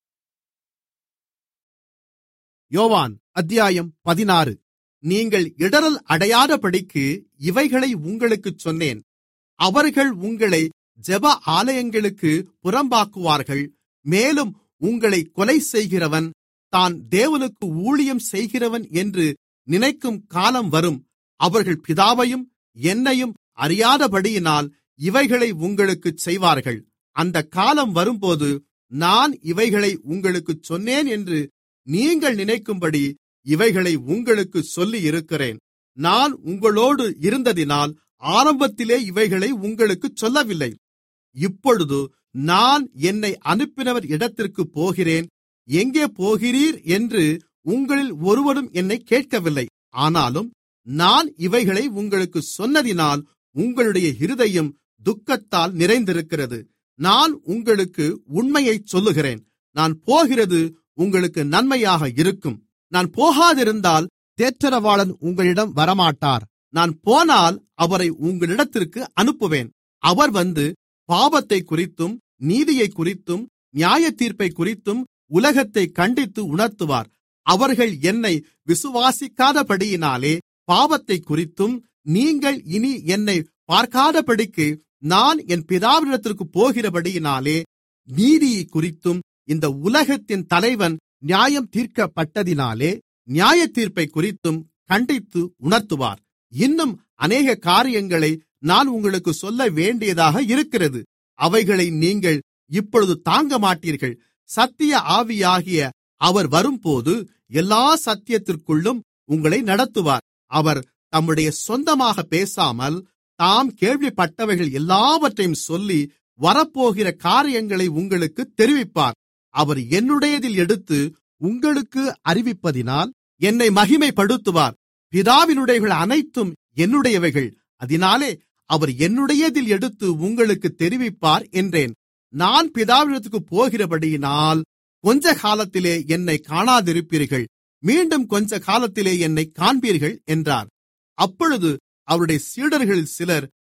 யோவான் அத்தியாயம் பதினாறு நீங்கள் இடறல் அடையாதபடிக்கு இவைகளை உங்களுக்குச் சொன்னேன் அவர்கள் உங்களை ஜெப ஆலயங்களுக்கு புறம்பாக்குவார்கள் மேலும் உங்களை கொலை செய்கிறவன் தான் தேவனுக்கு ஊழியம் செய்கிறவன் என்று நினைக்கும் காலம் வரும் அவர்கள் பிதாவையும் என்னையும் அறியாதபடியினால் இவைகளை உங்களுக்குச் செய்வார்கள் அந்த காலம் வரும்போது நான் இவைகளை உங்களுக்குச் சொன்னேன் என்று நீங்கள் நினைக்கும்படி இவைகளை உங்களுக்கு சொல்லியிருக்கிறேன் நான் உங்களோடு இருந்ததினால் ஆரம்பத்திலே இவைகளை உங்களுக்குச் சொல்லவில்லை இப்பொழுது நான் என்னை அனுப்பினவர் இடத்திற்கு போகிறேன் எங்கே போகிறீர் என்று உங்களில் ஒருவரும் என்னை கேட்கவில்லை ஆனாலும் நான் இவைகளை உங்களுக்கு சொன்னதினால் உங்களுடைய இருதயம் துக்கத்தால் நிறைந்திருக்கிறது நான் உங்களுக்கு உண்மையைச் சொல்லுகிறேன் நான் போகிறது உங்களுக்கு நன்மையாக இருக்கும் நான் போகாதிருந்தால் தேற்றரவாளன் உங்களிடம் வரமாட்டார் நான் போனால் அவரை உங்களிடத்திற்கு அனுப்புவேன் அவர் வந்து பாவத்தை குறித்தும் நீதியை குறித்தும் நியாயத்தீர்ப்பை குறித்தும் உலகத்தை கண்டித்து உணர்த்துவார் அவர்கள் என்னை விசுவாசிக்காதபடியினாலே பாவத்தை குறித்தும் நீங்கள் இனி என்னை பார்க்காதபடிக்கு நான் என் பிதாவினிடத்திற்கு போகிறபடியினாலே நீதியை குறித்தும் இந்த உலகத்தின் தலைவன் நியாயம் தீர்க்கப்பட்டதினாலே நியாயத்தீர்ப்பை குறித்தும் கண்டித்து உணர்த்துவார் இன்னும் அநேக காரியங்களை நான் உங்களுக்கு சொல்ல வேண்டியதாக இருக்கிறது அவைகளை நீங்கள் இப்பொழுது தாங்க மாட்டீர்கள் சத்திய ஆவியாகிய அவர் வரும்போது எல்லா சத்தியத்திற்குள்ளும் உங்களை நடத்துவார் அவர் தம்முடைய சொந்தமாக பேசாமல் தாம் கேள்விப்பட்டவைகள் எல்லாவற்றையும் சொல்லி வரப்போகிற காரியங்களை உங்களுக்கு தெரிவிப்பார் அவர் என்னுடையதில் எடுத்து உங்களுக்கு அறிவிப்பதினால் என்னை மகிமைப்படுத்துவார் பிதாவினுடையவைகள் அனைத்தும் என்னுடையவைகள் அதனாலே அவர் என்னுடையதில் எடுத்து உங்களுக்கு தெரிவிப்பார் என்றேன் நான் பிதாவினத்துக்கு போகிறபடியினால் கொஞ்ச காலத்திலே என்னை காணாதிருப்பீர்கள் மீண்டும் கொஞ்ச காலத்திலே என்னை காண்பீர்கள் என்றார் அப்பொழுது அவருடைய சீடர்களில் சிலர்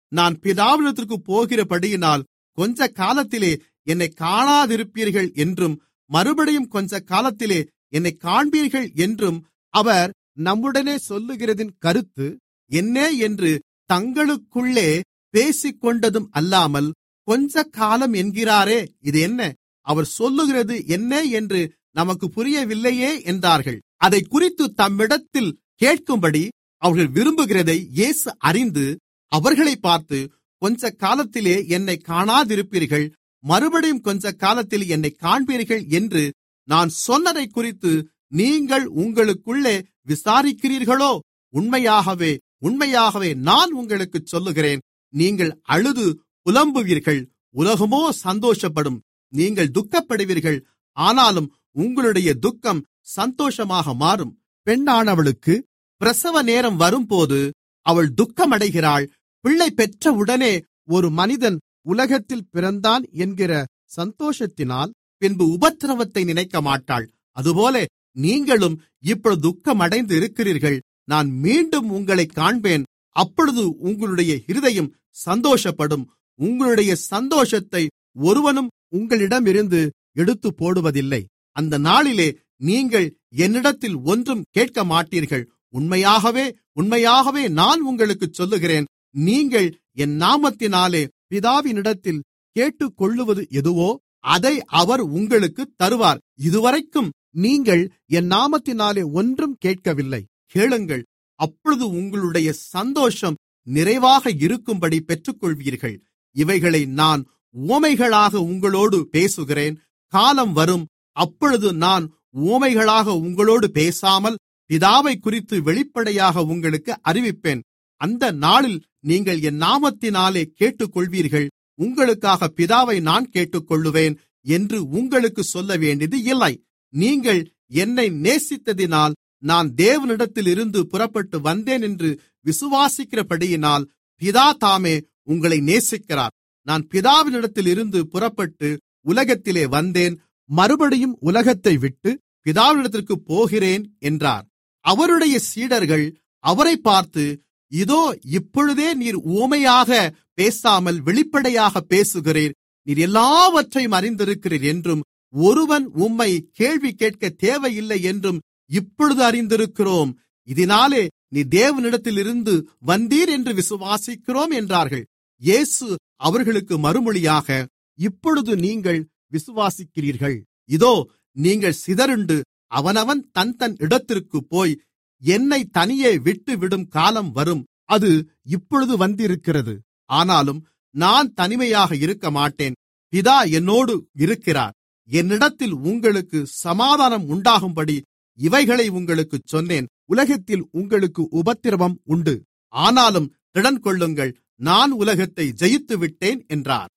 நான் பிதாவினத்திற்கு போகிறபடியினால் கொஞ்ச காலத்திலே என்னை காணாதிருப்பீர்கள் என்றும் மறுபடியும் கொஞ்ச காலத்திலே என்னை காண்பீர்கள் என்றும் அவர் நம்முடனே சொல்லுகிறதின் கருத்து என்ன என்று தங்களுக்குள்ளே பேசிக்கொண்டதும் அல்லாமல் கொஞ்ச காலம் என்கிறாரே இது என்ன அவர் சொல்லுகிறது என்ன என்று நமக்கு புரியவில்லையே என்றார்கள் அதை குறித்து தம்மிடத்தில் கேட்கும்படி அவர்கள் விரும்புகிறதை இயேசு அறிந்து அவர்களை பார்த்து கொஞ்ச காலத்திலே என்னை காணாதிருப்பீர்கள் மறுபடியும் கொஞ்ச காலத்தில் என்னை காண்பீர்கள் என்று நான் சொன்னதை குறித்து நீங்கள் உங்களுக்குள்ளே விசாரிக்கிறீர்களோ உண்மையாகவே உண்மையாகவே நான் உங்களுக்கு சொல்லுகிறேன் நீங்கள் அழுது புலம்புவீர்கள் உலகமோ சந்தோஷப்படும் நீங்கள் துக்கப்படுவீர்கள் ஆனாலும் உங்களுடைய துக்கம் சந்தோஷமாக மாறும் பெண்ணானவளுக்கு பிரசவ நேரம் வரும்போது அவள் துக்கமடைகிறாள் பிள்ளை பெற்றவுடனே ஒரு மனிதன் உலகத்தில் பிறந்தான் என்கிற சந்தோஷத்தினால் பின்பு உபத்திரவத்தை நினைக்க மாட்டாள் அதுபோல நீங்களும் இப்பொழுது துக்கமடைந்து இருக்கிறீர்கள் நான் மீண்டும் உங்களை காண்பேன் அப்பொழுது உங்களுடைய இருதயம் சந்தோஷப்படும் உங்களுடைய சந்தோஷத்தை ஒருவனும் உங்களிடமிருந்து எடுத்து போடுவதில்லை அந்த நாளிலே நீங்கள் என்னிடத்தில் ஒன்றும் கேட்க மாட்டீர்கள் உண்மையாகவே உண்மையாகவே நான் உங்களுக்கு சொல்லுகிறேன் நீங்கள் என் நாமத்தினாலே பிதாவினிடத்தில் கேட்டுக்கொள்ளுவது எதுவோ அதை அவர் உங்களுக்கு தருவார் இதுவரைக்கும் நீங்கள் என் நாமத்தினாலே ஒன்றும் கேட்கவில்லை கேளுங்கள் அப்பொழுது உங்களுடைய சந்தோஷம் நிறைவாக இருக்கும்படி பெற்றுக்கொள்வீர்கள் இவைகளை நான் உவமைகளாக உங்களோடு பேசுகிறேன் காலம் வரும் அப்பொழுது நான் உவமைகளாக உங்களோடு பேசாமல் பிதாவை குறித்து வெளிப்படையாக உங்களுக்கு அறிவிப்பேன் அந்த நாளில் நீங்கள் என் நாமத்தினாலே கேட்டுக்கொள்வீர்கள் உங்களுக்காக பிதாவை நான் கேட்டுக்கொள்ளுவேன் என்று உங்களுக்கு சொல்ல வேண்டியது இல்லை நீங்கள் என்னை நேசித்ததினால் நான் தேவனிடத்தில் இருந்து புறப்பட்டு வந்தேன் என்று விசுவாசிக்கிறபடியினால் பிதா தாமே உங்களை நேசிக்கிறார் நான் பிதாவினிடத்தில் இருந்து புறப்பட்டு உலகத்திலே வந்தேன் மறுபடியும் உலகத்தை விட்டு பிதாவினிடத்திற்கு போகிறேன் என்றார் அவருடைய சீடர்கள் அவரை பார்த்து இதோ இப்பொழுதே நீர் ஊமையாக பேசாமல் வெளிப்படையாக பேசுகிறீர் நீர் எல்லாவற்றையும் அறிந்திருக்கிறீர் என்றும் ஒருவன் உம்மை கேள்வி கேட்க தேவையில்லை என்றும் இப்பொழுது அறிந்திருக்கிறோம் இதனாலே நீ தேவனிடத்திலிருந்து வந்தீர் என்று விசுவாசிக்கிறோம் என்றார்கள் இயேசு அவர்களுக்கு மறுமொழியாக இப்பொழுது நீங்கள் விசுவாசிக்கிறீர்கள் இதோ நீங்கள் சிதறுண்டு அவனவன் தன் தன் இடத்திற்கு போய் என்னை தனியே விட்டுவிடும் காலம் வரும் அது இப்பொழுது வந்திருக்கிறது ஆனாலும் நான் தனிமையாக இருக்க மாட்டேன் பிதா என்னோடு இருக்கிறார் என்னிடத்தில் உங்களுக்கு சமாதானம் உண்டாகும்படி இவைகளை உங்களுக்குச் சொன்னேன் உலகத்தில் உங்களுக்கு உபத்திரவம் உண்டு ஆனாலும் திடன் கொள்ளுங்கள் நான் உலகத்தை ஜெயித்துவிட்டேன் என்றார்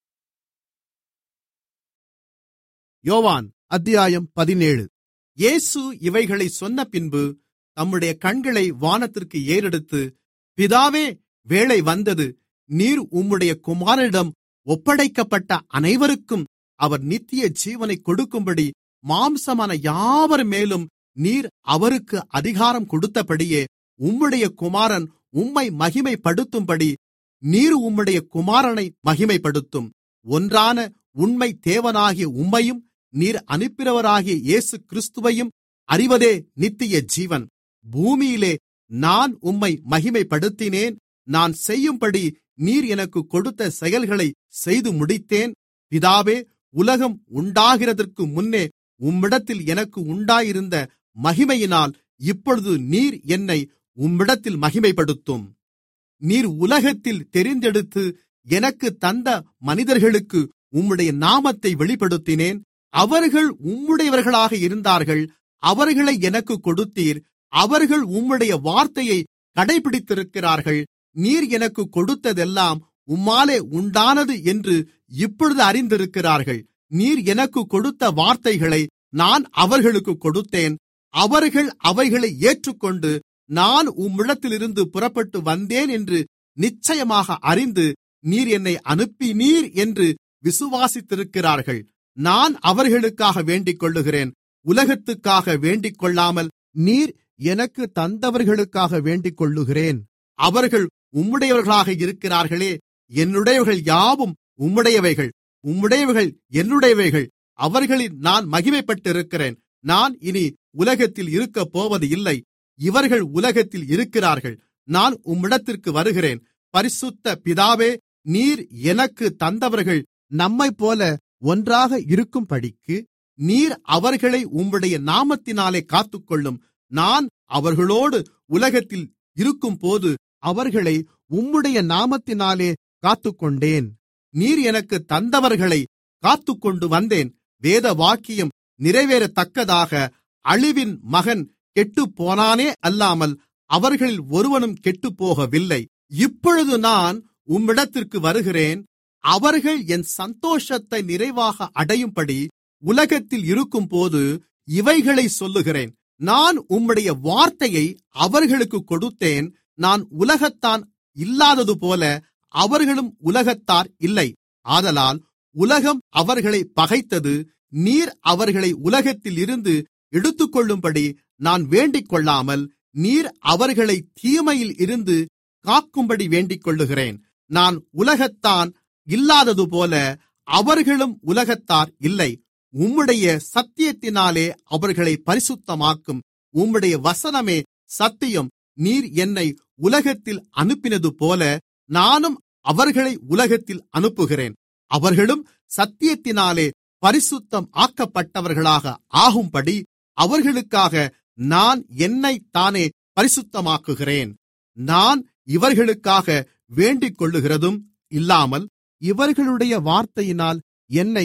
யோவான் அத்தியாயம் பதினேழு இயேசு இவைகளை சொன்ன பின்பு தம்முடைய கண்களை வானத்திற்கு ஏறெடுத்து பிதாவே வேளை வந்தது நீர் உம்முடைய குமாரனிடம் ஒப்படைக்கப்பட்ட அனைவருக்கும் அவர் நித்திய ஜீவனை கொடுக்கும்படி மாம்சமான யாவர் மேலும் நீர் அவருக்கு அதிகாரம் கொடுத்தபடியே உம்முடைய குமாரன் உம்மை மகிமைப்படுத்தும்படி நீர் உம்முடைய குமாரனை மகிமைப்படுத்தும் ஒன்றான உண்மை தேவனாகிய உம்மையும் நீர் அனுப்பினவராகிய இயேசு கிறிஸ்துவையும் அறிவதே நித்திய ஜீவன் பூமியிலே நான் உம்மை மகிமைப்படுத்தினேன் நான் செய்யும்படி நீர் எனக்கு கொடுத்த செயல்களை செய்து முடித்தேன் பிதாவே உலகம் உண்டாகிறதற்கு முன்னே உம்மிடத்தில் எனக்கு உண்டாயிருந்த மகிமையினால் இப்பொழுது நீர் என்னை உம்மிடத்தில் மகிமைப்படுத்தும் நீர் உலகத்தில் தெரிந்தெடுத்து எனக்கு தந்த மனிதர்களுக்கு உம்முடைய நாமத்தை வெளிப்படுத்தினேன் அவர்கள் உம்முடையவர்களாக இருந்தார்கள் அவர்களை எனக்கு கொடுத்தீர் அவர்கள் உம்முடைய வார்த்தையை கடைபிடித்திருக்கிறார்கள் நீர் எனக்கு கொடுத்ததெல்லாம் உம்மாலே உண்டானது என்று இப்பொழுது அறிந்திருக்கிறார்கள் நீர் எனக்கு கொடுத்த வார்த்தைகளை நான் அவர்களுக்கு கொடுத்தேன் அவர்கள் அவைகளை ஏற்றுக்கொண்டு நான் உம்மிடத்திலிருந்து புறப்பட்டு வந்தேன் என்று நிச்சயமாக அறிந்து நீர் என்னை அனுப்பினீர் என்று விசுவாசித்திருக்கிறார்கள் நான் அவர்களுக்காக வேண்டிக்கொள்ளுகிறேன் உலகத்துக்காக வேண்டிக்கொள்ளாமல் நீர் எனக்கு தந்தவர்களுக்காக வேண்டிக்கொள்ளுகிறேன் அவர்கள் உம்முடையவர்களாக இருக்கிறார்களே என்னுடையவைகள் யாவும் உம்முடையவைகள் உம்முடையவைகள் என்னுடையவைகள் அவர்களில் நான் மகிமைப்பட்டிருக்கிறேன் நான் இனி உலகத்தில் இருக்கப் போவது இல்லை இவர்கள் உலகத்தில் இருக்கிறார்கள் நான் உம்மிடத்திற்கு வருகிறேன் பரிசுத்த பிதாவே நீர் எனக்கு தந்தவர்கள் நம்மைப்போல ஒன்றாக இருக்கும்படிக்கு நீர் அவர்களை உம்முடைய நாமத்தினாலே காத்துக்கொள்ளும் நான் அவர்களோடு உலகத்தில் இருக்கும்போது அவர்களை உம்முடைய நாமத்தினாலே காத்துக்கொண்டேன் நீர் எனக்கு தந்தவர்களை காத்துக்கொண்டு வந்தேன் வேத வாக்கியம் நிறைவேறத்தக்கதாக அழிவின் மகன் கெட்டுப்போனானே அல்லாமல் அவர்களில் ஒருவனும் கெட்டுப்போகவில்லை இப்பொழுது நான் உம்மிடத்திற்கு வருகிறேன் அவர்கள் என் சந்தோஷத்தை நிறைவாக அடையும்படி உலகத்தில் இருக்கும்போது இவைகளை சொல்லுகிறேன் நான் உம்முடைய வார்த்தையை அவர்களுக்கு கொடுத்தேன் நான் உலகத்தான் இல்லாததுபோல அவர்களும் உலகத்தார் இல்லை ஆதலால் உலகம் அவர்களை பகைத்தது நீர் அவர்களை உலகத்தில் இருந்து எடுத்துக்கொள்ளும்படி நான் வேண்டிக்கொள்ளாமல் நீர் அவர்களை தீமையில் இருந்து காக்கும்படி வேண்டிக்கொள்ளுகிறேன் நான் உலகத்தான் இல்லாததுபோல அவர்களும் உலகத்தார் இல்லை உம்முடைய சத்தியத்தினாலே அவர்களை பரிசுத்தமாக்கும் உம்முடைய வசனமே சத்தியம் நீர் என்னை உலகத்தில் அனுப்பினது போல நானும் அவர்களை உலகத்தில் அனுப்புகிறேன் அவர்களும் சத்தியத்தினாலே பரிசுத்தம் ஆக்கப்பட்டவர்களாக ஆகும்படி அவர்களுக்காக நான் என்னைத்தானே பரிசுத்தமாக்குகிறேன் நான் இவர்களுக்காக வேண்டிக்கொள்ளுகிறதும் இல்லாமல் இவர்களுடைய வார்த்தையினால் என்னை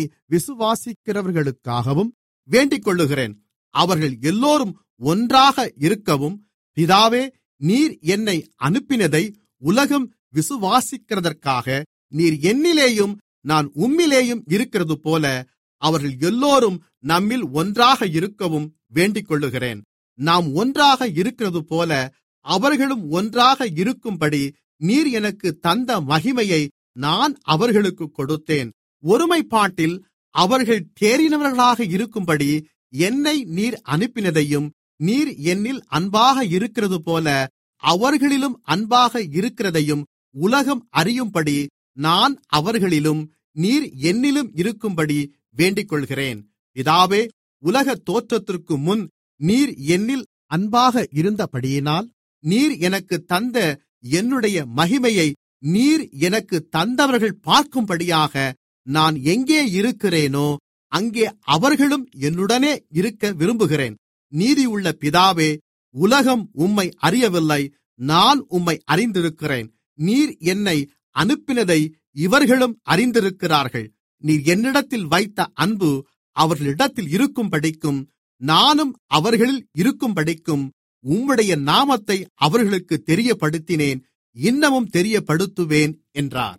விசுவாசிக்கிறவர்களுக்காகவும் வேண்டிக்கொள்ளுகிறேன் அவர்கள் எல்லோரும் ஒன்றாக இருக்கவும் பிதாவே நீர் என்னை அனுப்பினதை உலகம் விசுவாசிக்கிறதற்காக நீர் என்னிலேயும் நான் உம்மிலேயும் இருக்கிறது போல அவர்கள் எல்லோரும் நம்மில் ஒன்றாக இருக்கவும் வேண்டிக்கொள்ளுகிறேன் நாம் ஒன்றாக இருக்கிறது போல அவர்களும் ஒன்றாக இருக்கும்படி நீர் எனக்கு தந்த மகிமையை நான் அவர்களுக்கு கொடுத்தேன் ஒருமைப்பாட்டில் அவர்கள் தேறினவர்களாக இருக்கும்படி என்னை நீர் அனுப்பினதையும் நீர் என்னில் அன்பாக இருக்கிறது போல அவர்களிலும் அன்பாக இருக்கிறதையும் உலகம் அறியும்படி நான் அவர்களிலும் நீர் என்னிலும் இருக்கும்படி வேண்டிக்கொள்கிறேன் பிதாவே உலக தோற்றத்திற்கு முன் நீர் என்னில் அன்பாக இருந்தபடியினால் நீர் எனக்கு தந்த என்னுடைய மகிமையை நீர் எனக்கு தந்தவர்கள் பார்க்கும்படியாக நான் எங்கே இருக்கிறேனோ அங்கே அவர்களும் என்னுடனே இருக்க விரும்புகிறேன் நீதியுள்ள பிதாவே உலகம் உம்மை அறியவில்லை நான் உம்மை அறிந்திருக்கிறேன் நீர் என்னை அனுப்பினதை இவர்களும் அறிந்திருக்கிறார்கள் நீர் என்னிடத்தில் வைத்த அன்பு அவர்களிடத்தில் இருக்கும்படிக்கும் நானும் அவர்களில் இருக்கும்படிக்கும் உம்முடைய நாமத்தை அவர்களுக்கு தெரியப்படுத்தினேன் இன்னமும் தெரியப்படுத்துவேன் என்றார்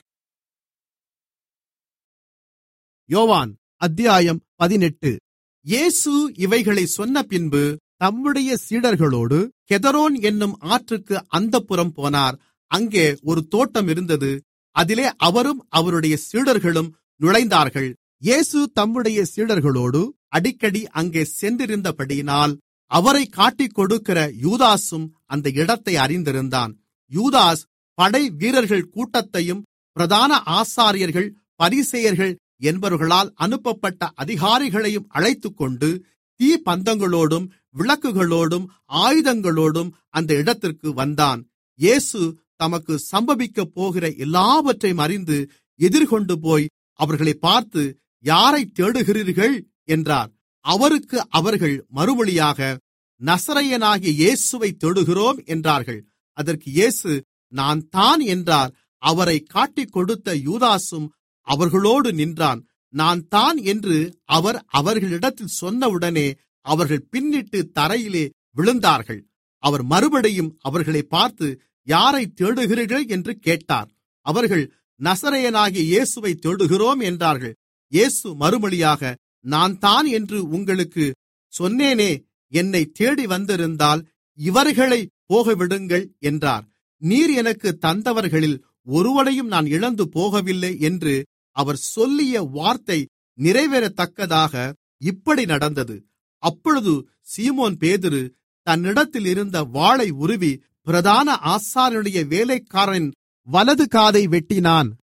யோவான் அத்தியாயம் பதினெட்டு இயேசு இவைகளை சொன்னபின்பு தம்முடைய சீடர்களோடு கெதரோன் என்னும் ஆற்றுக்கு அந்தப்புறம் போனார் அங்கே ஒரு தோட்டம் இருந்தது அதிலே அவரும் அவருடைய சீடர்களும் நுழைந்தார்கள் இயேசு தம்முடைய சீடர்களோடு அடிக்கடி அங்கே சென்றிருந்தபடியினால் அவரை காட்டிக் கொடுக்கிற யூதாசும் அந்த இடத்தை அறிந்திருந்தான் யூதாஸ் படை வீரர்கள் கூட்டத்தையும் பிரதான ஆசாரியர்கள் பரிசேயர்கள் என்பவர்களால் அனுப்பப்பட்ட அதிகாரிகளையும் அழைத்துக்கொண்டு தீப்பந்தங்களோடும் விளக்குகளோடும் ஆயுதங்களோடும் அந்த இடத்திற்கு வந்தான் இயேசு தமக்கு சம்பவிக்கப் போகிற எல்லாவற்றையும் அறிந்து எதிர்கொண்டு போய் அவர்களை பார்த்து யாரை தேடுகிறீர்கள் என்றார் அவருக்கு அவர்கள் மறுமொழியாக நசரையனாகிய இயேசுவை தேடுகிறோம் என்றார்கள் அதற்கு இயேசு நான் தான் என்றார் அவரை காட்டிக் கொடுத்த யூதாசும் அவர்களோடு நின்றான் நான் தான் என்று அவர் அவர்களிடத்தில் சொன்னவுடனே அவர்கள் பின்னிட்டு தரையிலே விழுந்தார்கள் அவர் மறுபடியும் அவர்களை பார்த்து யாரை தேடுகிறீர்கள் என்று கேட்டார் அவர்கள் நசரேயனாகிய இயேசுவை தேடுகிறோம் என்றார்கள் இயேசு மறுமொழியாக நான் தான் என்று உங்களுக்கு சொன்னேனே என்னை தேடி வந்திருந்தால் இவர்களை போகவிடுங்கள் என்றார் நீர் எனக்கு தந்தவர்களில் ஒருவனையும் நான் இழந்து போகவில்லை என்று அவர் சொல்லிய வார்த்தை நிறைவேறத்தக்கதாக இப்படி நடந்தது அப்பொழுது சீமோன் பேதுரு தன்னிடத்தில் இருந்த வாளை உருவி பிரதான ஆசாரியனுடைய வேலைக்காரனின் வலது காதை வெட்டினான்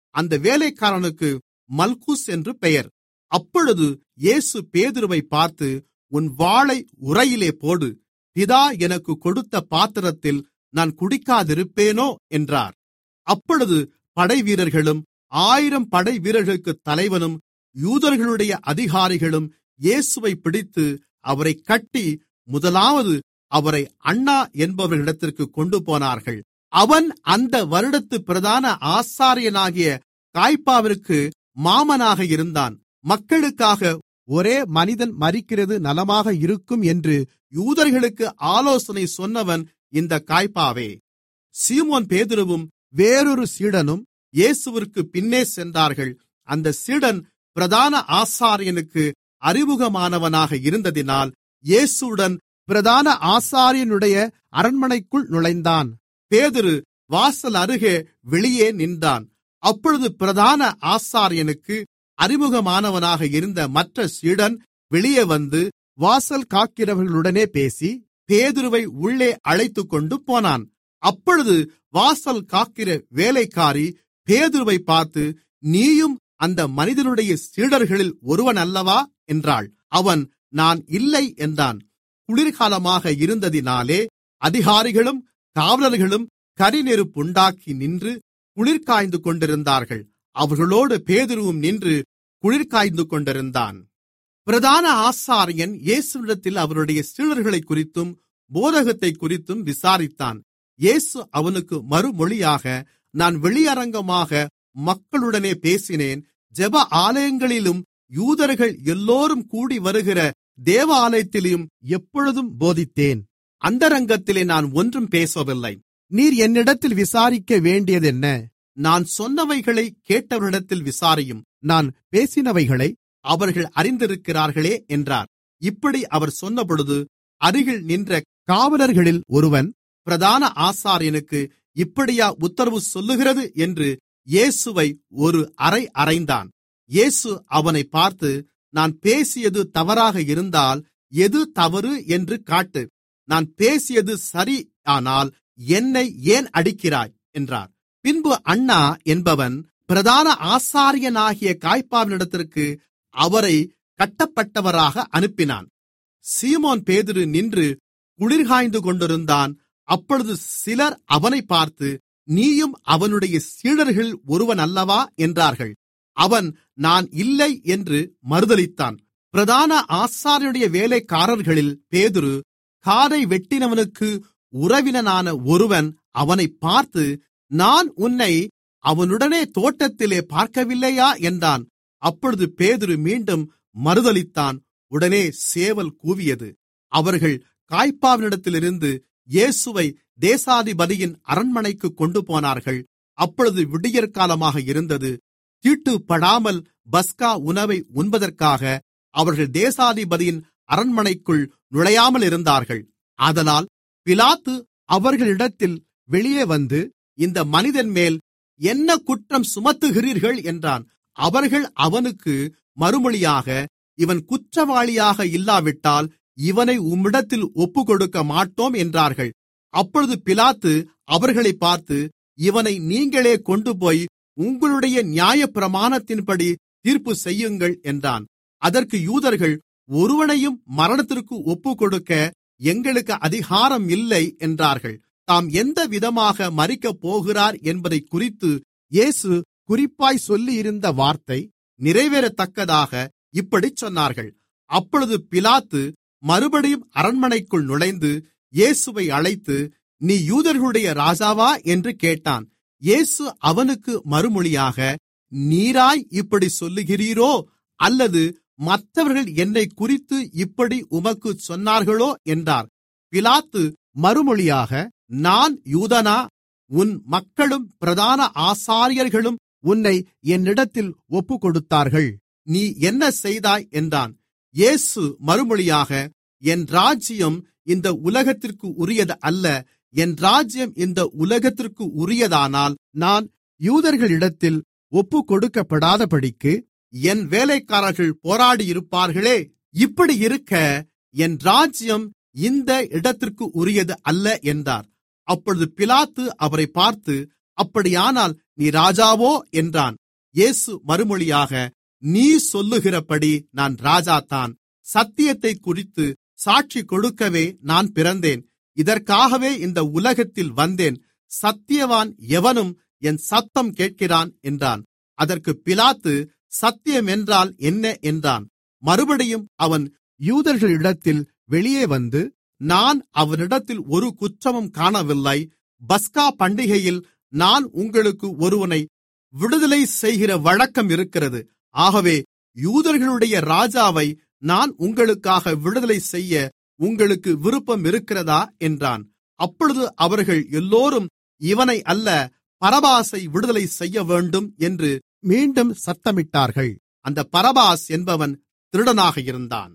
அந்த வேலைக்காரனுக்கு மல்குஸ் என்று பெயர் அப்பொழுது இயேசு பேதுருவை பார்த்து உன் வாளை உரையிலே போடு பிதா எனக்கு கொடுத்த பாத்திரத்தில் நான் குடிக்காதிருப்பேனோ என்றார் அப்பொழுது படைவீரர்களும் ஆயிரம் படைவீரர்களுக்கு தலைவனும் யூதர்களுடைய அதிகாரிகளும் இயேசுவை பிடித்து அவரை கட்டி முதலாவது அவரை அண்ணா என்பவர்களிடத்திற்கு கொண்டு போனார்கள் அவன் அந்த வருடத்து பிரதான ஆசாரியனாகிய காய்பாவிற்கு மாமனாக இருந்தான் மக்களுக்காக ஒரே மனிதன் மரிக்கிறது நலமாக இருக்கும் என்று யூதர்களுக்கு ஆலோசனை சொன்னவன் இந்த காய்பாவே சீமோன் பேதுருவும் வேறொரு சீடனும் இயேசுவிற்கு பின்னே சென்றார்கள் அந்த சீடன் பிரதான ஆசாரியனுக்கு அறிமுகமானவனாக இருந்ததினால் இயேசுவுடன் பிரதான ஆசாரியனுடைய அரண்மனைக்குள் நுழைந்தான் பேதுரு வாசல் அருகே வெளியே நின்றான் அப்பொழுது பிரதான ஆசாரியனுக்கு அறிமுகமானவனாக இருந்த மற்ற சீடன் வெளியே வந்து வாசல் காக்கிறவர்களுடனே பேசி பேதுருவை உள்ளே அழைத்துக்கொண்டு போனான் அப்பொழுது வாசல் காக்கிற வேலைக்காரி பேதுருவை பார்த்து நீயும் அந்த மனிதனுடைய சீடர்களில் ஒருவன் அல்லவா என்றாள் அவன் நான் இல்லை என்றான் குளிர்காலமாக இருந்ததினாலே அதிகாரிகளும் காவலர்களும் கரிநெருப்புண்டாக்கி நின்று குளிர்காய்ந்து கொண்டிருந்தார்கள் அவர்களோடு பேதுருவும் நின்று குளிர்காய்ந்து கொண்டிருந்தான் பிரதான ஆசாரியன் இயேசுவிடத்தில் அவருடைய சீடர்களை குறித்தும் போதகத்தை குறித்தும் விசாரித்தான் இயேசு அவனுக்கு மறுமொழியாக நான் வெளியரங்கமாக மக்களுடனே பேசினேன் ஜெப ஆலயங்களிலும் யூதர்கள் எல்லோரும் கூடி வருகிற தேவாலயத்திலும் எப்பொழுதும் போதித்தேன் அந்தரங்கத்திலே நான் ஒன்றும் பேசவில்லை நீர் என்னிடத்தில் விசாரிக்க வேண்டியதென்ன நான் சொன்னவைகளை கேட்டவரிடத்தில் விசாரியும் நான் பேசினவைகளை அவர்கள் அறிந்திருக்கிறார்களே என்றார் இப்படி அவர் சொன்னபொழுது அருகில் நின்ற காவலர்களில் ஒருவன் பிரதான ஆசாரியனுக்கு இப்படியா உத்தரவு சொல்லுகிறது என்று இயேசுவை ஒரு அறை அறைந்தான் இயேசு அவனை பார்த்து நான் பேசியது தவறாக இருந்தால் எது தவறு என்று காட்டு நான் பேசியது சரி ஆனால் என்னை ஏன் அடிக்கிறாய் என்றார் பின்பு அண்ணா என்பவன் பிரதான ஆசாரியனாகிய காய்ப்பாவினிடத்திற்கு அவரை கட்டப்பட்டவராக அனுப்பினான் சீமோன் பேதுரு நின்று குளிர்காய்ந்து கொண்டிருந்தான் அப்பொழுது சிலர் அவனை பார்த்து நீயும் அவனுடைய சீடர்கள் ஒருவன் அல்லவா என்றார்கள் அவன் நான் இல்லை என்று மறுதலித்தான் பிரதான ஆசாரியனுடைய வேலைக்காரர்களில் பேதுரு காதை வெட்டினவனுக்கு உறவினனான ஒருவன் அவனை பார்த்து நான் உன்னை அவனுடனே தோட்டத்திலே பார்க்கவில்லையா என்றான் அப்பொழுது பேதுரு மீண்டும் மறுதலித்தான் உடனே சேவல் கூவியது அவர்கள் காய்ப்பாவினிடத்திலிருந்து இயேசுவை தேசாதிபதியின் அரண்மனைக்கு கொண்டு போனார்கள் அப்பொழுது விடியற்காலமாக இருந்தது தீட்டுப்படாமல் பஸ்கா உணவை உண்பதற்காக அவர்கள் தேசாதிபதியின் அரண்மனைக்குள் நுழையாமல் இருந்தார்கள் ஆதலால் பிலாத்து அவர்களிடத்தில் வெளியே வந்து இந்த மனிதன் மேல் என்ன குற்றம் சுமத்துகிறீர்கள் என்றான் அவர்கள் அவனுக்கு மறுமொழியாக இவன் குற்றவாளியாக இல்லாவிட்டால் இவனை உம்மிடத்தில் ஒப்புக்கொடுக்க மாட்டோம் என்றார்கள் அப்பொழுது பிலாத்து அவர்களை பார்த்து இவனை நீங்களே கொண்டுபோய் உங்களுடைய நியாயப்பிரமாணத்தின்படி தீர்ப்பு செய்யுங்கள் என்றான் அதற்கு யூதர்கள் ஒருவனையும் மரணத்திற்கு ஒப்புக்கொடுக்க எங்களுக்கு அதிகாரம் இல்லை என்றார்கள் தாம் எந்த விதமாக மறிக்கப் போகிறார் என்பதை குறித்து இயேசு குறிப்பாய் சொல்லியிருந்த வார்த்தை நிறைவேறத்தக்கதாக இப்படிச் சொன்னார்கள் அப்பொழுது பிலாத்து மறுபடியும் அரண்மனைக்குள் நுழைந்து இயேசுவை அழைத்து நீ யூதர்களுடைய ராஜாவா என்று கேட்டான் இயேசு அவனுக்கு மறுமொழியாக நீராய் இப்படி சொல்லுகிறீரோ அல்லது மற்றவர்கள் என்னை குறித்து இப்படி உமக்கு சொன்னார்களோ என்றார் பிலாத்து மறுமொழியாக நான் யூதனா உன் மக்களும் பிரதான ஆசாரியர்களும் உன்னை என்னிடத்தில் ஒப்புக்கொடுத்தார்கள் நீ என்ன செய்தாய் என்றான் இயேசு மறுமொழியாக என் ராஜ்யம் இந்த உலகத்திற்கு உரியது அல்ல என் ராஜ்யம் இந்த உலகத்திற்கு உரியதானால் நான் யூதர்களிடத்தில் ஒப்புக்கொடுக்கப்படாதபடிக்கு என் வேலைக்காரர்கள் போராடியிருப்பார்களே இப்படி இருக்க என் ராஜ்யம் இந்த இடத்திற்கு உரியது அல்ல என்றார் அப்பொழுது பிலாத்து அவரை பார்த்து அப்படியானால் நீ ராஜாவோ என்றான் இயேசு மறுமொழியாக நீ சொல்லுகிறபடி நான் ராஜாதான் சத்தியத்தை குறித்து சாட்சி கொடுக்கவே நான் பிறந்தேன் இதற்காகவே இந்த உலகத்தில் வந்தேன் சத்தியவான் எவனும் என் சத்தம் கேட்கிறான் என்றான் அதற்கு பிலாத்து சத்தியம் என்றால் என்ன என்றான் மறுபடியும் அவன் யூதர்களிடத்தில் வெளியே வந்து நான் அவனிடத்தில் ஒரு குற்றமும் காணவில்லை பஸ்கா பண்டிகையில் நான் உங்களுக்கு ஒருவனை விடுதலை செய்கிற வழக்கம் இருக்கிறது ஆகவே யூதர்களுடைய ராஜாவை நான் உங்களுக்காக விடுதலை செய்ய உங்களுக்கு விருப்பம் இருக்கிறதா என்றான் அப்பொழுது அவர்கள் எல்லோரும் இவனை அல்ல பரபாசை விடுதலை செய்ய வேண்டும் என்று மீண்டும் சத்தமிட்டார்கள் அந்த பரபாஸ் என்பவன் திருடனாக இருந்தான்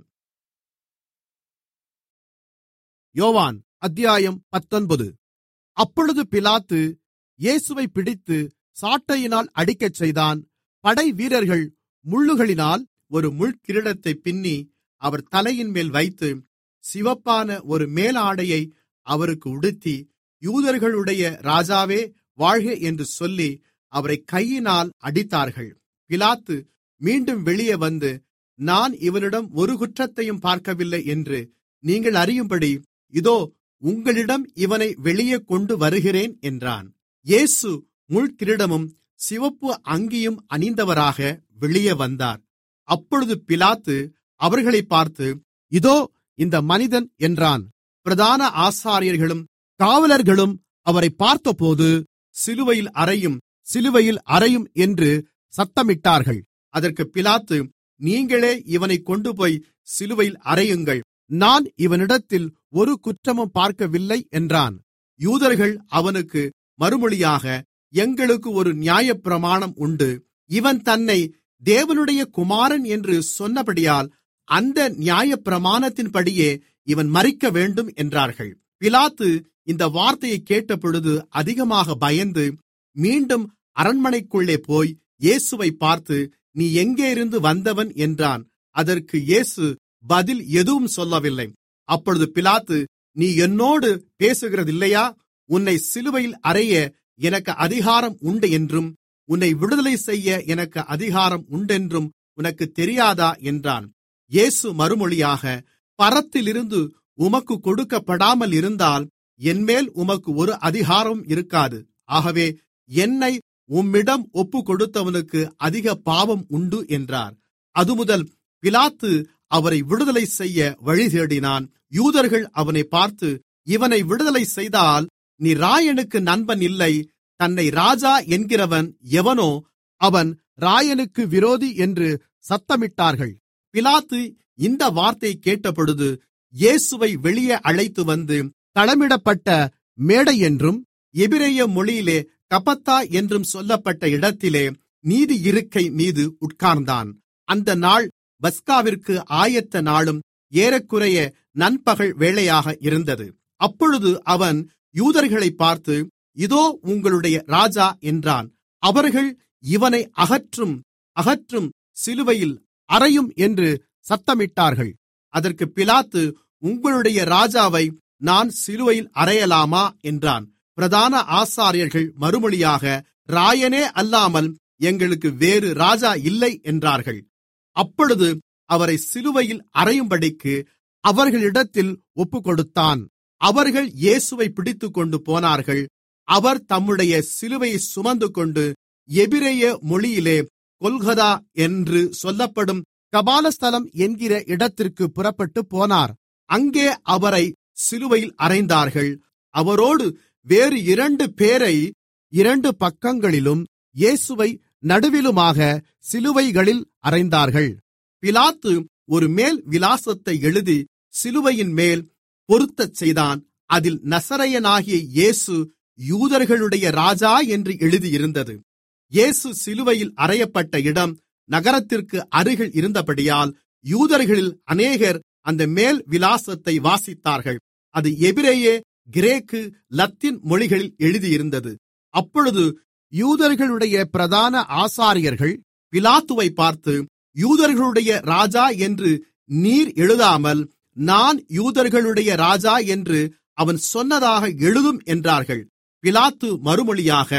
யோவான் அத்தியாயம் பத்தொன்பது அப்பொழுது பிலாத்து இயேசுவை பிடித்து சாட்டையினால் அடிக்கச் செய்தான் படை வீரர்கள் முள்ளுகளினால் ஒரு முள்கிரீடத்தை பின்னி அவர் தலையின் மேல் வைத்து சிவப்பான ஒரு மேலாடையை அவருக்கு உடுத்தி யூதர்களுடைய ராஜாவே வாழ்க என்று சொல்லி அவரை கையினால் அடித்தார்கள் பிலாத்து மீண்டும் வெளியே வந்து நான் இவனிடம் ஒரு குற்றத்தையும் பார்க்கவில்லை என்று நீங்கள் அறியும்படி இதோ உங்களிடம் இவனை வெளியே கொண்டு வருகிறேன் என்றான் இயேசு முள்கிரீடமும் சிவப்பு அங்கியும் அணிந்தவராக வெளியே வந்தார் அப்பொழுது பிலாத்து அவர்களை பார்த்து இதோ இந்த மனிதன் என்றான் பிரதான ஆசாரியர்களும் காவலர்களும் அவரை பார்த்தபோது சிலுவையில் அறையும் சிலுவையில் அறையும் என்று சத்தமிட்டார்கள் அதற்கு பிலாத்து நீங்களே இவனை கொண்டுபோய் சிலுவையில் அறையுங்கள் நான் இவனிடத்தில் ஒரு குற்றமும் பார்க்கவில்லை என்றான் யூதர்கள் அவனுக்கு மறுமொழியாக எங்களுக்கு ஒரு நியாயப்பிரமாணம் உண்டு இவன் தன்னை தேவனுடைய குமாரன் என்று சொன்னபடியால் அந்த நியாயப்பிரமாணத்தின்படியே இவன் மறிக்க வேண்டும் என்றார்கள் பிலாத்து இந்த வார்த்தையை கேட்டபொழுது அதிகமாக பயந்து மீண்டும் அரண்மனைக்குள்ளே போய் இயேசுவை பார்த்து நீ எங்கேயிருந்து வந்தவன் என்றான் அதற்கு இயேசு பதில் எதுவும் சொல்லவில்லை அப்பொழுது பிலாத்து நீ என்னோடு பேசுகிறதில்லையா உன்னை சிலுவையில் அறைய எனக்கு அதிகாரம் உண்டு என்றும் உன்னை விடுதலை செய்ய எனக்கு அதிகாரம் உண்டென்றும் உனக்கு தெரியாதா என்றான் இயேசு மறுமொழியாக பரத்திலிருந்து உமக்கு கொடுக்கப்படாமல் இருந்தால் என்மேல் உமக்கு ஒரு அதிகாரம் இருக்காது ஆகவே என்னை உம்மிடம் ஒப்புக்கொடுத்தவனுக்கு அதிக பாவம் உண்டு என்றார் அதுமுதல் பிலாத்து அவரை விடுதலை செய்ய வழி தேடினான் யூதர்கள் அவனை பார்த்து இவனை விடுதலை செய்தால் நீ ராயனுக்கு நண்பன் இல்லை தன்னை ராஜா என்கிறவன் எவனோ அவன் ராயனுக்கு விரோதி என்று சத்தமிட்டார்கள் பிலாத்து இந்த வார்த்தையை கேட்டபொழுது இயேசுவை வெளியே அழைத்து வந்து தளமிடப்பட்ட மேடை என்றும் எபிரேய மொழியிலே கபத்தா என்றும் சொல்லப்பட்ட இடத்திலே நீதி இருக்கை மீது உட்கார்ந்தான் அந்த நாள் பஸ்காவிற்கு ஆயத்த நாளும் ஏறக்குறைய நண்பகல் வேளையாக இருந்தது அப்பொழுது அவன் யூதர்களை பார்த்து இதோ உங்களுடைய ராஜா என்றான் அவர்கள் இவனை அகற்றும் அகற்றும் சிலுவையில் அறையும் என்று சத்தமிட்டார்கள் அதற்கு பிலாத்து உங்களுடைய ராஜாவை நான் சிலுவையில் அறையலாமா என்றான் பிரதான ஆசாரியர்கள் மறுமொழியாக ராயனே அல்லாமல் எங்களுக்கு வேறு ராஜா இல்லை என்றார்கள் அப்பொழுது அவரை சிலுவையில் அறையும்படிக்கு அவர்களிடத்தில் ஒப்புக்கொடுத்தான் அவர்கள் இயேசுவை பிடித்துக்கொண்டு போனார்கள் அவர் தம்முடைய சிலுவையை சுமந்துகொண்டு எபிரேய மொழியிலே கொல்கதா என்று சொல்லப்படும் கபாலஸ்தலம் என்கிற இடத்திற்கு புறப்பட்டு போனார் அங்கே அவரை சிலுவையில் அறைந்தார்கள் அவரோடு வேறு இரண்டு பேரை இரண்டு பக்கங்களிலும் இயேசுவை நடுவிலுமாக சிலுவைகளில் அறைந்தார்கள் பிலாத்து ஒரு மேல் விலாசத்தை எழுதி சிலுவையின் மேல் பொருத்தச் செய்தான் அதில் நசரையனாகிய இயேசு யூதர்களுடைய ராஜா என்று எழுதியிருந்தது இயேசு சிலுவையில் அறையப்பட்ட இடம் நகரத்திற்கு அருகில் இருந்தபடியால் யூதர்களில் அநேகர் அந்த மேல் விலாசத்தை வாசித்தார்கள் அது எபிரேய கிரேக்கு லத்தீன் மொழிகளில் எழுதியிருந்தது அப்பொழுது யூதர்களுடைய பிரதான ஆசாரியர்கள் பிலாத்துவை பார்த்து யூதர்களுடைய ராஜா என்று நீர் எழுதாமல் நான் யூதர்களுடைய ராஜா என்று அவன் சொன்னதாக எழுதும் என்றார்கள் பிலாத்து மறுமொழியாக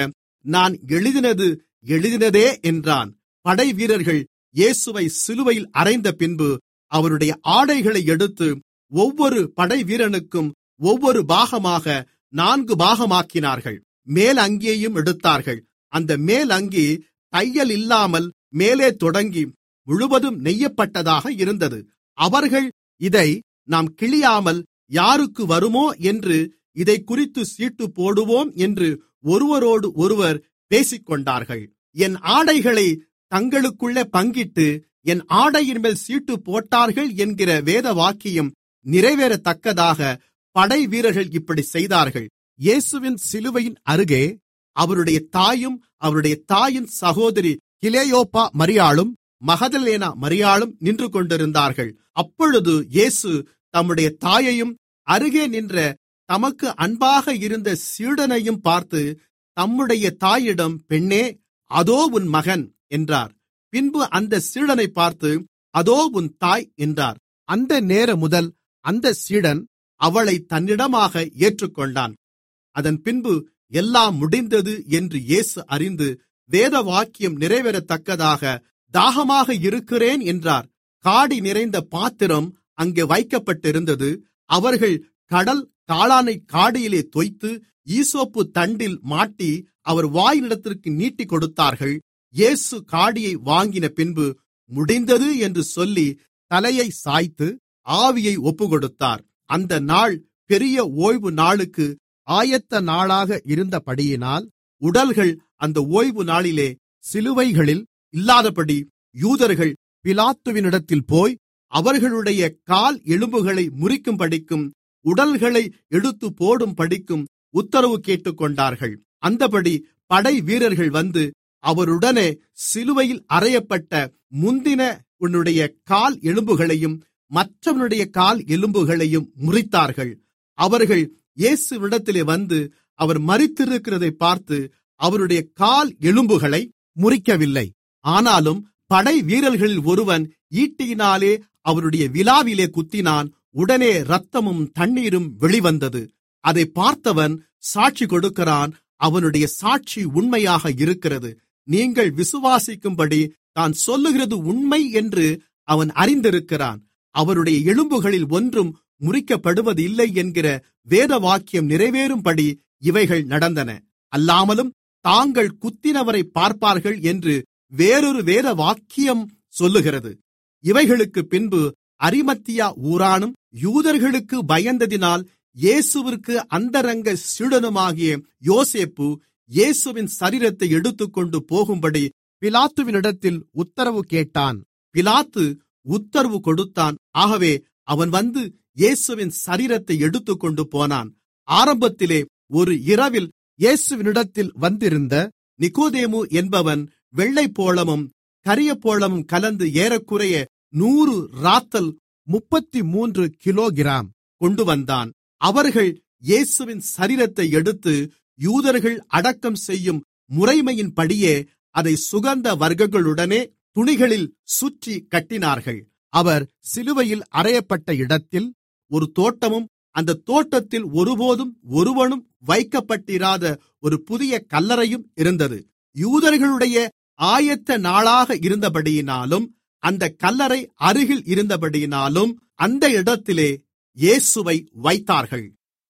நான் எழுதினது எழுதினதே என்றான் படைவீரர்கள் இயேசுவை சிலுவையில் அறைந்த பின்பு அவருடைய ஆடைகளை எடுத்து ஒவ்வொரு படைவீரனுக்கும் ஒவ்வொரு பாகமாக நான்கு பாகமாக்கினார்கள் மேல் அங்கியையும் எடுத்தார்கள் அந்த மேல் அங்கி தையல் இல்லாமல் மேலே தொடங்கி முழுவதும் நெய்யப்பட்டதாக இருந்தது அவர்கள் இதை நாம் கிழியாமல் யாருக்கு வருமோ என்று இதை குறித்து சீட்டு போடுவோம் என்று ஒருவரோடு ஒருவர் பேசிக்கொண்டார்கள் என் ஆடைகளை தங்களுக்குள்ளே பங்கிட்டு என் ஆடையின் மேல் சீட்டு போட்டார்கள் என்கிற வேத வாக்கியம் நிறைவேறத்தக்கதாக படை வீரர்கள் இப்படி செய்தார்கள் இயேசுவின் சிலுவையின் அருகே அவருடைய தாயும் அவருடைய தாயின் சகோதரி கிலேயோப்பா மரியாளும் மகதலேனா மரியாளும் நின்று கொண்டிருந்தார்கள் அப்பொழுது இயேசு தம்முடைய தாயையும் அருகே நின்ற தமக்கு அன்பாக இருந்த சீடனையும் பார்த்து தம்முடைய தாயிடம் பெண்ணே அதோ உன் மகன் என்றார் பின்பு அந்த சீடனை பார்த்து அதோ உன் தாய் என்றார் அந்த நேரம் முதல் அந்த சீடன் அவளை தன்னிடமாக ஏற்றுக்கொண்டான் அதன் பின்பு எல்லாம் முடிந்தது என்று இயேசு அறிந்து வேத வாக்கியம் நிறைவேறத்தக்கதாக தாகமாக இருக்கிறேன் என்றார் காடி நிறைந்த பாத்திரம் அங்கே வைக்கப்பட்டிருந்தது அவர்கள் கடல் காளானை காடியிலே தோய்த்து ஈசோப்பு தண்டில் மாட்டி அவர் வாயினிடத்திற்கு நீட்டிக் கொடுத்தார்கள் இயேசு காடியை வாங்கின பின்பு முடிந்தது என்று சொல்லி தலையை சாய்த்து ஆவியை ஒப்புக்கொடுத்தார் அந்த நாள் பெரிய ஓய்வு நாளுக்கு ஆயத்த நாளாக இருந்தபடியினால் உடல்கள் அந்த ஓய்வு நாளிலே சிலுவைகளில் இல்லாதபடி யூதர்கள் பிலாத்துவினிடத்தில் போய் அவர்களுடைய கால் எலும்புகளை முறிக்கும்படிக்கும் உடல்களை எடுத்து போடும்படிக்கும் உத்தரவு கேட்டுக்கொண்டார்கள் அந்தபடி படை வீரர்கள் வந்து அவருடனே சிலுவையில் அறையப்பட்ட முந்தின உன்னுடைய கால் எலும்புகளையும் மற்றவனுடைய கால் எலும்புகளையும் முறித்தார்கள் அவர்கள் இயேசுவிடத்திலே வந்து அவர் மறித்திருக்கிறதை பார்த்து அவருடைய கால் எலும்புகளை முறிக்கவில்லை ஆனாலும் படை வீரர்களில் ஒருவன் ஈட்டியினாலே அவருடைய விலாவிலே குத்தினான் உடனே இரத்தமும் தண்ணீரும் வெளிவந்தது அதை பார்த்தவன் சாட்சி கொடுக்கிறான் அவனுடைய சாட்சி உண்மையாக இருக்கிறது நீங்கள் விசுவாசிக்கும்படி தான் சொல்லுகிறது உண்மை என்று அவன் அறிந்திருக்கிறான் அவருடைய எலும்புகளில் ஒன்றும் முறிக்கப்படுவதில்லை என்கிற வேத வாக்கியம் நிறைவேறும்படி இவைகள் நடந்தன அல்லாமலும் தாங்கள் குத்தினவரை பார்ப்பார்கள் என்று வேறொரு வேத வாக்கியம் சொல்லுகிறது இவைகளுக்கு பின்பு அரிமத்தியா ஊரானும் யூதர்களுக்கு பயந்ததினால் இயேசுவிற்கு அந்தரங்க சீடனுமாகிய யோசேப்பு இயேசுவின் சரீரத்தை எடுத்துக்கொண்டு போகும்படி பிலாத்துவினிடத்தில் உத்தரவு கேட்டான் பிலாத்து உத்தரவு கொடுத்தான் ஆகவே அவன் வந்து இயேசுவின் சரீரத்தை எடுத்துக்கொண்டு போனான் ஆரம்பத்திலே ஒரு இரவில் இயேசுவினிடத்தில் வந்திருந்த நிக்கோதேமு என்பவன் வெள்ளைப்போளமும் கரியப்போளமும் கலந்து ஏறக்குறைய நூறு ராத்தல் முப்பத்தி மூன்று கிலோகிராம் கொண்டு வந்தான் அவர்கள் இயேசுவின் சரீரத்தை எடுத்து யூதர்கள் அடக்கம் செய்யும் முறைமையின்படியே அதை சுகந்த வர்க்கங்களுடனே துணிகளில் சுற்றி கட்டினார்கள் அவர் சிலுவையில் அறையப்பட்ட இடத்தில் ஒரு தோட்டமும் அந்த தோட்டத்தில் ஒருபோதும் ஒருவனும் வைக்கப்பட்டிராத ஒரு புதிய கல்லறையும் இருந்தது யூதர்களுடைய ஆயத்த நாளாக இருந்தபடியினாலும் அந்த கல்லறை அருகில் இருந்தபடியினாலும் அந்த இடத்திலே இயேசுவை வைத்தார்கள்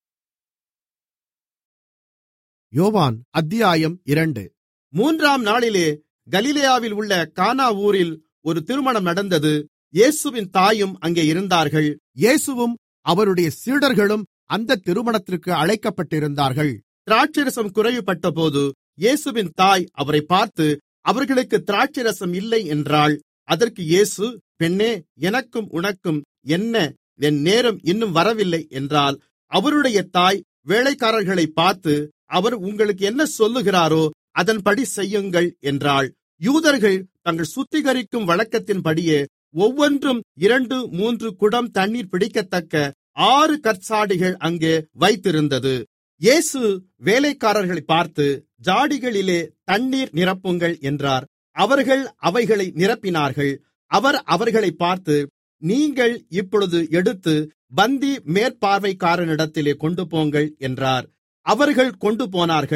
யோவான் அத்தியாயம் இரண்டு மூன்றாம் நாளிலே கலிலேயாவில் உள்ள கானா ஊரில் ஒரு திருமணம் நடந்தது இயேசுவின் தாயும் அங்கே இருந்தார்கள் இயேசுவும் அவருடைய சீடர்களும் அந்த திருமணத்திற்கு அழைக்கப்பட்டிருந்தார்கள் திராட்சரசம் குறைவுபட்டபோது இயேசுவின் தாய் அவரை பார்த்து அவர்களுக்கு திராட்சரசம் இல்லை என்றாள் அதற்கு இயேசு பெண்ணே எனக்கும் உனக்கும் என்ன என் நேரம் இன்னும் வரவில்லை என்றால் அவருடைய தாய் வேலைக்காரர்களை பார்த்து அவர் உங்களுக்கு என்ன சொல்லுகிறாரோ அதன்படி செய்யுங்கள் என்றாள் யூதர்கள் தங்கள் சுத்திகரிக்கும் வழக்கத்தின்படியே ஒவ்வொன்றும் இரண்டு மூன்று குடம் தண்ணீர் பிடிக்கத்தக்க ஆறு கற்சாடிகள் அங்கே வைத்திருந்தது இயேசு வேலைக்காரர்களை பார்த்து ஜாடிகளிலே தண்ணீர் நிரப்புங்கள் என்றார் அவர்கள் அவைகளை நிரப்பினார்கள் அவர் அவர்களை பார்த்து நீங்கள் இப்பொழுது எடுத்து பந்தி மேற்பார்வைக்காரனிடத்திலே கொண்டு போங்கள் என்றார் அவர்கள் கொண்டு போனார்கள்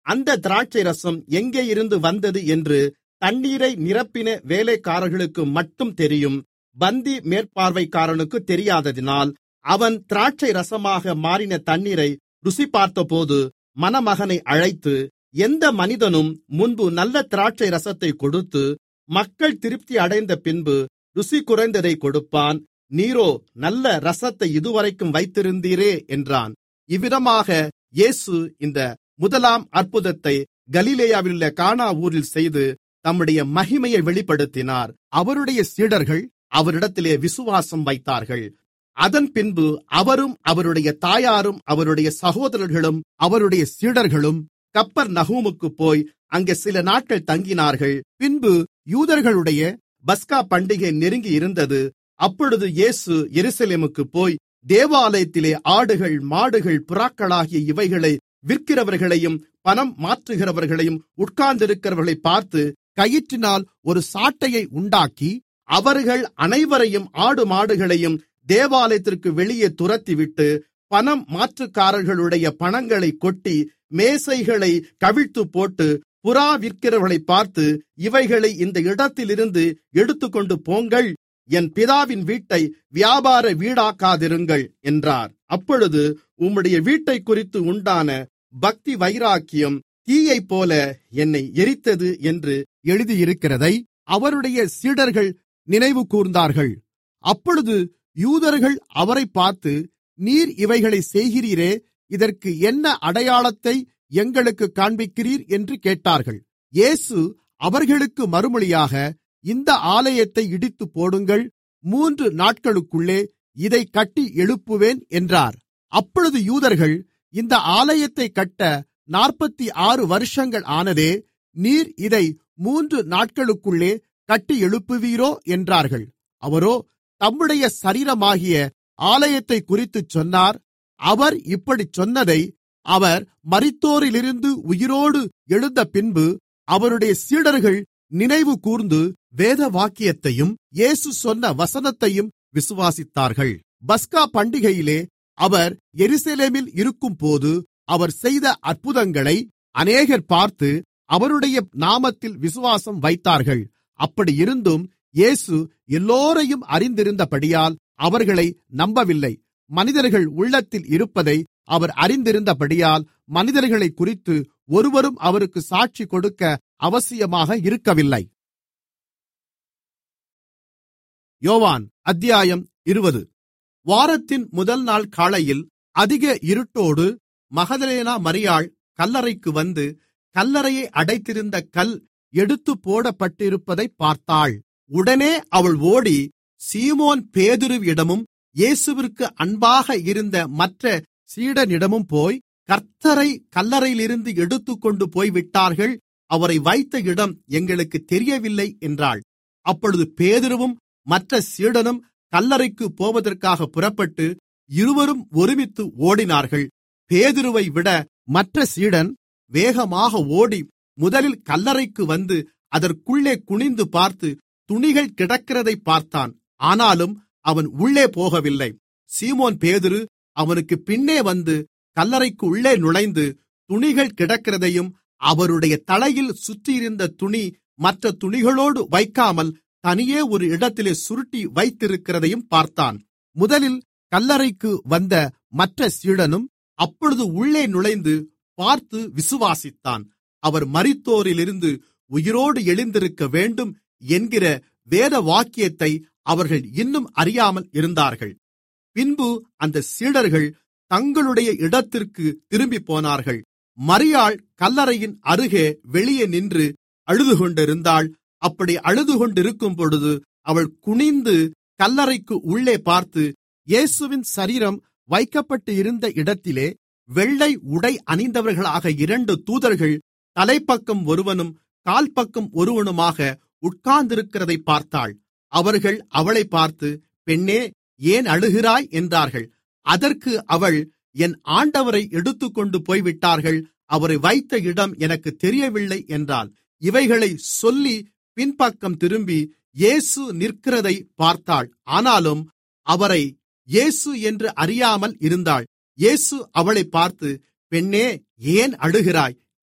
அந்த திராட்சை ரசம் எங்கே இருந்து வந்தது என்று தண்ணீரை நிரப்பின வேலைக்காரர்களுக்கு மட்டும் தெரியும் பந்தி மேற்பார்வைக்காரனுக்கு தெரியாததினால் அவன் திராட்சை ரசமாக மாறின தண்ணீரை ருசி பார்த்தபோது மணமகனை அழைத்து எந்த மனிதனும் முன்பு நல்ல திராட்சை ரசத்தை கொடுத்து மக்கள் திருப்தி அடைந்த பின்பு ருசி குறைந்ததை கொடுப்பான் நீரோ நல்ல ரசத்தை இதுவரைக்கும் வைத்திருந்தீரே என்றான் இவ்விதமாக இயேசு இந்த முதலாம் அற்புதத்தை கலிலேயாவிலுள்ள கானா ஊரில் செய்து தம்முடைய மகிமையை வெளிப்படுத்தினார் அவருடைய சீடர்கள் அவரிடத்திலே விசுவாசம் வைத்தார்கள் அதன் பின்பு அவரும் அவருடைய தாயாரும் அவருடைய சகோதரர்களும் அவருடைய சீடர்களும் கப்பர் நகூமுக்கு போய் அங்கே சில நாட்கள் தங்கினார்கள் பின்பு யூதர்களுடைய பஸ்கா பண்டிகை நெருங்கி இருந்தது அப்பொழுது இயேசு எருசலேமுக்கு போய் தேவாலயத்திலே ஆடுகள் மாடுகள் புறாக்களாகிய இவைகளை விற்கிறவர்களையும் பணம் மாற்றுகிறவர்களையும் உட்கார்ந்திருக்கிறவர்களை பார்த்து கயிற்றினால் ஒரு சாட்டையை உண்டாக்கி அவர்கள் அனைவரையும் ஆடு மாடுகளையும் தேவாலயத்திற்கு வெளியே துரத்திவிட்டு பணம் மாற்றுக்காரர்களுடைய பணங்களை கொட்டி மேசைகளை கவிழ்த்து போட்டு புறா விற்கிறவர்களை பார்த்து இவைகளை இந்த இடத்திலிருந்து எடுத்துக்கொண்டு போங்கள் என் பிதாவின் வீட்டை வியாபார வீடாக்காதிருங்கள் என்றார் அப்பொழுது உம்முடைய வீட்டை குறித்து உண்டான பக்தி வைராக்கியம் தீயைப் போல என்னை எரித்தது என்று எழுதியிருக்கிறதை அவருடைய சீடர்கள் நினைவு கூர்ந்தார்கள் அப்பொழுது யூதர்கள் அவரை பார்த்து நீர் இவைகளை செய்கிறீரே இதற்கு என்ன அடையாளத்தை எங்களுக்கு காண்பிக்கிறீர் என்று கேட்டார்கள் இயேசு அவர்களுக்கு மறுமொழியாக இந்த ஆலயத்தை இடித்து போடுங்கள் மூன்று நாட்களுக்குள்ளே இதை கட்டி எழுப்புவேன் என்றார் அப்பொழுது யூதர்கள் இந்த ஆலயத்தை கட்ட நாற்பத்தி ஆறு வருஷங்கள் ஆனதே நீர் இதை மூன்று நாட்களுக்குள்ளே கட்டி எழுப்புவீரோ என்றார்கள் அவரோ தம்முடைய சரீரமாகிய ஆலயத்தை குறித்துச் சொன்னார் அவர் இப்படிச் சொன்னதை அவர் மரித்தோரிலிருந்து உயிரோடு எழுந்த பின்பு அவருடைய சீடர்கள் நினைவு கூர்ந்து வேத வாக்கியத்தையும் இயேசு சொன்ன வசனத்தையும் விசுவாசித்தார்கள் பஸ்கா பண்டிகையிலே அவர் எருசலேமில் இருக்கும்போது அவர் செய்த அற்புதங்களை அநேகர் பார்த்து அவருடைய நாமத்தில் விசுவாசம் வைத்தார்கள் அப்படியிருந்தும் இயேசு எல்லோரையும் அறிந்திருந்தபடியால் அவர்களை நம்பவில்லை மனிதர்கள் உள்ளத்தில் இருப்பதை அவர் அறிந்திருந்தபடியால் மனிதர்களை குறித்து ஒருவரும் அவருக்கு சாட்சி கொடுக்க அவசியமாக இருக்கவில்லை யோவான் அத்தியாயம் இருபது வாரத்தின் முதல் நாள் காலையில் அதிக இருட்டோடு மகதலேனா மரியாள் கல்லறைக்கு வந்து கல்லறையை அடைத்திருந்த கல் எடுத்து போடப்பட்டிருப்பதைப் பார்த்தாள் உடனே அவள் ஓடி சீமோன் பேதுருவிடமும் இயேசுவிற்கு அன்பாக இருந்த மற்ற சீடனிடமும் போய் கர்த்தரை கல்லறையிலிருந்து எடுத்துக்கொண்டு போய்விட்டார்கள் அவரை வைத்த இடம் எங்களுக்கு தெரியவில்லை என்றாள் அப்பொழுது பேதுருவும் மற்ற சீடனும் கல்லறைக்கு போவதற்காக புறப்பட்டு இருவரும் ஒருமித்து ஓடினார்கள் பேதுருவை விட மற்ற சீடன் வேகமாக ஓடி முதலில் கல்லறைக்கு வந்து அதற்குள்ளே குனிந்து பார்த்து துணிகள் கிடக்கிறதை பார்த்தான் ஆனாலும் அவன் உள்ளே போகவில்லை சீமோன் பேதுரு அவனுக்கு பின்னே வந்து கல்லறைக்கு உள்ளே நுழைந்து துணிகள் கிடக்கிறதையும் அவருடைய தலையில் சுற்றியிருந்த துணி மற்ற துணிகளோடு வைக்காமல் தனியே ஒரு இடத்திலே சுருட்டி வைத்திருக்கிறதையும் பார்த்தான் முதலில் கல்லறைக்கு வந்த மற்ற சீடனும் அப்பொழுது உள்ளே நுழைந்து பார்த்து விசுவாசித்தான் அவர் மரித்தோரிலிருந்து உயிரோடு எழுந்திருக்க வேண்டும் என்கிற வேத வாக்கியத்தை அவர்கள் இன்னும் அறியாமல் இருந்தார்கள் பின்பு அந்த சீடர்கள் தங்களுடைய இடத்திற்கு திரும்பி போனார்கள் மரியாள் கல்லறையின் அருகே வெளியே நின்று அழுதுகொண்டிருந்தாள் அப்படி அழுதுகொண்டிருக்கும் பொழுது அவள் குனிந்து கல்லறைக்கு உள்ளே பார்த்து இயேசுவின் சரீரம் வைக்கப்பட்டு இருந்த இடத்திலே வெள்ளை உடை அணிந்தவர்களாக இரண்டு தூதர்கள் தலைப்பக்கம் ஒருவனும் கால்பக்கம் ஒருவனுமாக உட்கார்ந்திருக்கிறதை பார்த்தாள் அவர்கள் அவளை பார்த்து பெண்ணே ஏன் அழுகிறாய் என்றார்கள் அதற்கு அவள் என் ஆண்டவரை எடுத்துக்கொண்டு போய்விட்டார்கள் அவரை வைத்த இடம் எனக்கு தெரியவில்லை என்றாள் இவைகளை சொல்லி பின்பக்கம் திரும்பி இயேசு நிற்கிறதை பார்த்தாள் ஆனாலும் அவரை இயேசு என்று அறியாமல் இருந்தாள் இயேசு அவளை பார்த்து பெண்ணே ஏன் அழுகிறாய்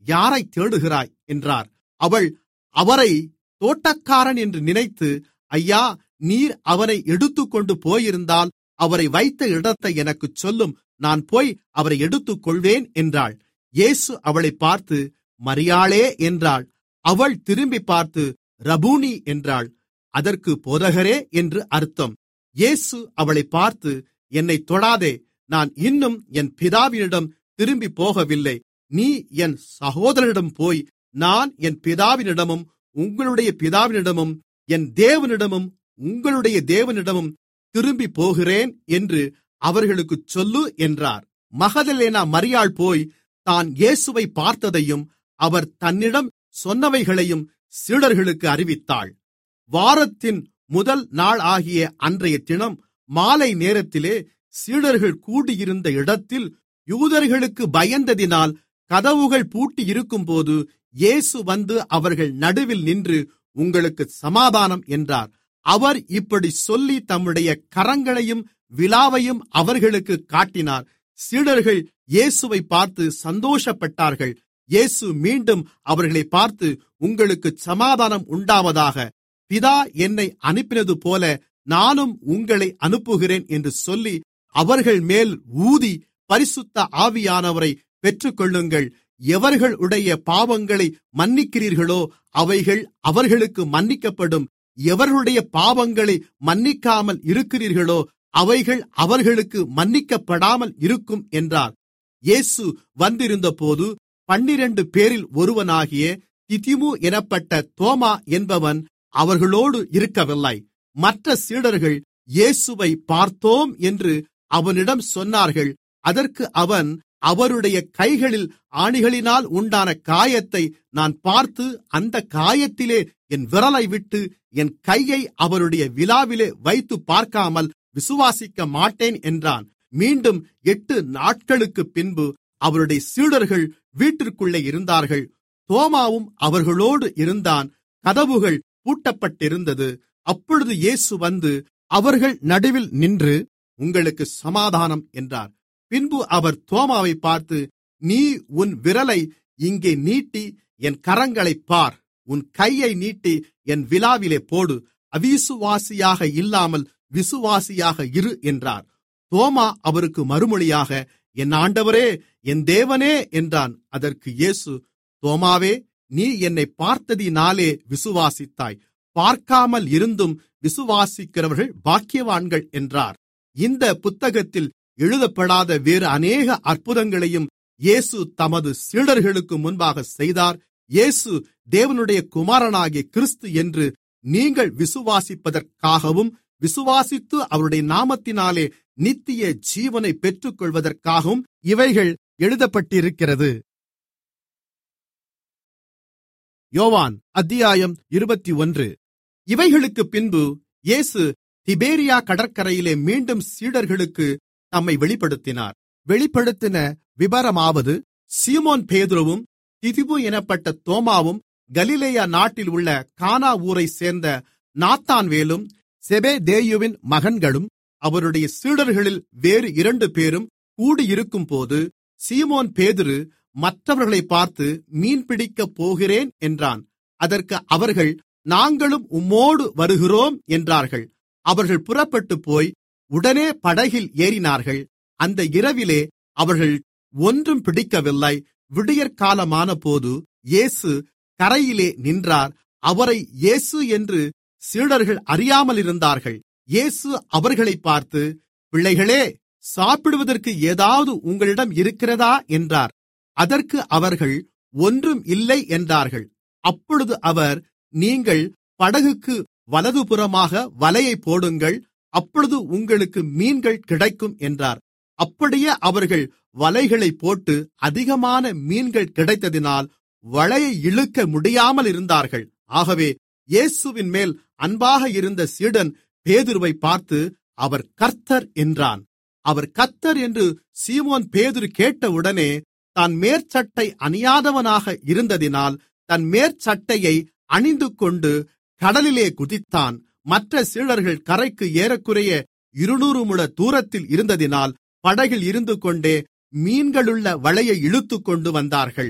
யாரைத் தேடுகிறாய் என்றார் அவள் அவரை தோட்டக்காரன் என்று நினைத்து ஐயா நீர் அவனை எடுத்துக்கொண்டு போயிருந்தால் அவரை வைத்த இடத்தை எனக்குச் சொல்லும் நான் போய் அவரை எடுத்துக்கொள்வேன் என்றாள் இயேசு அவளைப் பார்த்து மரியாளே என்றாள் அவள் திரும்பி பார்த்து ரபூனி என்றாள் அதற்கு போதகரே என்று அர்த்தம் இயேசு அவளைப் பார்த்து என்னை தொடாதே நான் இன்னும் என் பிதாவினிடம் திரும்பி போகவில்லை நீ என் சகோதரனிடம் போய் நான் என் பிதாவினிடமும் உங்களுடைய பிதாவினிடமும் என் தேவனிடமும் உங்களுடைய தேவனிடமும் திரும்பி போகிறேன் என்று அவர்களுக்குச் சொல்லு என்றார் மகதலேனா மரியாள் போய் தான் இயேசுவை பார்த்ததையும் அவர் தன்னிடம் சொன்னவைகளையும் சீடர்களுக்கு அறிவித்தாள் வாரத்தின் முதல் நாள் ஆகிய அன்றைய தினம் மாலை நேரத்திலே சீடர்கள் கூடியிருந்த இடத்தில் யூதர்களுக்கு பயந்ததினால் கதவுகள் பூட்டியிருக்கும்போது இயேசு வந்து அவர்கள் நடுவில் நின்று உங்களுக்கு சமாதானம் என்றார் அவர் இப்படி சொல்லி தம்முடைய கரங்களையும் விலாவையும் அவர்களுக்கு காட்டினார் சீடர்கள் இயேசுவை பார்த்து சந்தோஷப்பட்டார்கள் இயேசு மீண்டும் அவர்களை பார்த்து உங்களுக்கு சமாதானம் உண்டாவதாக பிதா என்னை அனுப்பினது போல நானும் உங்களை அனுப்புகிறேன் என்று சொல்லி அவர்கள் மேல் ஊதி பரிசுத்த ஆவியானவரை பெற்றுக்கொள்ளுங்கள் எவர்களுடைய பாவங்களை மன்னிக்கிறீர்களோ அவைகள் அவர்களுக்கு மன்னிக்கப்படும் எவர்களுடைய பாவங்களை மன்னிக்காமல் இருக்கிறீர்களோ அவைகள் அவர்களுக்கு மன்னிக்கப்படாமல் இருக்கும் என்றார் இயேசு வந்திருந்தபோது பன்னிரண்டு பேரில் ஒருவனாகிய திதிமு எனப்பட்ட தோமா என்பவன் அவர்களோடு இருக்கவில்லை மற்ற சீடர்கள் இயேசுவை பார்த்தோம் என்று அவனிடம் சொன்னார்கள் அதற்கு அவன் அவருடைய கைகளில் ஆணிகளினால் உண்டான காயத்தை நான் பார்த்து அந்த காயத்திலே என் விரலை விட்டு என் கையை அவருடைய விழாவிலே வைத்து பார்க்காமல் விசுவாசிக்க மாட்டேன் என்றான் மீண்டும் எட்டு நாட்களுக்கு பின்பு அவருடைய சீடர்கள் வீட்டிற்குள்ளே இருந்தார்கள் தோமாவும் அவர்களோடு இருந்தான் கதவுகள் பூட்டப்பட்டிருந்தது அப்பொழுது இயேசு வந்து அவர்கள் நடுவில் நின்று உங்களுக்கு சமாதானம் என்றார் பின்பு அவர் தோமாவை பார்த்து நீ உன் விரலை இங்கே நீட்டி என் கரங்களைப் பார் உன் கையை நீட்டி என் விழாவிலே போடு அவிசுவாசியாக இல்லாமல் விசுவாசியாக இரு என்றார் தோமா அவருக்கு மறுமொழியாக என் ஆண்டவரே என் தேவனே என்றான் அதற்கு இயேசு தோமாவே நீ என்னை பார்த்ததினாலே விசுவாசித்தாய் பார்க்காமல் இருந்தும் விசுவாசிக்கிறவர்கள் பாக்கியவான்கள் என்றார் இந்த புத்தகத்தில் எழுதப்படாத வேறு அநேக அற்புதங்களையும் இயேசு தமது சீடர்களுக்கு முன்பாக செய்தார் இயேசு தேவனுடைய குமாரனாகிய கிறிஸ்து என்று நீங்கள் விசுவாசிப்பதற்காகவும் விசுவாசித்து அவருடைய நாமத்தினாலே நித்திய ஜீவனை பெற்றுக்கொள்வதற்காகவும் இவைகள் எழுதப்பட்டிருக்கிறது யோவான் அத்தியாயம் இருபத்தி ஒன்று இவைகளுக்கு பின்பு இயேசு திபேரியா கடற்கரையிலே மீண்டும் சீடர்களுக்கு தம்மை வெளிப்படுத்தினார் வெளிப்படுத்தின விபரமாவது சீமோன் பேதுருவும் திதிபு எனப்பட்ட தோமாவும் கலிலேயா நாட்டில் உள்ள கானா ஊரைச் சேர்ந்த நாத்தான்வேலும் செபேதேயுவின் மகன்களும் அவருடைய சீடர்களில் வேறு இரண்டு பேரும் கூடியிருக்கும்போது சீமோன் பேதுரு மற்றவர்களை பார்த்து மீன்பிடிக்கப் போகிறேன் என்றான் அதற்கு அவர்கள் நாங்களும் உம்மோடு வருகிறோம் என்றார்கள் அவர்கள் புறப்பட்டுப் போய் உடனே படகில் ஏறினார்கள் அந்த இரவிலே அவர்கள் ஒன்றும் பிடிக்கவில்லை விடியற்காலமானபோது இயேசு கரையிலே நின்றார் அவரை இயேசு என்று சீடர்கள் அறியாமலிருந்தார்கள் இயேசு அவர்களைப் பார்த்து பிள்ளைகளே சாப்பிடுவதற்கு ஏதாவது உங்களிடம் இருக்கிறதா என்றார் அதற்கு அவர்கள் ஒன்றும் இல்லை என்றார்கள் அப்பொழுது அவர் நீங்கள் படகுக்கு வலதுபுறமாக வலையை போடுங்கள் அப்பொழுது உங்களுக்கு மீன்கள் கிடைக்கும் என்றார் அப்படியே அவர்கள் வலைகளை போட்டு அதிகமான மீன்கள் கிடைத்ததினால் வலையை இழுக்க முடியாமல் இருந்தார்கள் ஆகவே இயேசுவின் மேல் அன்பாக இருந்த சீடன் பேதுருவை பார்த்து அவர் கர்த்தர் என்றான் அவர் கர்த்தர் என்று சீமோன் பேதுரு கேட்டவுடனே தான் மேற்சட்டை அணியாதவனாக இருந்ததினால் தன் மேற்சட்டையை அணிந்துகொண்டு கடலிலே குதித்தான் மற்ற சீடர்கள் கரைக்கு ஏறக்குறைய இருநூறு முழ தூரத்தில் இருந்ததினால் படகில் இருந்துகொண்டே மீன்களுள்ள வலையை இழுத்துக்கொண்டு வந்தார்கள்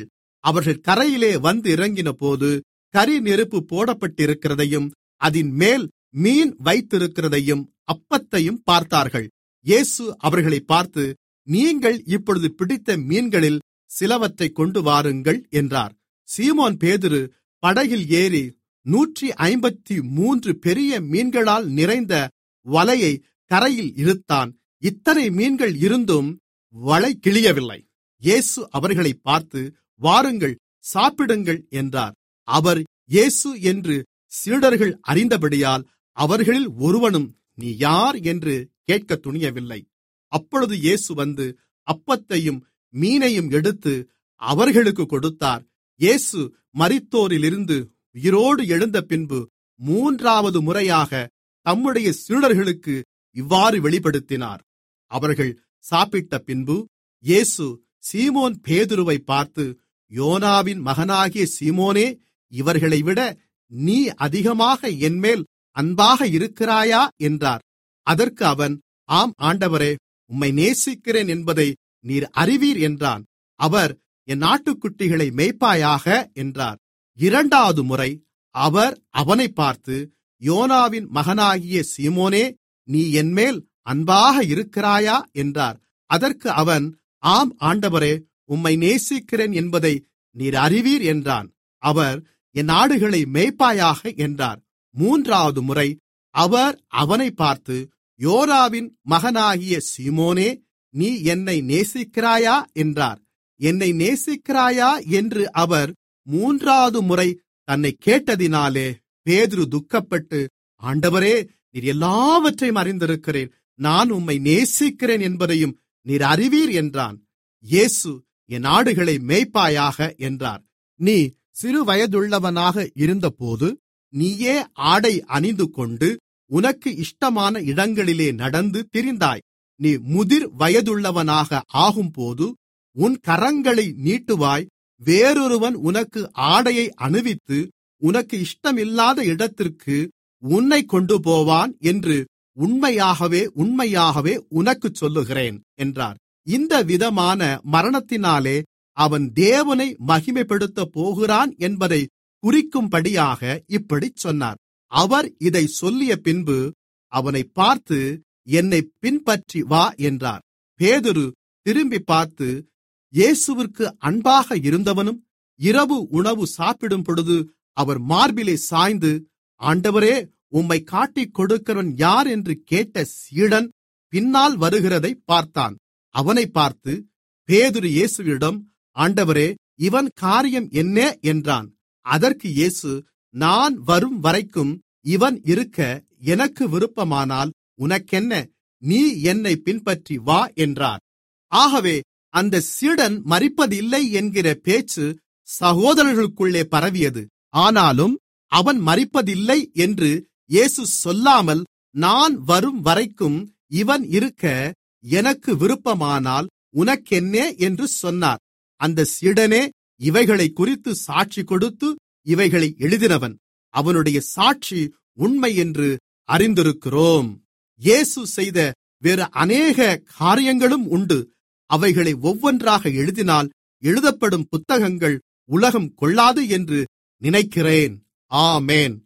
அவர்கள் கரையிலே வந்து இறங்கினபோது கரி நெருப்பு போடப்பட்டிருக்கிறதையும் அதின் மேல் மீன் வைத்திருக்கிறதையும் அப்பத்தையும் பார்த்தார்கள் இயேசு அவர்களை பார்த்து நீங்கள் இப்பொழுது பிடித்த மீன்களில் சிலவற்றை கொண்டு வாருங்கள் என்றார் சீமோன் பேதுரு படகில் ஏறி நூற்றி ஐம்பத்தி மூன்று பெரிய மீன்களால் நிறைந்த வலையை கரையில் இழுத்தான் இத்தனை மீன்கள் இருந்தும் வலை கிழியவில்லை இயேசு அவர்களை பார்த்து வாருங்கள் சாப்பிடுங்கள் என்றார் அவர் இயேசு என்று சீடர்கள் அறிந்தபடியால் அவர்களில் ஒருவனும் நீ யார் என்று கேட்க துணியவில்லை அப்பொழுது இயேசு வந்து அப்பத்தையும் மீனையும் எடுத்து அவர்களுக்கு கொடுத்தார் இயேசு மரித்தோரிலிருந்து உயிரோடு எழுந்த பின்பு மூன்றாவது முறையாக தம்முடைய சீடர்களுக்கு இவ்வாறு வெளிப்படுத்தினார் அவர்கள் சாப்பிட்ட பின்பு இயேசு சீமோன் பேதுருவை பார்த்து யோனாவின் மகனாகிய சீமோனே இவர்களைவிட நீ அதிகமாக என்மேல் அன்பாக இருக்கிறாயா என்றார் அதற்கு அவன் ஆம் ஆண்டவரே உம்மை நேசிக்கிறேன் என்பதை நீர் அறிவீர் என்றான் அவர் என் ஆட்டுக்குட்டிகளை மேய்ப்பாயாக என்றார் இரண்டாவது முறை அவர் அவனை பார்த்து யோனாவின் மகனாகிய சீமோனே நீ என்மேல் அன்பாக இருக்கிறாயா என்றார் அதற்கு அவன் ஆம் ஆண்டவரே உம்மை நேசிக்கிறேன் என்பதை நீர் அறிவீர் என்றான் அவர் என் ஆடுகளை மேய்ப்பாயாக என்றார் மூன்றாவது முறை அவர் அவனை பார்த்து யோராவின் மகனாகிய சீமோனே நீ என்னை நேசிக்கிறாயா என்றார் என்னை நேசிக்கிறாயா என்று அவர் மூன்றாவது முறை தன்னை கேட்டதினாலே பேதுரு துக்கப்பட்டு ஆண்டவரே நீர் எல்லாவற்றையும் அறிந்திருக்கிறேன் நான் உம்மை நேசிக்கிறேன் என்பதையும் நீர் அறிவீர் என்றான் இயேசு என் ஆடுகளை மேய்ப்பாயாக என்றார் நீ சிறு வயதுள்ளவனாக இருந்தபோது நீயே ஆடை அணிந்து கொண்டு உனக்கு இஷ்டமான இடங்களிலே நடந்து திரிந்தாய் நீ முதிர் வயதுள்ளவனாக ஆகும்போது உன் கரங்களை நீட்டுவாய் வேறொருவன் உனக்கு ஆடையை அணிவித்து உனக்கு இஷ்டமில்லாத இடத்திற்கு உன்னை கொண்டு போவான் என்று உண்மையாகவே உண்மையாகவே உனக்குச் சொல்லுகிறேன் என்றார் இந்த விதமான மரணத்தினாலே அவன் தேவனை மகிமைப்படுத்தப் போகிறான் என்பதை குறிக்கும்படியாக இப்படிச் சொன்னார் அவர் இதை சொல்லிய பின்பு அவனை பார்த்து என்னை பின்பற்றி வா என்றார் பேதுரு திரும்பி பார்த்து இயேசுவிற்கு அன்பாக இருந்தவனும் இரவு உணவு சாப்பிடும் பொழுது அவர் மார்பிலே சாய்ந்து ஆண்டவரே உம்மை காட்டிக் கொடுக்கிறவன் யார் என்று கேட்ட சீடன் பின்னால் வருகிறதை பார்த்தான் அவனை பார்த்து பேதுரு இயேசுவிடம் ஆண்டவரே இவன் காரியம் என்ன என்றான் அதற்கு இயேசு நான் வரும் வரைக்கும் இவன் இருக்க எனக்கு விருப்பமானால் உனக்கென்ன நீ என்னை பின்பற்றி வா என்றார் ஆகவே அந்த சீடன் மறிப்பதில்லை என்கிற பேச்சு சகோதரர்களுக்குள்ளே பரவியது ஆனாலும் அவன் மறிப்பதில்லை என்று இயேசு சொல்லாமல் நான் வரும் வரைக்கும் இவன் இருக்க எனக்கு விருப்பமானால் உனக்கென்னே என்று சொன்னார் அந்த சீடனே இவைகளை குறித்து சாட்சி கொடுத்து இவைகளை எழுதினவன் அவனுடைய சாட்சி உண்மை என்று அறிந்திருக்கிறோம் இயேசு செய்த வேறு அநேக காரியங்களும் உண்டு அவைகளை ஒவ்வொன்றாக எழுதினால் எழுதப்படும் புத்தகங்கள் உலகம் கொள்ளாது என்று நினைக்கிறேன் ஆமேன்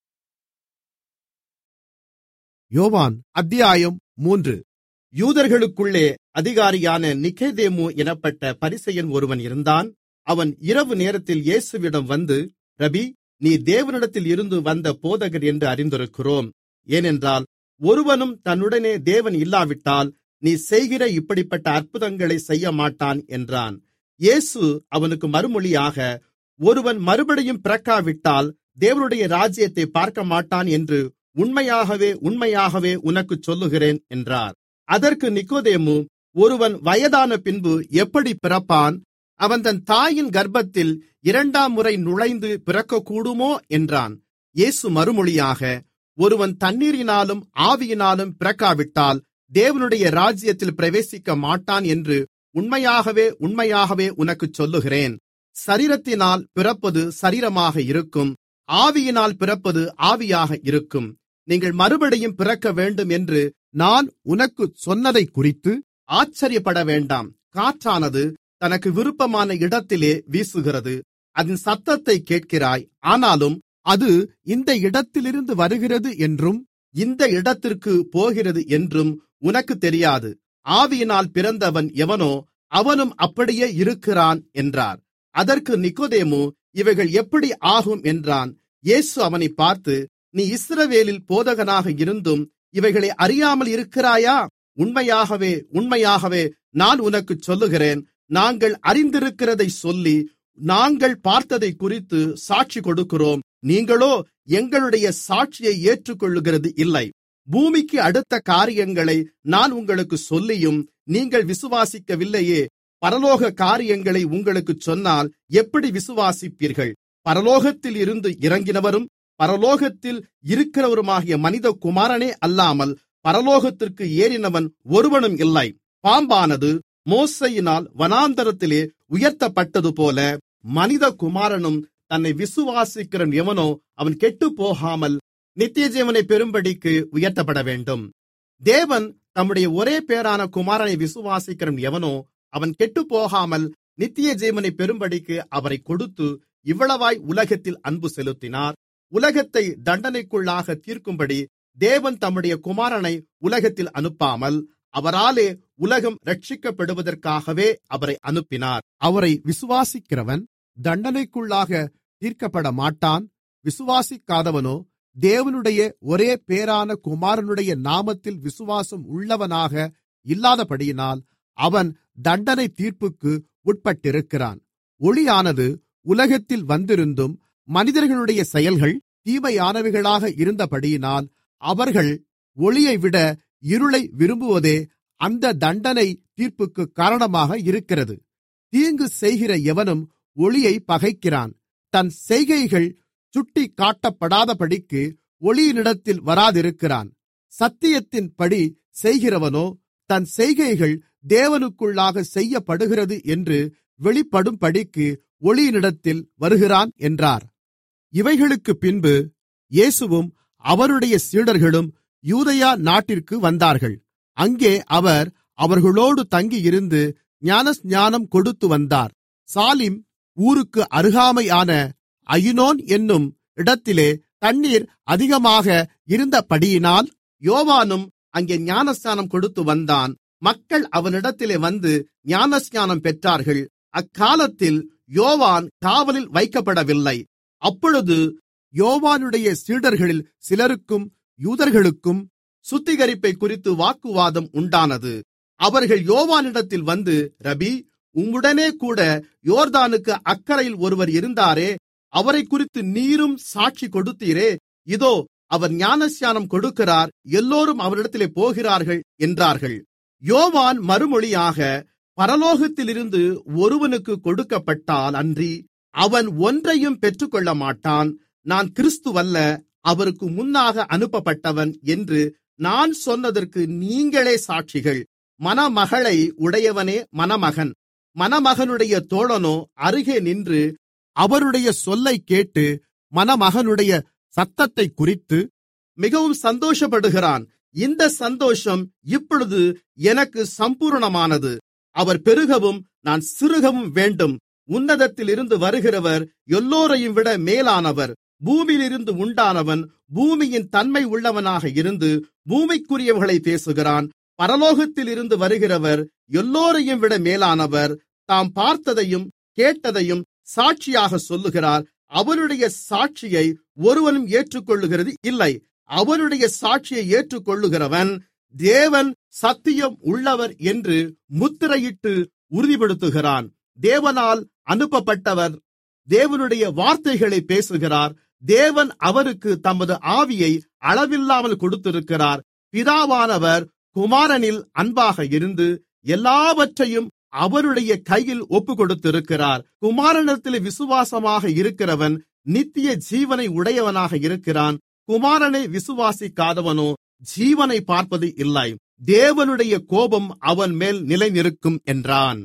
யோவான் அத்தியாயம் மூன்று யூதர்களுக்குள்ளே அதிகாரியான நிக்கேதேமு எனப்பட்ட பரிசெயன் ஒருவன் இருந்தான் அவன் இரவு நேரத்தில் இயேசுவிடம் வந்து ரபி நீ தேவனிடத்தில் இருந்து வந்த போதகர் என்று அறிந்திருக்கிறோம் ஏனென்றால் ஒருவனும் தன்னுடனே தேவன் இல்லாவிட்டால் நீ செய்கிற இப்படிப்பட்ட அற்புதங்களை செய்ய மாட்டான் என்றான் இயேசு அவனுக்கு மறுமொழியாக ஒருவன் மறுபடியும் பிறக்காவிட்டால் தேவனுடைய ராஜ்யத்தை பார்க்க மாட்டான் என்று உண்மையாகவே உண்மையாகவே உனக்குச் சொல்லுகிறேன் என்றார் அதற்கு நிக்கோதேமு ஒருவன் வயதான பின்பு எப்படி பிறப்பான் அவன் தன் தாயின் கர்ப்பத்தில் இரண்டாம் முறை நுழைந்து பிறக்கக்கூடுமோ என்றான் இயேசு மறுமொழியாக ஒருவன் தண்ணீரினாலும் ஆவியினாலும் பிறக்காவிட்டால் தேவனுடைய ராஜ்யத்தில் பிரவேசிக்க மாட்டான் என்று உண்மையாகவே உண்மையாகவே உனக்குச் சொல்லுகிறேன் சரீரத்தினால் பிறப்பது சரீரமாக இருக்கும் ஆவியினால் பிறப்பது ஆவியாக இருக்கும் நீங்கள் மறுபடியும் பிறக்க வேண்டும் என்று நான் உனக்குச் சொன்னதைக் குறித்து ஆச்சரியப்பட வேண்டாம் காற்றானது தனக்கு விருப்பமான இடத்திலே வீசுகிறது அதன் சத்தத்தை கேட்கிறாய் ஆனாலும் அது இந்த இடத்திலிருந்து வருகிறது என்றும் இந்த இடத்திற்கு போகிறது என்றும் உனக்கு தெரியாது ஆவியினால் பிறந்தவன் எவனோ அவனும் அப்படியே இருக்கிறான் என்றார் அதற்கு நிக்கோதேமு இவைகள் எப்படி ஆகும் என்றான் இயேசு அவனை பார்த்து நீ இஸ்ரவேலில் போதகனாக இருந்தும் இவைகளை அறியாமல் இருக்கிறாயா உண்மையாகவே உண்மையாகவே நான் உனக்குச் சொல்லுகிறேன் நாங்கள் அறிந்திருக்கிறதை சொல்லி நாங்கள் பார்த்ததை குறித்து சாட்சி கொடுக்கிறோம் நீங்களோ எங்களுடைய சாட்சியை ஏற்றுக்கொள்ளுகிறது இல்லை பூமிக்கு அடுத்த காரியங்களை நான் உங்களுக்கு சொல்லியும் நீங்கள் விசுவாசிக்கவில்லையே பரலோக காரியங்களை உங்களுக்குச் சொன்னால் எப்படி விசுவாசிப்பீர்கள் பரலோகத்தில் இருந்து இறங்கினவரும் பரலோகத்தில் இருக்கிறவருமாகிய மனித குமாரனே அல்லாமல் பரலோகத்திற்கு ஏறினவன் ஒருவனும் இல்லை பாம்பானது மோசையினால் வனாந்தரத்திலே உயர்த்தப்பட்டதுபோல மனித குமாரனும் தன்னை விசுவாசிக்கிறன் எவனோ அவன் கெட்டுப்போகாமல் நித்திய ஜீவனை பெறும்படிக்கு உயர்த்தப்பட வேண்டும் தேவன் தம்முடைய ஒரே பேரான குமாரனை விசுவாசிக்கிறன் எவனோ அவன் கெட்டுப்போகாமல் நித்திய ஜீவனை பெறும்படிக்கு அவரை கொடுத்து இவ்வளவாய் உலகத்தில் அன்பு செலுத்தினார் உலகத்தை தண்டனைக்குள்ளாக தீர்க்கும்படி தேவன் தம்முடைய குமாரனை உலகத்தில் அனுப்பாமல் அவராலே உலகம் ரட்சிக்கப்படுவதற்காகவே அவரை அனுப்பினார் அவரை விசுவாசிக்கிறவன் தண்டனைக்குள்ளாக தீர்க்கப்பட மாட்டான் விசுவாசிக்காதவனோ தேவனுடைய ஒரே பேரான குமாரனுடைய நாமத்தில் விசுவாசம் உள்ளவனாக இல்லாதபடியினால் அவன் தண்டனை தீர்ப்புக்கு உட்பட்டிருக்கிறான் ஒளியானது உலகத்தில் வந்திருந்தும் மனிதர்களுடைய செயல்கள் தீமையானவைகளாக இருந்தபடியினால் அவர்கள் ஒளியைவிட இருளை விரும்புவதே அந்த தண்டனை தீர்ப்புக்கு காரணமாக இருக்கிறது தீங்கு செய்கிற எவனும் ஒளியை பகைக்கிறான் தன் செய்கைகள் சுட்டி காட்டப்படாதபடிக்கு ஒளியினிடத்தில் வராதிருக்கிறான் சத்தியத்தின்படி செய்கிறவனோ தன் செய்கைகள் தேவனுக்குள்ளாக செய்யப்படுகிறது என்று வெளிப்படும்படிக்கு ஒளியினிடத்தில் வருகிறான் என்றார் இவைகளுக்கு பின்பு இயேசுவும் அவருடைய சீடர்களும் யூதயா நாட்டிற்கு வந்தார்கள் அங்கே அவர் அவர்களோடு தங்கியிருந்து ஞானஸ்நானம் கொடுத்து வந்தார் சாலிம் ஊருக்கு அருகாமையான அயினோன் என்னும் இடத்திலே தண்ணீர் அதிகமாக இருந்தபடியினால் யோவானும் அங்கே ஞானஸ்நானம் கொடுத்து வந்தான் மக்கள் அவனிடத்திலே வந்து ஞானஸ்நானம் பெற்றார்கள் அக்காலத்தில் யோவான் காவலில் வைக்கப்படவில்லை அப்பொழுது யோவானுடைய சீடர்களில் சிலருக்கும் யூதர்களுக்கும் சுத்திகரிப்பை குறித்து வாக்குவாதம் உண்டானது அவர்கள் யோவானிடத்தில் வந்து ரபி உம்முடனே கூட யோர்தானுக்கு அக்கறையில் ஒருவர் இருந்தாரே அவரை குறித்து நீரும் சாட்சி கொடுத்தீரே இதோ அவர் ஞானஸ்நானம் கொடுக்கிறார் எல்லோரும் அவரிடத்திலே போகிறார்கள் என்றார்கள் யோவான் மறுமொழியாக பரலோகத்திலிருந்து ஒருவனுக்கு கொடுக்கப்பட்டால் அன்றி அவன் ஒன்றையும் பெற்றுக்கொள்ள மாட்டான் நான் கிறிஸ்துவல்ல அவருக்கு முன்னாக அனுப்பப்பட்டவன் என்று நான் சொன்னதற்கு நீங்களே சாட்சிகள் மணமகளை உடையவனே மணமகன் மணமகனுடைய தோழனோ அருகே நின்று அவருடைய சொல்லைக் கேட்டு மணமகனுடைய சத்தத்தை குறித்து மிகவும் சந்தோஷப்படுகிறான் இந்த சந்தோஷம் இப்பொழுது எனக்கு சம்பூர்ணமானது அவர் பெருகவும் நான் சிறுகவும் வேண்டும் உன்னதத்திலிருந்து வருகிறவர் எல்லோரையும் விட மேலானவர் பூமியிலிருந்து உண்டானவன் பூமியின் தன்மை உள்ளவனாக இருந்து பூமிக்குரியவர்களை பேசுகிறான் பரலோகத்தில் இருந்து வருகிறவர் எல்லோரையும் விட மேலானவர் தாம் பார்த்ததையும் கேட்டதையும் சாட்சியாக சொல்லுகிறார் அவருடைய சாட்சியை ஒருவனும் ஏற்றுக்கொள்ளுகிறது இல்லை அவருடைய சாட்சியை ஏற்றுக்கொள்ளுகிறவன் தேவன் சத்தியம் உள்ளவர் என்று முத்திரையிட்டு உறுதிப்படுத்துகிறான் தேவனால் அனுப்பப்பட்டவர் தேவனுடைய வார்த்தைகளை பேசுகிறார் தேவன் அவருக்கு தமது ஆவியை அளவில்லாமல் கொடுத்திருக்கிறார் பிதாவானவர் குமாரனில் அன்பாக இருந்து எல்லாவற்றையும் அவருடைய கையில் ஒப்புக்கொடுத்திருக்கிறார் குமாரனிடத்தில் விசுவாசமாக இருக்கிறவன் நித்திய ஜீவனை உடையவனாக இருக்கிறான் குமாரனை விசுவாசிக்காதவனோ ஜீவனை பார்ப்பது இல்லை தேவனுடைய கோபம் அவன் மேல் நிலைநிற்கும் என்றான்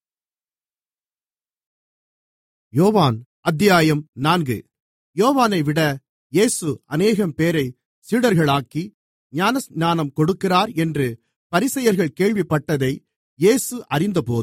யோவான் அத்தியாயம் நான்கு யோவானை விட இயேசு அநேகம் பேரை சீடர்களாக்கி ஞானஸ்நானம் கொடுக்கிறார் என்று பரிசெயர்கள் கேள்விப்பட்டதை இயேசு அறிந்தபோது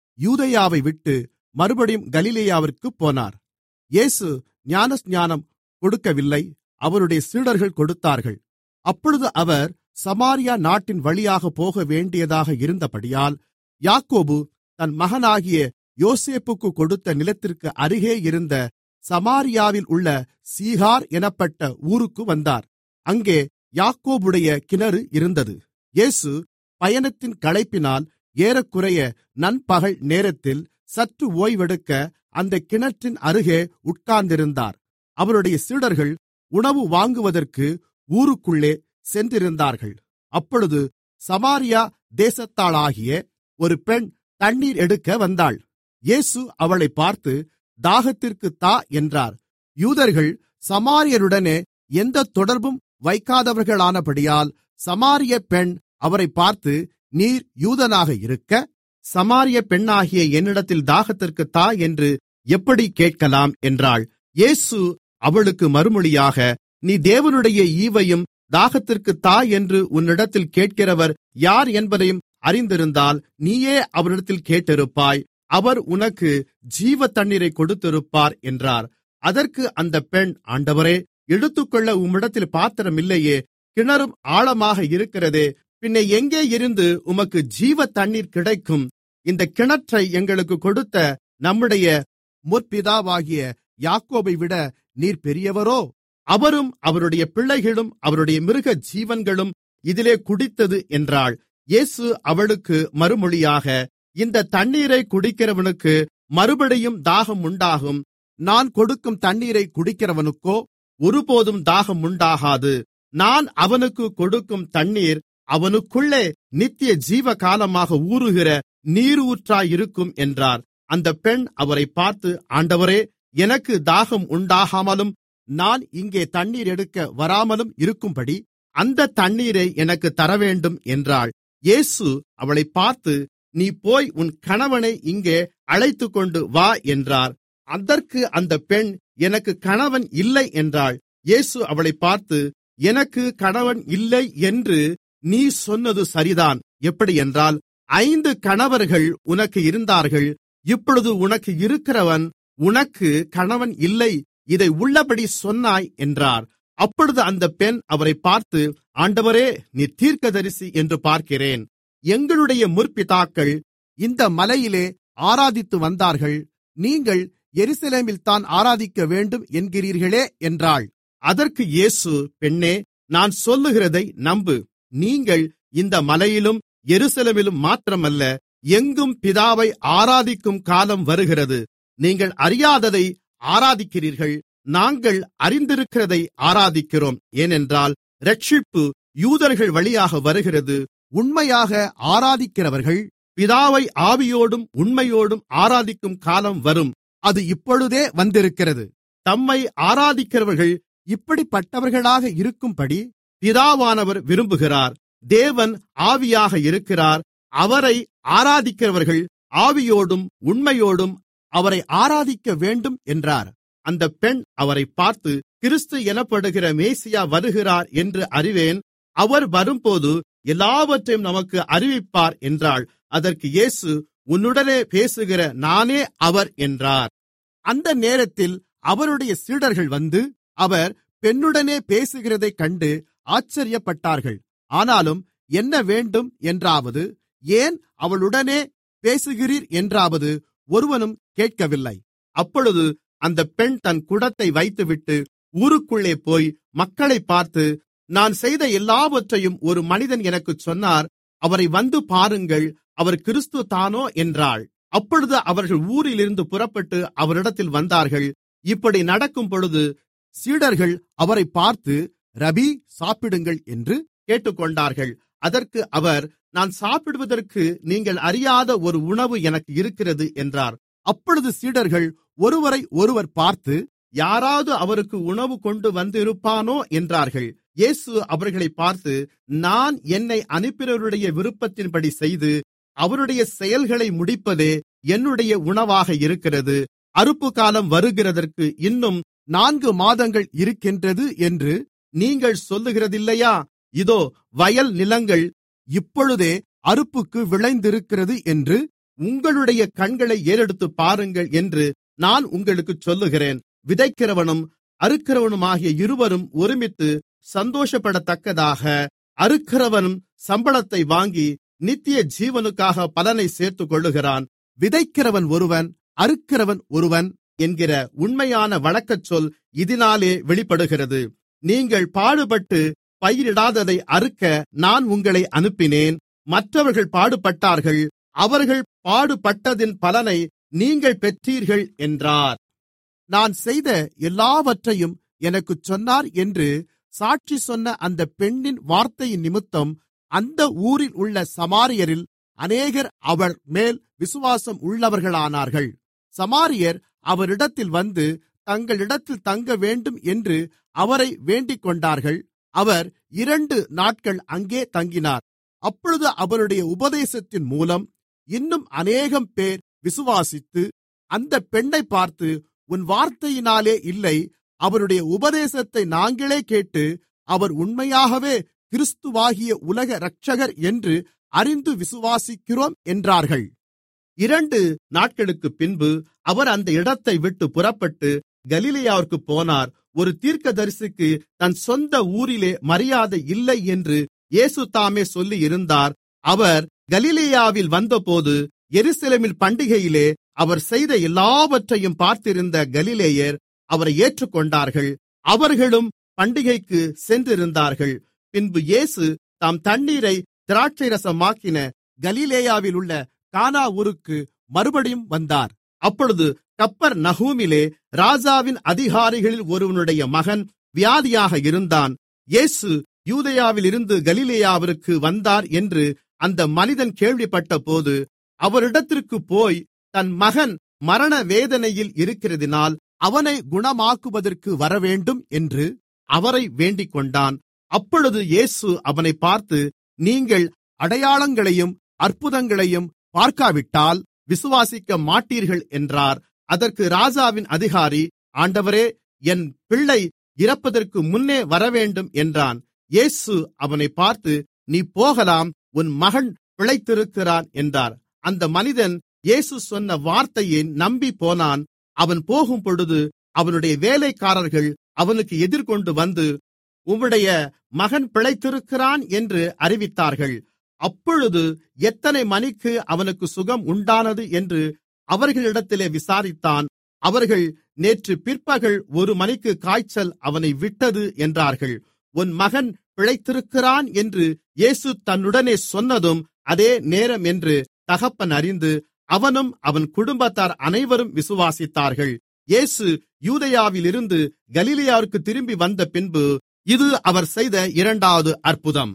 யூதேயாவை விட்டு மறுபடியும் கலிலேயாவிற்குப் போனார் இயேசு ஞானஸ்நானம் கொடுக்கவில்லை அவருடைய சீடர்கள் கொடுத்தார்கள் அப்பொழுது அவர் சமாரியா நாட்டின் வழியாக போக வேண்டியதாக இருந்தபடியால் யாக்கோபு தன் மகனாகிய யோசேப்புக்கு கொடுத்த நிலத்திற்கு அருகே இருந்த சமாரியாவில் உள்ள சீகார் எனப்பட்ட ஊருக்கு வந்தார் அங்கே யாக்கோபுடைய கிணறு இருந்தது இயேசு பயணத்தின் களைப்பினால் ஏறக்குறைய நண்பகல் நேரத்தில் சற்று ஓய்வெடுக்க அந்த கிணற்றின் அருகே உட்கார்ந்திருந்தார் அவருடைய சீடர்கள் உணவு வாங்குவதற்கு ஊருக்குள்ளே சென்றிருந்தார்கள் அப்பொழுது சமாரியா தேசத்தாளாகிய ஒரு பெண் தண்ணீர் எடுக்க வந்தாள் இயேசு அவளை பார்த்து தாகத்திற்கு தா என்றார் யூதர்கள் சமாரியருடனே எந்த தொடர்பும் வைக்காதவர்களானபடியால் சமாரிய பெண் அவரை பார்த்து நீர் யூதனாக இருக்க சமாரிய பெண்ணாகிய என்னிடத்தில் தாகத்திற்கு தா என்று எப்படி கேட்கலாம் என்றாள் இயேசு அவளுக்கு மறுமொழியாக நீ தேவனுடைய ஈவையும் தாகத்திற்கு தா என்று உன்னிடத்தில் கேட்கிறவர் யார் என்பதையும் அறிந்திருந்தால் நீயே அவரிடத்தில் கேட்டிருப்பாய் அவர் உனக்கு ஜீவ தண்ணீரை கொடுத்திருப்பார் என்றார் அதற்கு அந்த பெண் ஆண்டவரே எடுத்துக்கொள்ள உம்மிடத்தில் பாத்திரம் இல்லையே கிணறும் ஆழமாக இருக்கிறதே பின்ன எங்கே இருந்து உமக்கு ஜீவ தண்ணீர் கிடைக்கும் இந்த கிணற்றை எங்களுக்கு கொடுத்த நம்முடைய முற்பிதாவாகிய யாக்கோபை விட நீர் பெரியவரோ அவரும் அவருடைய பிள்ளைகளும் அவருடைய மிருக ஜீவன்களும் இதிலே குடித்தது என்றாள் இயேசு அவளுக்கு மறுமொழியாக இந்த தண்ணீரை குடிக்கிறவனுக்கு மறுபடியும் தாகம் உண்டாகும் நான் கொடுக்கும் தண்ணீரை குடிக்கிறவனுக்கோ ஒருபோதும் தாகம் உண்டாகாது நான் அவனுக்கு கொடுக்கும் தண்ணீர் அவனுக்குள்ளே நித்திய ஜீவ காலமாக ஊறுகிற நீரூற்றாயிருக்கும் என்றார் அந்த பெண் அவரை பார்த்து ஆண்டவரே எனக்கு தாகம் உண்டாகாமலும் நான் இங்கே தண்ணீர் எடுக்க வராமலும் இருக்கும்படி அந்த தண்ணீரை எனக்கு தரவேண்டும் என்றாள் இயேசு அவளை பார்த்து நீ போய் உன் கணவனை இங்கே அழைத்துக்கொண்டு வா என்றார் அதற்கு அந்த பெண் எனக்கு கணவன் இல்லை என்றாள் இயேசு அவளை பார்த்து எனக்கு கணவன் இல்லை என்று நீ சொன்னது சரிதான் எப்படி என்றால் ஐந்து கணவர்கள் உனக்கு இருந்தார்கள் இப்பொழுது உனக்கு இருக்கிறவன் உனக்கு கணவன் இல்லை இதை உள்ளபடி சொன்னாய் என்றார் அப்பொழுது அந்த பெண் அவரை பார்த்து ஆண்டவரே நீ தீர்க்கதரிசி என்று பார்க்கிறேன் எங்களுடைய முற்பிதாக்கள் இந்த மலையிலே ஆராதித்து வந்தார்கள் நீங்கள் எருசலேமில்தான் ஆராதிக்க வேண்டும் என்கிறீர்களே என்றாள் அதற்கு இயேசு பெண்ணே நான் சொல்லுகிறதை நம்பு நீங்கள் இந்த மலையிலும் எருசலேமிலும் மாத்திரமல்ல எங்கும் பிதாவை ஆராதிக்கும் காலம் வருகிறது நீங்கள் அறியாததை ஆராதிக்கிறீர்கள் நாங்கள் அறிந்திருக்கிறதை ஆராதிக்கிறோம் ஏனென்றால் இரட்சிப்பு யூதர்கள் வழியாக வருகிறது உண்மையாக ஆராதிக்கிறவர்கள் பிதாவை ஆவியோடும் உண்மையோடும் ஆராதிக்கும் காலம் வரும் அது இப்பொழுதே வந்திருக்கிறது தம்மை ஆராதிக்கிறவர்கள் இப்படிப்பட்டவர்களாக இருக்கும்படி பிதாவானவர் விரும்புகிறார் தேவன் ஆவியாக இருக்கிறார் அவரை ஆராதிக்கிறவர்கள் ஆவியோடும் உண்மையோடும் அவரை ஆராதிக்க வேண்டும் என்றார் அந்த பெண் அவரை பார்த்து கிறிஸ்து எனப்படுகிற மேசியா வருகிறார் என்று அறிவேன் அவர் வரும்போது எல்லாவற்றையும் நமக்கு அறிவிப்பார் என்றாள் அதற்கு இயேசு உன்னுடனே பேசுகிற நானே அவர் என்றார் அந்த நேரத்தில் அவருடைய சீடர்கள் வந்து அவர் பெண்ணுடனே பேசுகிறதைக் கண்டு ஆச்சரியப்பட்டார்கள் ஆனாலும் என்ன வேண்டும் என்றாவது ஏன் அவளுடனே பேசுகிறீர் என்றாவது ஒருவனும் கேட்கவில்லை அப்பொழுது அந்த பெண் தன் குடத்தை வைத்துவிட்டு ஊருக்குள்ளே போய் மக்களை பார்த்து நான் செய்த எல்லாவற்றையும் ஒரு மனிதன் எனக்குச் சொன்னார் அவரை வந்து பாருங்கள் அவர் கிறிஸ்து தானோ என்றாள் அப்பொழுது அவர்கள் ஊரிலிருந்து புறப்பட்டு அவரிடத்தில் வந்தார்கள் இப்படி நடக்கும் பொழுது சீடர்கள் அவரை பார்த்து ரபி சாப்பிடுங்கள் என்று கேட்டுக்கொண்டார்கள் அதற்கு அவர் நான் சாப்பிடுவதற்கு நீங்கள் அறியாத ஒரு உணவு எனக்கு இருக்கிறது என்றார் அப்பொழுது சீடர்கள் ஒருவரை ஒருவர் பார்த்து யாராவது அவருக்கு உணவு கொண்டு வந்திருப்பானோ என்றார்கள் இயேசு அவர்களை பார்த்து நான் என்னை அனுப்பினவருடைய விருப்பத்தின்படி செய்து அவருடைய செயல்களை முடிப்பதே என்னுடைய உணவாக இருக்கிறது அறுப்பு காலம் வருகிறதற்கு இன்னும் நான்கு மாதங்கள் இருக்கின்றது என்று நீங்கள் சொல்லுகிறதில்லையா இதோ வயல் நிலங்கள் இப்பொழுதே அறுப்புக்கு விளைந்திருக்கிறது என்று உங்களுடைய கண்களை ஏறெடுத்துப் பாருங்கள் என்று நான் உங்களுக்குச் சொல்லுகிறேன் விதைக்கிறவனும் அறுக்கிறவனுமாகிய இருவரும் ஒருமித்து சந்தோஷப்படத்தக்கதாக அறுக்கிறவனும் சம்பளத்தை வாங்கி நித்திய ஜீவனுக்காக பலனை சேர்த்துக் கொள்ளுகிறான் விதைக்கிறவன் ஒருவன் அறுக்கிறவன் ஒருவன் என்கிற உண்மையான வழக்கச்சொல் இதனாலே வெளிப்படுகிறது நீங்கள் பாடுபட்டு பயிரிடாததை அறுக்க நான் உங்களை அனுப்பினேன் மற்றவர்கள் பாடுபட்டார்கள் அவர்கள் பாடுபட்டதின் பலனை நீங்கள் பெற்றீர்கள் என்றார் நான் செய்த எல்லாவற்றையும் எனக்குச் சொன்னார் என்று சாட்சி சொன்ன அந்த பெண்ணின் வார்த்தையின் நிமித்தம் அந்த ஊரில் உள்ள சமாரியரில் அநேகர் அவர் மேல் விசுவாசம் உள்ளவர்களானார்கள் சமாரியர் அவரிடத்தில் வந்து தங்களிடத்தில் தங்க வேண்டும் என்று அவரை வேண்டிக் கொண்டார்கள் அவர் இரண்டு நாட்கள் அங்கே தங்கினார் அப்பொழுது அவருடைய உபதேசத்தின் மூலம் இன்னும் அநேகம் பேர் விசுவாசித்து அந்த பெண்ணை பார்த்து உன் வார்த்தையினாலே இல்லை அவருடைய உபதேசத்தை நாங்களே கேட்டு அவர் உண்மையாகவே கிறிஸ்துவாகிய உலக இரட்சகர் என்று அறிந்து விசுவாசிக்கிறோம் என்றார்கள் இரண்டு நாட்களுக்குப் பின்பு அவர் அந்த இடத்தை விட்டு புறப்பட்டு கலிலேயாவிற்கு போனார் ஒரு தீர்க்கதரிசிக்கு தன் சொந்த ஊரிலே மரியாதை இல்லை என்று இயேசு தாமே சொல்லி இருந்தார் அவர் கலிலேயாவில் வந்தபோது எருசலேமில் பண்டிகையிலே அவர் செய்த எல்லாவற்றையும் பார்த்திருந்த கலிலேயர் அவரை ஏற்றுக்கொண்டார்கள் அவர்களும் பண்டிகைக்கு சென்றிருந்தார்கள் பின்பு இயேசு தாம் தண்ணீரை திராட்சைரசமாக்கின கலிலேயாவில் உள்ள கானா ஊருக்கு மறுபடியும் வந்தார் அப்பொழுது கப்பர் நகூமிலே ராஜாவின் அதிகாரிகளில் ஒருவனுடைய மகன் வியாதியாக இருந்தான் இயேசு யூதேயாவிலிருந்து கலிலேயாவிற்கு வந்தார் என்று அந்த மனிதன் கேள்விப்பட்டபோது அவரிடத்திற்கு போய் தன் மகன் மரண வேதனையில் இருக்கிறதினால் அவனை குணமாக்குவதற்கு வரவேண்டும் என்று அவரை வேண்டிக் கொண்டான் அப்பொழுது இயேசு அவனை பார்த்து நீங்கள் அடையாளங்களையும் அற்புதங்களையும் பார்க்காவிட்டால் விசுவாசிக்க மாட்டீர்கள் என்றார் அதற்கு ராஜாவின் அதிகாரி ஆண்டவரே என் பிள்ளை இறப்பதற்கு முன்னே வரவேண்டும் என்றான் இயேசு அவனை பார்த்து நீ போகலாம் உன் மகன் பிழைத்திருக்கிறான் என்றார் அந்த மனிதன் இயேசு சொன்ன வார்த்தையை நம்பி போனான் அவன் போகும்பொழுது அவனுடைய வேலைக்காரர்கள் அவனுக்கு எதிர்கொண்டு வந்து உம்முடைய மகன் பிழைத்திருக்கிறான் என்று அறிவித்தார்கள் அப்பொழுது எத்தனை மணிக்கு அவனுக்கு சுகம் உண்டானது என்று அவர்களிடத்திலே விசாரித்தான் அவர்கள் நேற்று பிற்பகல் ஒரு மணிக்கு காய்ச்சல் அவனை விட்டது என்றார்கள் உன் மகன் பிழைத்திருக்கிறான் என்று இயேசு தன்னுடனே சொன்னதும் அதே நேரம் என்று தகப்பன் அறிந்து அவனும் அவன் குடும்பத்தார் அனைவரும் விசுவாசித்தார்கள் இயேசு யூதேயாவிலிருந்து கலிலேயாவிற்கு திரும்பி வந்த பின்பு இது அவர் செய்த இரண்டாவது அற்புதம்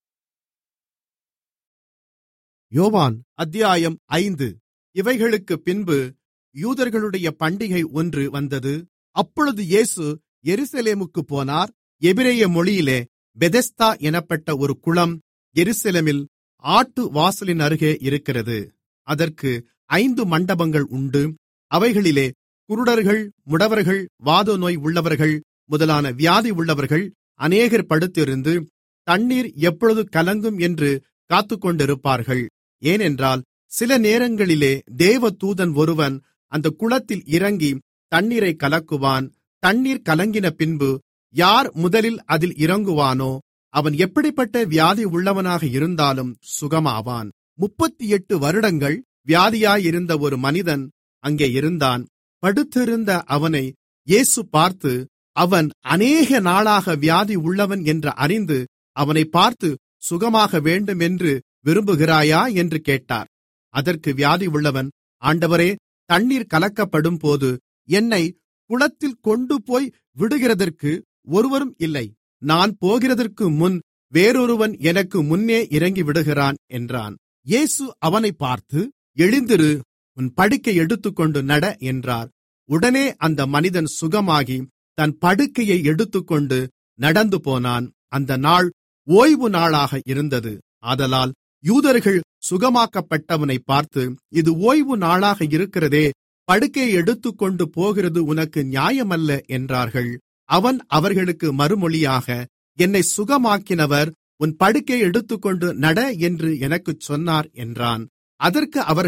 யோவான் அத்தியாயம் ஐந்து இவைகளுக்கு பின்பு யூதர்களுடைய பண்டிகை ஒன்று வந்தது அப்பொழுது இயேசு எருசலேமுக்கு போனார் எபிரேய மொழியிலே பெதெஸ்தா எனப்பட்ட ஒரு குளம் எருசலேமில் ஆட்டு வாசலின் அருகே இருக்கிறது அதற்கு ஐந்து மண்டபங்கள் உண்டு அவைகளிலே குருடர்கள் முடவர்கள் வாத நோய் உள்ளவர்கள் முதலான வியாதி உள்ளவர்கள் அநேகர் படுத்திருந்து தண்ணீர் எப்பொழுது கலங்கும் என்று காத்துக்கொண்டிருப்பார்கள் ஏனென்றால் சில நேரங்களிலே தேவ தூதன் ஒருவன் அந்த குளத்தில் இறங்கி தண்ணீரை கலக்குவான் தண்ணீர் கலங்கின பின்பு யார் முதலில் அதில் இறங்குவானோ அவன் எப்படிப்பட்ட வியாதி உள்ளவனாக இருந்தாலும் சுகமாவான் முப்பத்தி எட்டு வருடங்கள் வியாதியாயிருந்த ஒரு மனிதன் அங்கே இருந்தான் படுத்திருந்த அவனை இயேசு பார்த்து அவன் அநேக நாளாக வியாதி உள்ளவன் என்று அறிந்து அவனை பார்த்து சுகமாக வேண்டும் என்று விரும்புகிறாயா என்று கேட்டார் அதற்கு வியாதி உள்ளவன் ஆண்டவரே தண்ணீர் கலக்கப்படும் போது என்னை குளத்தில் கொண்டு போய் விடுகிறதற்கு ஒருவரும் இல்லை நான் போகிறதற்கு முன் வேறொருவன் எனக்கு முன்னே இறங்கி விடுகிறான் என்றான் இயேசு அவனை பார்த்து எழுந்திரு உன் படுக்கை எடுத்துக்கொண்டு நட என்றார் உடனே அந்த மனிதன் சுகமாகி தன் படுக்கையை எடுத்துக்கொண்டு நடந்து போனான் அந்த நாள் ஓய்வு நாளாக இருந்தது ஆதலால் யூதர்கள் சுகமாக்கப்பட்டவனை பார்த்து இது ஓய்வு நாளாக இருக்கிறதே படுக்கையை எடுத்துக்கொண்டு போகிறது உனக்கு நியாயமல்ல என்றார்கள் அவன் அவர்களுக்கு மறுமொழியாக என்னை சுகமாக்கினவர் உன் படுக்கையை எடுத்துக்கொண்டு நட என்று எனக்குச் சொன்னார் என்றான் அதற்கு அவர்கள்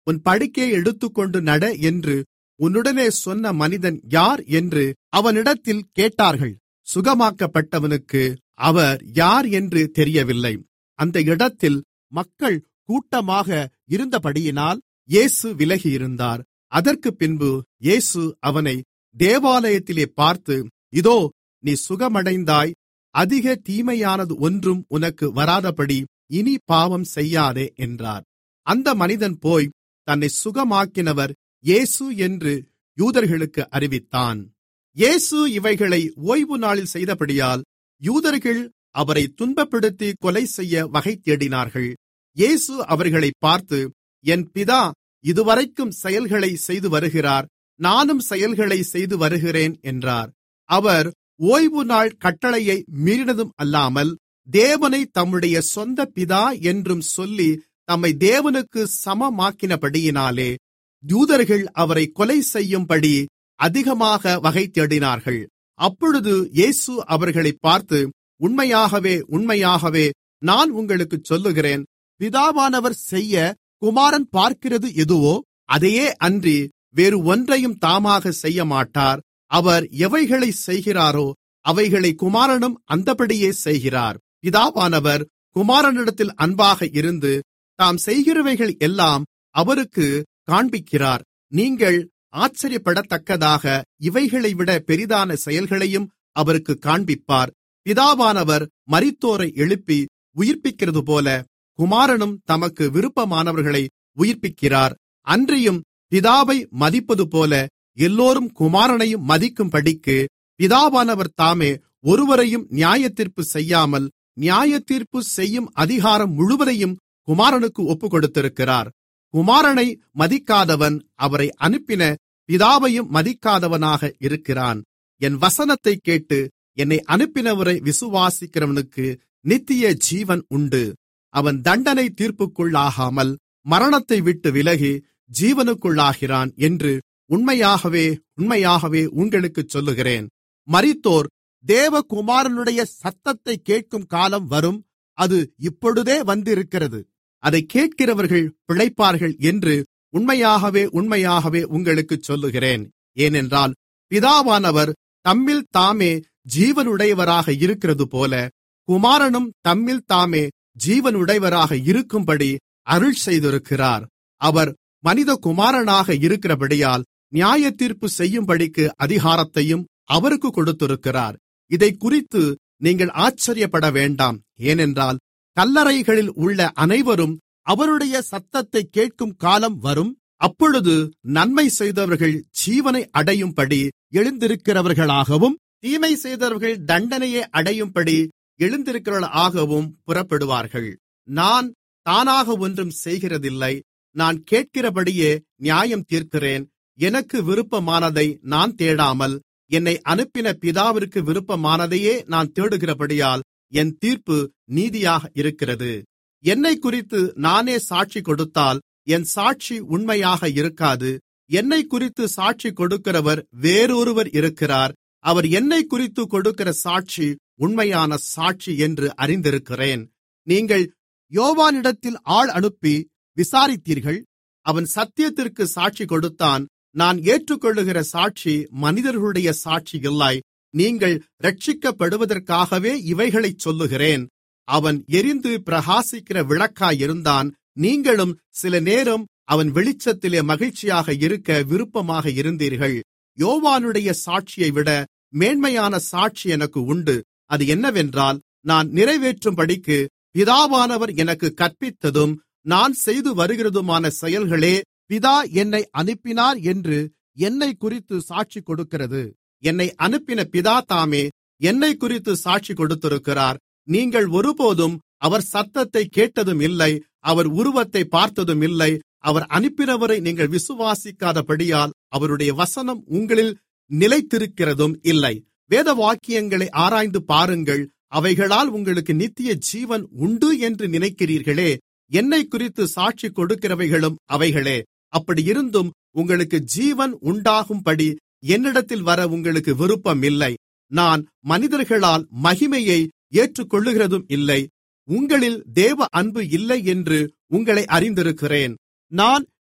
உன் படுக்கையை எடுத்துக்கொண்டு நட என்று உன்னுடனே சொன்ன மனிதன் யார் என்று அவனிடத்தில் கேட்டார்கள் சுகமாக்கப்பட்டவனுக்கு அவர் யார் என்று தெரியவில்லை அந்த இடத்தில் மக்கள் கூட்டமாக இருந்தபடியினால் இயேசு விலகியிருந்தார் அதற்கு பின்பு இயேசு அவனை தேவாலயத்திலே பார்த்து இதோ நீ சுகமடைந்தாய் அதிக தீமையானது ஒன்றும் உனக்கு வராதபடி இனி பாவம் செய்யாதே என்றார் அந்த மனிதன் போய் தன்னை சுகமாக்கினவர் இயேசு என்று யூதர்களுக்கு அறிவித்தான் இயேசு இவைகளை ஓய்வு நாளில் செய்தபடியால் யூதர்கள் அவரை துன்பப்படுத்தி கொலை செய்ய வகை தேடினார்கள் இயேசு அவர்களை பார்த்து என் பிதா இதுவரைக்கும் செயல்களை செய்து வருகிறார் நானும் செயல்களை செய்து வருகிறேன் என்றார் அவர் ஓய்வு நாள் கட்டளையை மீறினதும் அல்லாமல் தேவனை தம்முடைய சொந்த பிதா என்றும் சொல்லி தம்மை தேவனுக்கு சமமாக்கினபடியினாலே யூதர்கள் அவரை கொலை செய்யும்படி அதிகமாக வகை தேடினார்கள் அப்பொழுது இயேசு அவர்களை பார்த்து உண்மையாகவே உண்மையாகவே நான் உங்களுக்குச் சொல்லுகிறேன் பிதாவானவர் செய்ய குமாரன் பார்க்கிறது எதுவோ அதையே அன்றி வேறு ஒன்றையும் தாமாக செய்யமாட்டார் அவர் எவைகளை செய்கிறாரோ அவைகளை குமாரனும் அந்தபடியே செய்கிறார் பிதாவானவர் குமாரனிடத்தில் அன்பாக இருந்து தாம் செய்கிறவைகள் எல்லாம் அவருக்கு காண்பிக்கிறார் நீங்கள் ஆச்சரியப்படத்தக்கதாக இவைகளைவிட பெரிதான செயல்களையும் அவருக்கு காண்பிப்பார் பிதாவானவர் மரித்தோரை எழுப்பி உயிர்ப்பிக்கிறதுபோல குமாரனும் தமக்கு விருப்பமானவர்களை உயிர்ப்பிக்கிறார் அன்றியும் பிதாவை மதிப்பதுபோல எல்லோரும் குமாரனையும் மதிக்கும்படிக்கு பிதாவானவர் தாமே ஒருவரையும் நியாயத்தீர்ப்பு செய்யாமல் நியாயத்தீர்ப்பு செய்யும் அதிகாரம் முழுவதையும் குமாரனுக்கு ஒப்புக்கொடுத்திருக்கிறார் குமாரனை மதிக்காதவன் அவரை அனுப்பின பிதாவையும் மதிக்காதவனாக இருக்கிறான் என் வசனத்தைக் கேட்டு என்னை அனுப்பினவரை விசுவாசிக்கிறவனுக்கு நித்திய ஜீவன் உண்டு அவன் தண்டனை தீர்ப்புக்குள்ளாகாமல் மரணத்தை விட்டு விலகி ஜீவனுக்குள்ளாகிறான் என்று உண்மையாகவே உண்மையாகவே உங்களுக்குச் சொல்லுகிறேன் மரித்தோர் தேவகுமாரனுடைய சத்தத்தை கேட்கும் காலம் வரும் அது இப்பொழுதே வந்திருக்கிறது அதை கேட்கிறவர்கள் பிழைப்பார்கள் என்று உண்மையாகவே உண்மையாகவே உங்களுக்குச் சொல்லுகிறேன் ஏனென்றால் பிதாவானவர் தம்மில் தாமே ஜீவனுடையவராக இருக்கிறதுபோல குமாரனும் தம்மில் தாமே ஜீவனுடையவராக இருக்கும்படி அருள் செய்திருக்கிறார் அவர் மனிதகுமாரனாக இருக்கிறபடியால் நியாயத்தீர்ப்பு செய்யும்படிக்கு அதிகாரத்தையும் அவருக்கு கொடுத்திருக்கிறார் இதைக்குறித்து நீங்கள் ஆச்சரியப்பட வேண்டாம் ஏனென்றால் கல்லறைகளில் உள்ள அனைவரும் அவருடைய சத்தத்தை கேட்கும் காலம் வரும் அப்பொழுது நன்மை செய்தவர்கள் ஜீவனை அடையும்படி எழுந்திருக்கிறவர்களாகவும் தீமை செய்தவர்கள் தண்டனையை அடையும்படி எழுந்திருக்கிறவர்களாகவும் புறப்படுவார்கள் நான் தானாக ஒன்றும் செய்கிறதில்லை நான் கேட்கிறபடியே நியாயம் தீர்க்கிறேன் எனக்கு விருப்பமானதை நான் தேடாமல் என்னை அனுப்பின பிதாவிற்கு விருப்பமானதையே நான் தேடுகிறபடியால் என் தீர்ப்பு நீதியாக இருக்கிறது என்னை குறித்து நானே சாட்சி கொடுத்தால் என் சாட்சி உண்மையாக இருக்காது என்னை குறித்து சாட்சி கொடுக்கிறவர் வேறொருவர் இருக்கிறார் அவர் என்னை குறித்து கொடுக்கிற சாட்சி உண்மையான சாட்சி என்று அறிந்திருக்கிறேன் நீங்கள் யோவானிடத்தில் ஆள் அனுப்பி விசாரித்தீர்கள் அவன் சத்தியத்திற்கு சாட்சி கொடுத்தான் நான் ஏற்றுக்கொள்ளுகிற சாட்சி மனிதர்களுடைய சாட்சி இல்லை நீங்கள் ரட்சிக்கப்படுவதற்காகவே இவைகளைச் சொல்லுகிறேன் அவன் எரிந்து பிரகாசிக்கிற விளக்காயிருந்தான் நீங்களும் சில நேரம் அவன் வெளிச்சத்திலே மகிழ்ச்சியாக இருக்க விருப்பமாக இருந்தீர்கள் யோவானுடைய சாட்சியை விட மேன்மையான சாட்சி எனக்கு உண்டு அது என்னவென்றால் நான் நிறைவேற்றும்படிக்கு பிதாவானவர் எனக்கு கற்பித்ததும் நான் செய்து வருகிறதுமான செயல்களே பிதா என்னை அனுப்பினார் என்று என்னை குறித்து சாட்சி கொடுக்கிறது என்னை அனுப்பின பிதா தாமே என்னை குறித்து சாட்சி கொடுத்திருக்கிறார் நீங்கள் ஒருபோதும் அவர் சத்தத்தை கேட்டதும் இல்லை அவர் உருவத்தை பார்த்ததும் இல்லை அவர் அனுப்பினவரை நீங்கள் விசுவாசிக்காதபடியால் அவருடைய வசனம் உங்களில் நிலைத்திருக்கிறதும் இல்லை வேத வாக்கியங்களை ஆராய்ந்து பாருங்கள் அவைகளால் உங்களுக்கு நித்திய ஜீவன் உண்டு என்று நினைக்கிறீர்களே என்னை குறித்து சாட்சி கொடுக்கிறவைகளும் அவைகளே அப்படியிருந்தும் உங்களுக்கு ஜீவன் உண்டாகும்படி என்னிடத்தில் வர உங்களுக்கு விருப்பம் இல்லை நான் மனிதர்களால் மகிமையை ஏற்றுக்கொள்ளுகிறதும் இல்லை உங்களில் தேவ அன்பு இல்லை என்று உங்களை அறிந்திருக்கிறேன் நான்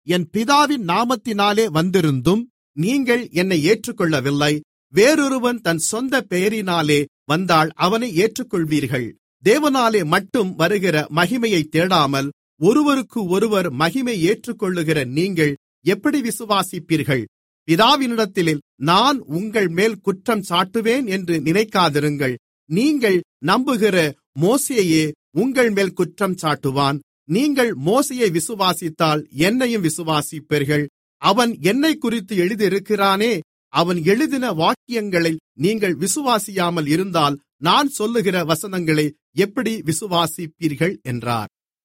என் பிதாவின் நாமத்தினாலே வந்திருந்தும் நீங்கள் என்னை ஏற்றுக்கொள்ளவில்லை வேறொருவன் தன் சொந்த பெயரினாலே வந்தால் அவனை ஏற்றுக்கொள்வீர்கள் தேவனாலே மட்டும் வருகிற மகிமையை தேடாமல் ஒருவருக்கு ஒருவர் மகிமை ஏற்றுக்கொள்ளுகிற நீங்கள் எப்படி விசுவாசிப்பீர்கள் பிதாவினிடத்திலே நான் உங்கள் மேல் குற்றம் சாட்டுவேன் என்று நினைக்காதிருங்கள் நீங்கள் நம்புகிற மோசேயே உங்கள் மேல் குற்றம் சாட்டுவான் நீங்கள் மோசையை விசுவாசித்தால் என்னையும் விசுவாசிப்பீர்கள் அவன் என்னை குறித்து எழுதியிருக்கிறானே அவன் எழுதின வாக்கியங்களை நீங்கள் விசுவாசியாமல் இருந்தால் நான் சொல்லுகிற வசனங்களை எப்படி விசுவாசிப்பீர்கள் என்றார்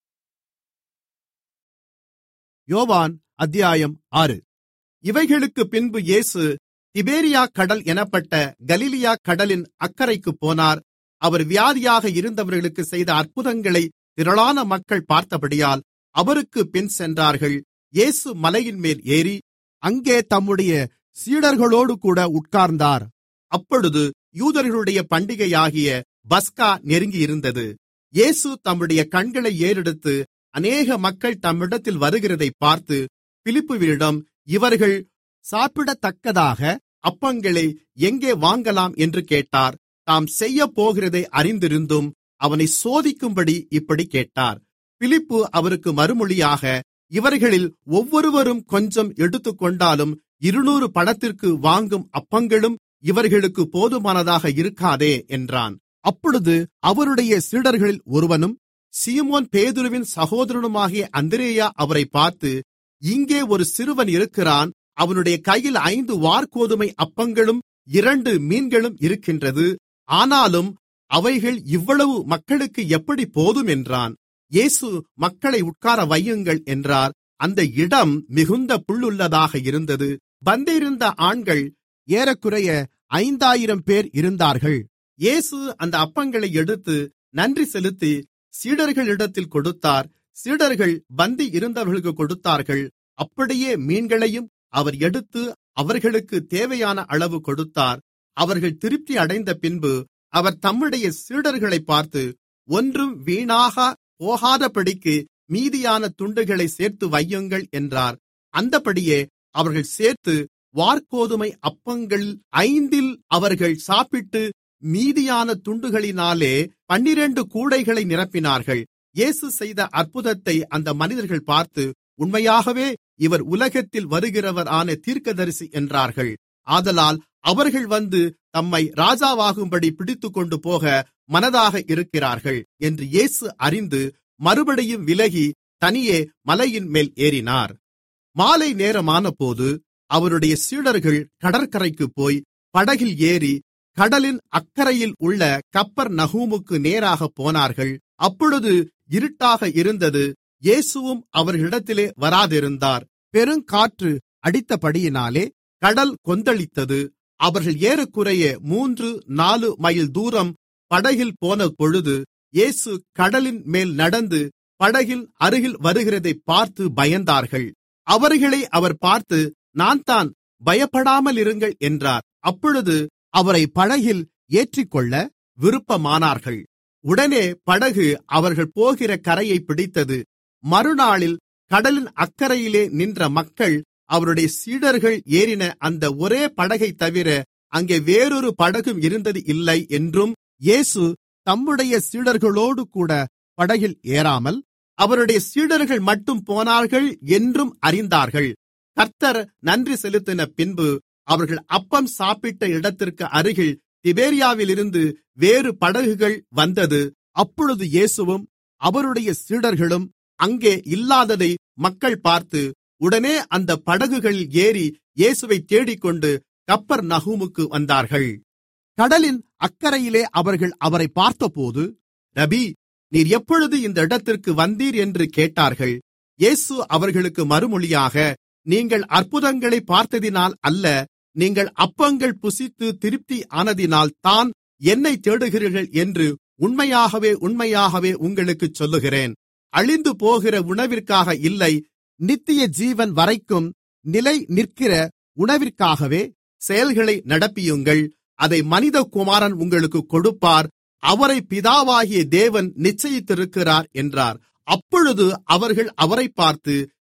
யோவான் அத்தியாயம் ஆறு இவைகளுக்கு பின்பு இயேசு திபேரியா கடல் எனப்பட்ட கலிலியா கடலின் அக்கறைக்கு போனார் அவர் வியாதியாக இருந்தவர்களுக்கு செய்த அற்புதங்களை திரளான மக்கள் பார்த்தபடியால் அவருக்கு பின் சென்றார்கள் இயேசு மலையின் மேல் ஏறி அங்கே தம்முடைய சீடர்களோடு கூட உட்கார்ந்தார் அப்பொழுது யூதர்களுடைய பண்டிகையாகிய பஸ்கா நெருங்கியிருந்தது இயேசு தம்முடைய கண்களை ஏறெடுத்து அநேக மக்கள் தம்மிடத்தில் வருகிறதை பார்த்து பிலிப்புவிடம் இவர்கள் சாப்பிடத்தக்கதாக அப்பங்களை எங்கே வாங்கலாம் என்று கேட்டார் தாம் செய்யப்போகிறதை அறிந்திருந்தும் அவனை சோதிக்கும்படி இப்படி கேட்டார் பிலிப்பு அவருக்கு மறுமொழியாக இவர்களில் ஒவ்வொருவரும் கொஞ்சம் எடுத்துக்கொண்டாலும் இருநூறு பணத்திற்கு வாங்கும் அப்பங்களும் இவர்களுக்கு போதுமானதாக இருக்காதே என்றான் அப்பொழுது அவருடைய சீடர்களில் ஒருவனும் சீமோன் பேதுருவின் சகோதரனுமாகிய அந்திரேயா அவரை பார்த்து இங்கே ஒரு சிறுவன் இருக்கிறான் அவனுடைய கையில் ஐந்து வார்கோதுமை அப்பங்களும் இரண்டு மீன்களும் இருக்கின்றது ஆனாலும் அவைகள் இவ்வளவு மக்களுக்கு எப்படி போதும் என்றான் இயேசு மக்களை உட்கார வையுங்கள் என்றார் அந்த இடம் மிகுந்த புல்லுள்ளதாக இருந்தது வந்திருந்த ஆண்கள் ஏறக்குறைய ஐந்தாயிரம் பேர் இருந்தார்கள் இயேசு அந்த அப்பங்களை எடுத்து நன்றி செலுத்தி சீடர்களிடத்தில் கொடுத்தார் சீடர்கள் பந்தி இருந்தவர்களுக்கு கொடுத்தார்கள் அப்படியே மீன்களையும் அவர் எடுத்து அவர்களுக்கு தேவையான அளவு கொடுத்தார் அவர்கள் திருப்தி அடைந்த பின்பு அவர் தம்முடைய சீடர்களை பார்த்து ஒன்றும் வீணாக போகாதபடிக்கு மீதியான துண்டுகளை சேர்த்து வையுங்கள் என்றார் அந்தபடியே அவர்கள் சேர்த்து வார்கோதுமை அப்பங்கள் ஐந்தில் அவர்கள் சாப்பிட்டு மீதியான துண்டுகளினாலே பன்னிரண்டு கூடைகளை நிரப்பினார்கள் இயேசு செய்த அற்புதத்தை அந்த மனிதர்கள் பார்த்து உண்மையாகவே இவர் உலகத்தில் வருகிறவர் ஆன தீர்க்கதரிசி என்றார்கள் ஆதலால் அவர்கள் வந்து தம்மை ராஜாவாகும்படி பிடித்துக்கொண்டு போக மனதாக இருக்கிறார்கள் என்று இயேசு அறிந்து மறுபடியும் விலகி தனியே மலையின் மேல் ஏறினார் மாலை நேரமானபோது அவருடைய சீடர்கள் கடற்கரைக்கு போய் படகில் ஏறி கடலின் அக்கறையில் உள்ள கப்பர் நகூமுக்கு நேராக போனார்கள் அப்பொழுது இருட்டாக இருந்தது இயேசுவும் அவர்களிடத்திலே வராதிருந்தார் பெருங்காற்று அடித்தபடியினாலே கடல் கொந்தளித்தது அவர்கள் ஏறக்குறைய மூன்று நாலு மைல் தூரம் படகில் போன பொழுது இயேசு கடலின் மேல் நடந்து படகில் அருகில் வருகிறதை பார்த்து பயந்தார்கள் அவர்களை அவர் பார்த்து நான் தான் பயப்படாமல் இருங்கள் என்றார் அப்பொழுது அவரை படகில் ஏற்றிக்கொள்ள விருப்பமானார்கள் உடனே படகு அவர்கள் போகிற கரையை பிடித்தது மறுநாளில் கடலின் அக்கறையிலே நின்ற மக்கள் அவருடைய சீடர்கள் ஏறின அந்த ஒரே படகை தவிர அங்கே வேறொரு படகும் இருந்தது இல்லை என்றும் இயேசு தம்முடைய சீடர்களோடு கூட படகில் ஏறாமல் அவருடைய சீடர்கள் மட்டும் போனார்கள் என்றும் அறிந்தார்கள் கர்த்தர் நன்றி செலுத்தின பின்பு அவர்கள் அப்பம் சாப்பிட்ட இடத்திற்கு அருகில் திபேரியாவிலிருந்து வேறு படகுகள் வந்தது அப்பொழுது இயேசுவும் அவருடைய சீடர்களும் அங்கே இல்லாததை மக்கள் பார்த்து உடனே அந்த படகுகளில் ஏறி இயேசுவை தேடிக்கொண்டு கப்பர் நகூமுக்கு வந்தார்கள் கடலின் அக்கறையிலே அவர்கள் அவரை பார்த்தபோது ரபி நீர் எப்பொழுது இந்த இடத்திற்கு வந்தீர் என்று கேட்டார்கள் இயேசு அவர்களுக்கு மறுமொழியாக நீங்கள் அற்புதங்களை பார்த்ததினால் அல்ல நீங்கள் அப்பங்கள் புசித்து திருப்தி ஆனதினால் தான் என்னை தேடுகிறீர்கள் என்று உண்மையாகவே உண்மையாகவே உங்களுக்குச் சொல்லுகிறேன் அழிந்து போகிற உணவிற்காக இல்லை நித்திய ஜீவன் வரைக்கும் நிலை நிற்கிற உணவிற்காகவே செயல்களை நடப்பியுங்கள் அதை மனிதகுமாரன் உங்களுக்கு கொடுப்பார் அவரை பிதாவாகிய தேவன் நிச்சயித்திருக்கிறார் என்றார் அப்பொழுது அவர்கள் அவரை பார்த்து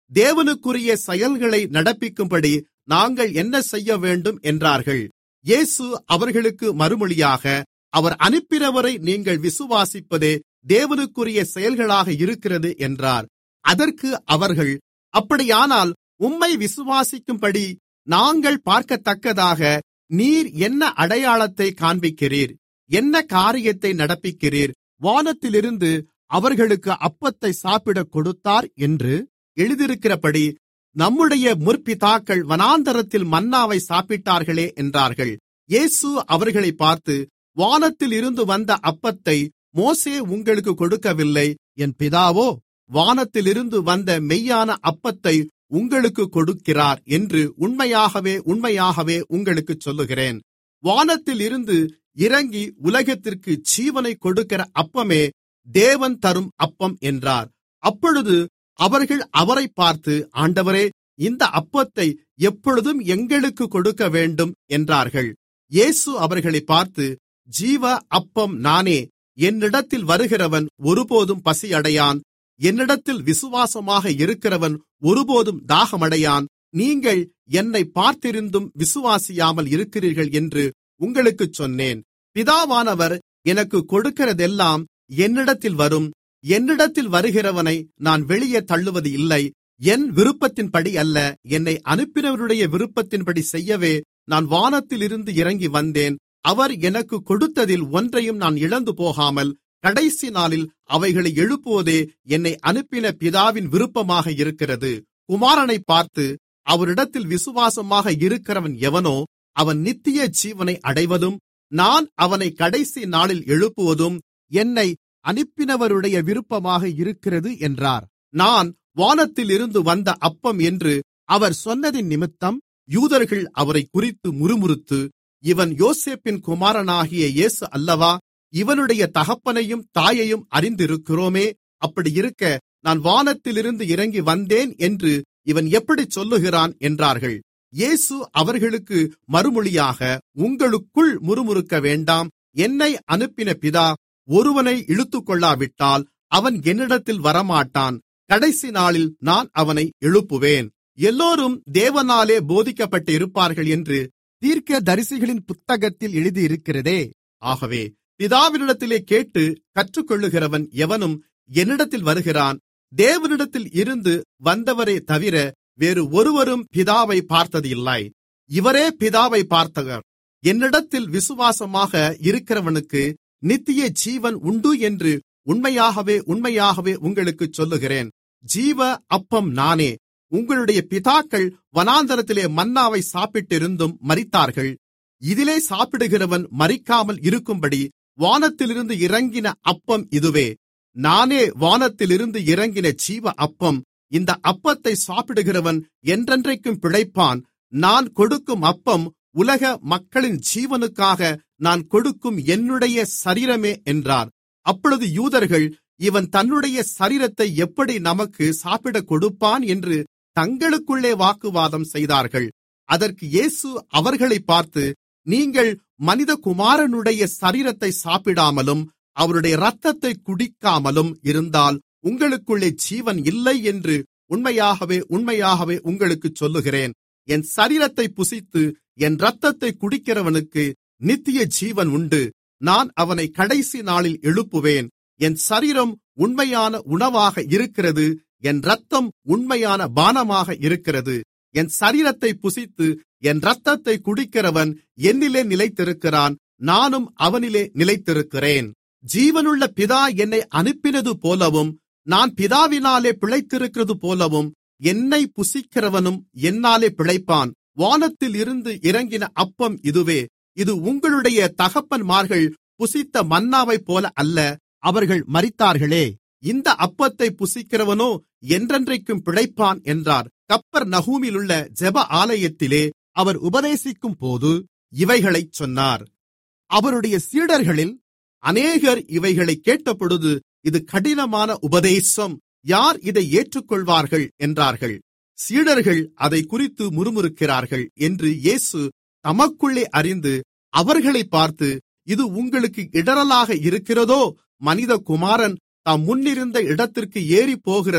தேவனுக்குரிய செயல்களை நடப்பிக்கும்படி நாங்கள் என்ன செய்ய வேண்டும் என்றார்கள் இயேசு அவர்களுக்கு மறுமொழியாக அவர் அனுப்பினவரை நீங்கள் விசுவாசிப்பதே தேவனுக்குரிய செயல்களாக இருக்கிறது என்றார் அதற்கு அவர்கள் அப்படியானால் உம்மை விசுவாசிக்கும்படி நாங்கள் பார்க்கத்தக்கதாக நீர் என்ன அடையாளத்தை காண்பிக்கிறீர் என்ன காரியத்தை நடப்பிக்கிறீர் வானத்திலிருந்து அவர்களுக்கு அப்பத்தை சாப்பிடக் கொடுத்தார் என்று எழுதியிருக்கிறபடி நம்முடைய முற்பிதாக்கள் வனாந்தரத்தில் மன்னாவை சாப்பிட்டார்களே என்றார்கள் இயேசு அவர்களை பார்த்து வானத்தில் இருந்து வந்த அப்பத்தை மோசே உங்களுக்கு கொடுக்கவில்லை என் பிதாவோ வானத்திலிருந்து வந்த மெய்யான அப்பத்தை உங்களுக்கு கொடுக்கிறார் என்று உண்மையாகவே உண்மையாகவே உங்களுக்கு சொல்லுகிறேன் வானத்தில் இருந்து இறங்கி உலகத்திற்கு ஜீவனை கொடுக்கிற அப்பமே தேவன் தரும் அப்பம் என்றார் அப்பொழுது அவர்கள் அவரை பார்த்து ஆண்டவரே இந்த அப்பத்தை எப்பொழுதும் எங்களுக்கு கொடுக்க வேண்டும் என்றார்கள் இயேசு அவர்களை பார்த்து ஜீவ அப்பம் நானே என்னிடத்தில் வருகிறவன் ஒருபோதும் பசியடையான் என்னிடத்தில் விசுவாசமாக இருக்கிறவன் ஒருபோதும் தாகமடையான் நீங்கள் என்னை பார்த்திருந்தும் விசுவாசியாமல் இருக்கிறீர்கள் என்று உங்களுக்குச் சொன்னேன் பிதாவானவர் எனக்கு கொடுக்கிறதெல்லாம் என்னிடத்தில் வரும் என்னிடத்தில் வருகிறவனை நான் வெளியே தள்ளுவது இல்லை என் விருப்பத்தின்படி அல்ல என்னை அனுப்பினவருடைய விருப்பத்தின்படி செய்யவே நான் வானத்திலிருந்து இறங்கி வந்தேன் அவர் எனக்கு கொடுத்ததில் ஒன்றையும் நான் இழந்து போகாமல் கடைசி நாளில் அவைகளை எழுப்புவதே என்னை அனுப்பின பிதாவின் விருப்பமாக இருக்கிறது குமாரனை பார்த்து அவரிடத்தில் விசுவாசமாக இருக்கிறவன் எவனோ அவன் நித்திய ஜீவனை அடைவதும் நான் அவனை கடைசி நாளில் எழுப்புவதும் என்னை அனுப்பினவருடைய விருப்பமாக இருக்கிறது என்றார் நான் வானத்தில் இருந்து வந்த அப்பம் என்று அவர் சொன்னதின் நிமித்தம் யூதர்கள் அவரை குறித்து முறுமுறுத்து இவன் யோசேப்பின் குமாரனாகிய இயேசு அல்லவா இவனுடைய தகப்பனையும் தாயையும் அறிந்திருக்கிறோமே அப்படியிருக்க நான் வானத்திலிருந்து இறங்கி வந்தேன் என்று இவன் எப்படிச் சொல்லுகிறான் என்றார்கள் இயேசு அவர்களுக்கு மறுமொழியாக உங்களுக்குள் முறுமுறுக்க வேண்டாம் என்னை அனுப்பின பிதா ஒருவனை இழுத்துக்கொள்ளாவிட்டால் அவன் என்னிடத்தில் வரமாட்டான் கடைசி நாளில் நான் அவனை எழுப்புவேன் எல்லோரும் தேவனாலே போதிக்கப்பட்டிருப்பார்கள் என்று தீர்க்கதரிசிகளின் புத்தகத்தில் எழுதியிருக்கிறதே ஆகவே பிதாவினிடத்திலே கேட்டு கற்றுக்கொள்ளுகிறவன் எவனும் என்னிடத்தில் வருகிறான் தேவனிடத்தில் இருந்து வந்தவரே தவிர வேறு ஒருவரும் பிதாவை பார்த்ததில்லை இவரே பிதாவை பார்த்தவர் என்னிடத்தில் விசுவாசமாக இருக்கிறவனுக்கு நித்திய ஜீவன் உண்டு என்று உண்மையாகவே உண்மையாகவே உங்களுக்குச் சொல்லுகிறேன் ஜீவ அப்பம் நானே உங்களுடைய பிதாக்கள் வனாந்தரத்திலே மன்னாவை சாப்பிட்டிருந்தும் மரித்தார்கள் இதிலே சாப்பிடுகிறவன் மரிக்காமல் இருக்கும்படி வானத்திலிருந்து இறங்கின அப்பம் இதுவே நானே வானத்திலிருந்து இறங்கின ஜீவ அப்பம் இந்த அப்பத்தை சாப்பிடுகிறவன் என்றென்றைக்கும் பிழைப்பான் நான் கொடுக்கும் அப்பம் உலக மக்களின் ஜீவனுக்காக நான் கொடுக்கும் என்னுடைய சரீரமே என்றார் அப்பொழுது யூதர்கள் இவன் தன்னுடைய சரீரத்தை எப்படி நமக்கு சாப்பிடக் கொடுப்பான் என்று தங்களுக்குள்ளே வாக்குவாதம் செய்தார்கள் அதற்கு இயேசு அவர்களை பார்த்து நீங்கள் மனிதகுமாரனுடைய சரீரத்தை சாப்பிடாமலும் அவருடைய இரத்தத்தை குடிக்காமலும் இருந்தால் உங்களுக்குள்ளே ஜீவன் இல்லை என்று உண்மையாகவே உண்மையாகவே உங்களுக்குச் சொல்லுகிறேன் என் சரீரத்தை புசித்து என் இரத்தத்தை குடிக்கிறவனுக்கு நித்திய ஜீவன் உண்டு நான் அவனை கடைசி நாளில் எழுப்புவேன் என் சரீரம் உண்மையான உணவாக இருக்கிறது என் இரத்தம் உண்மையான பானமாக இருக்கிறது என் சரீரத்தை புசித்து என் இரத்தத்தை குடிக்கிறவன் என்னிலே நிலைத்திருக்கிறான் நானும் அவனிலே நிலைத்திருக்கிறேன் ஜீவனுள்ள பிதா என்னை அனுப்பினது போலவும் நான் பிதாவினாலே பிழைத்திருக்கிறது போலவும் என்னை புசிக்கிறவனும் என்னாலே பிழைப்பான் வானத்தில் இருந்து இறங்கின அப்பம் இதுவே இது உங்களுடைய தகப்பன்மார்கள் புசித்த மன்னாவைப் போல அல்ல அவர்கள் மரித்தார்களே இந்த அப்பத்தை புசிக்கிறவனோ என்றென்றைக்கும் பிழைப்பான் என்றார் கப்பர் நகூமிலுள்ள ஜெப ஆலயத்திலே அவர் உபதேசிக்கும் போது இவைகளைச் சொன்னார் அவருடைய சீடர்களில் அநேகர் இவைகளை கேட்டபொழுது இது கடினமான உபதேசம் யார் இதை ஏற்றுக்கொள்வார்கள் என்றார்கள் சீடர்கள் அதை குறித்து முறுமுறுக்கிறார்கள் என்று இயேசு தமக்குள்ளே அறிந்து அவர்களை பார்த்து இது உங்களுக்கு இடரலாக இருக்கிறதோ மனிதகுமாரன் தாம் முன்னிருந்த இடத்திற்கு ஏறிப்போகிறதை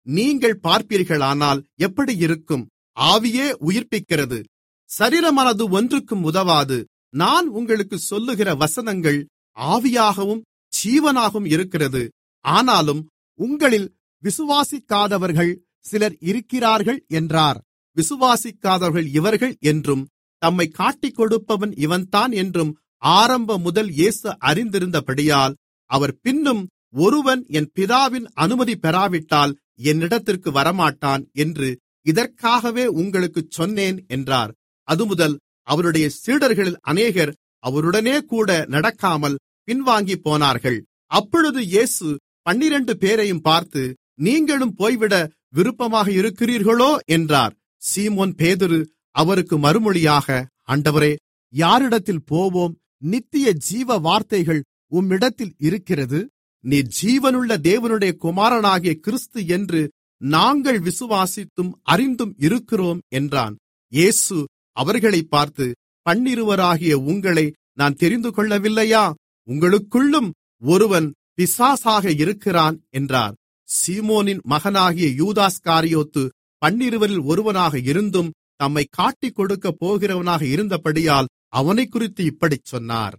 நீங்கள் பார்ப்பீர்களானால் எப்படி இருக்கும் ஆவியே உயிர்ப்பிக்கிறது சரீரமானது ஒன்றுக்கும் உதவாது நான் உங்களுக்கு சொல்லுகிற வசனங்கள் ஆவியாகவும் ஜீவனாகவும் இருக்கிறது ஆனாலும் உங்களில் விசுவாசிக்காதவர்கள் சிலர் இருக்கிறார்கள் என்றார் விசுவாசிக்காதவர்கள் இவர்கள் என்றும் தம்மை காட்டிக் கொடுப்பவன் இவன்தான் என்றும் ஆரம்ப முதல் இயேசு அறிந்திருந்தபடியால் அவர் பின்னும் ஒருவன் என் பிதாவின் அனுமதி பெறாவிட்டால் என்னிடத்திற்கு வரமாட்டான் என்று இதற்காகவே உங்களுக்குச் சொன்னேன் என்றார் அதுமுதல் அவருடைய சீடர்களில் அநேகர் அவருடனே கூட நடக்காமல் பின்வாங்கி போனார்கள் அப்பொழுது இயேசு பன்னிரண்டு பேரையும் பார்த்து நீங்களும் போய்விட விருப்பமாக இருக்கிறீர்களோ என்றார் சீமோன் பேதுரு அவருக்கு மறுமொழியாக ஆண்டவரே யாரிடத்தில் போவோம் நித்திய ஜீவ வார்த்தைகள் உம்மிடத்தில் இருக்கிறது நீ ஜீவனுள்ள தேவனுடைய குமாரனாகிய கிறிஸ்து என்று நாங்கள் விசுவாசித்தும் அறிந்தும் இருக்கிறோம் என்றான் இயேசு அவர்களை பார்த்து பன்னிருவராகிய உங்களை நான் தெரிந்து கொள்ளவில்லையா உங்களுக்குள்ளும் ஒருவன் பிசாசாக இருக்கிறான் என்றார் சீமோனின் மகனாகிய யூதாஸ் காரியோத்து பன்னிருவரில் ஒருவனாக இருந்தும் தம்மை காட்டிக் கொடுக்கப் போகிறவனாக இருந்தபடியால் அவனை குறித்து இப்படிச் சொன்னார்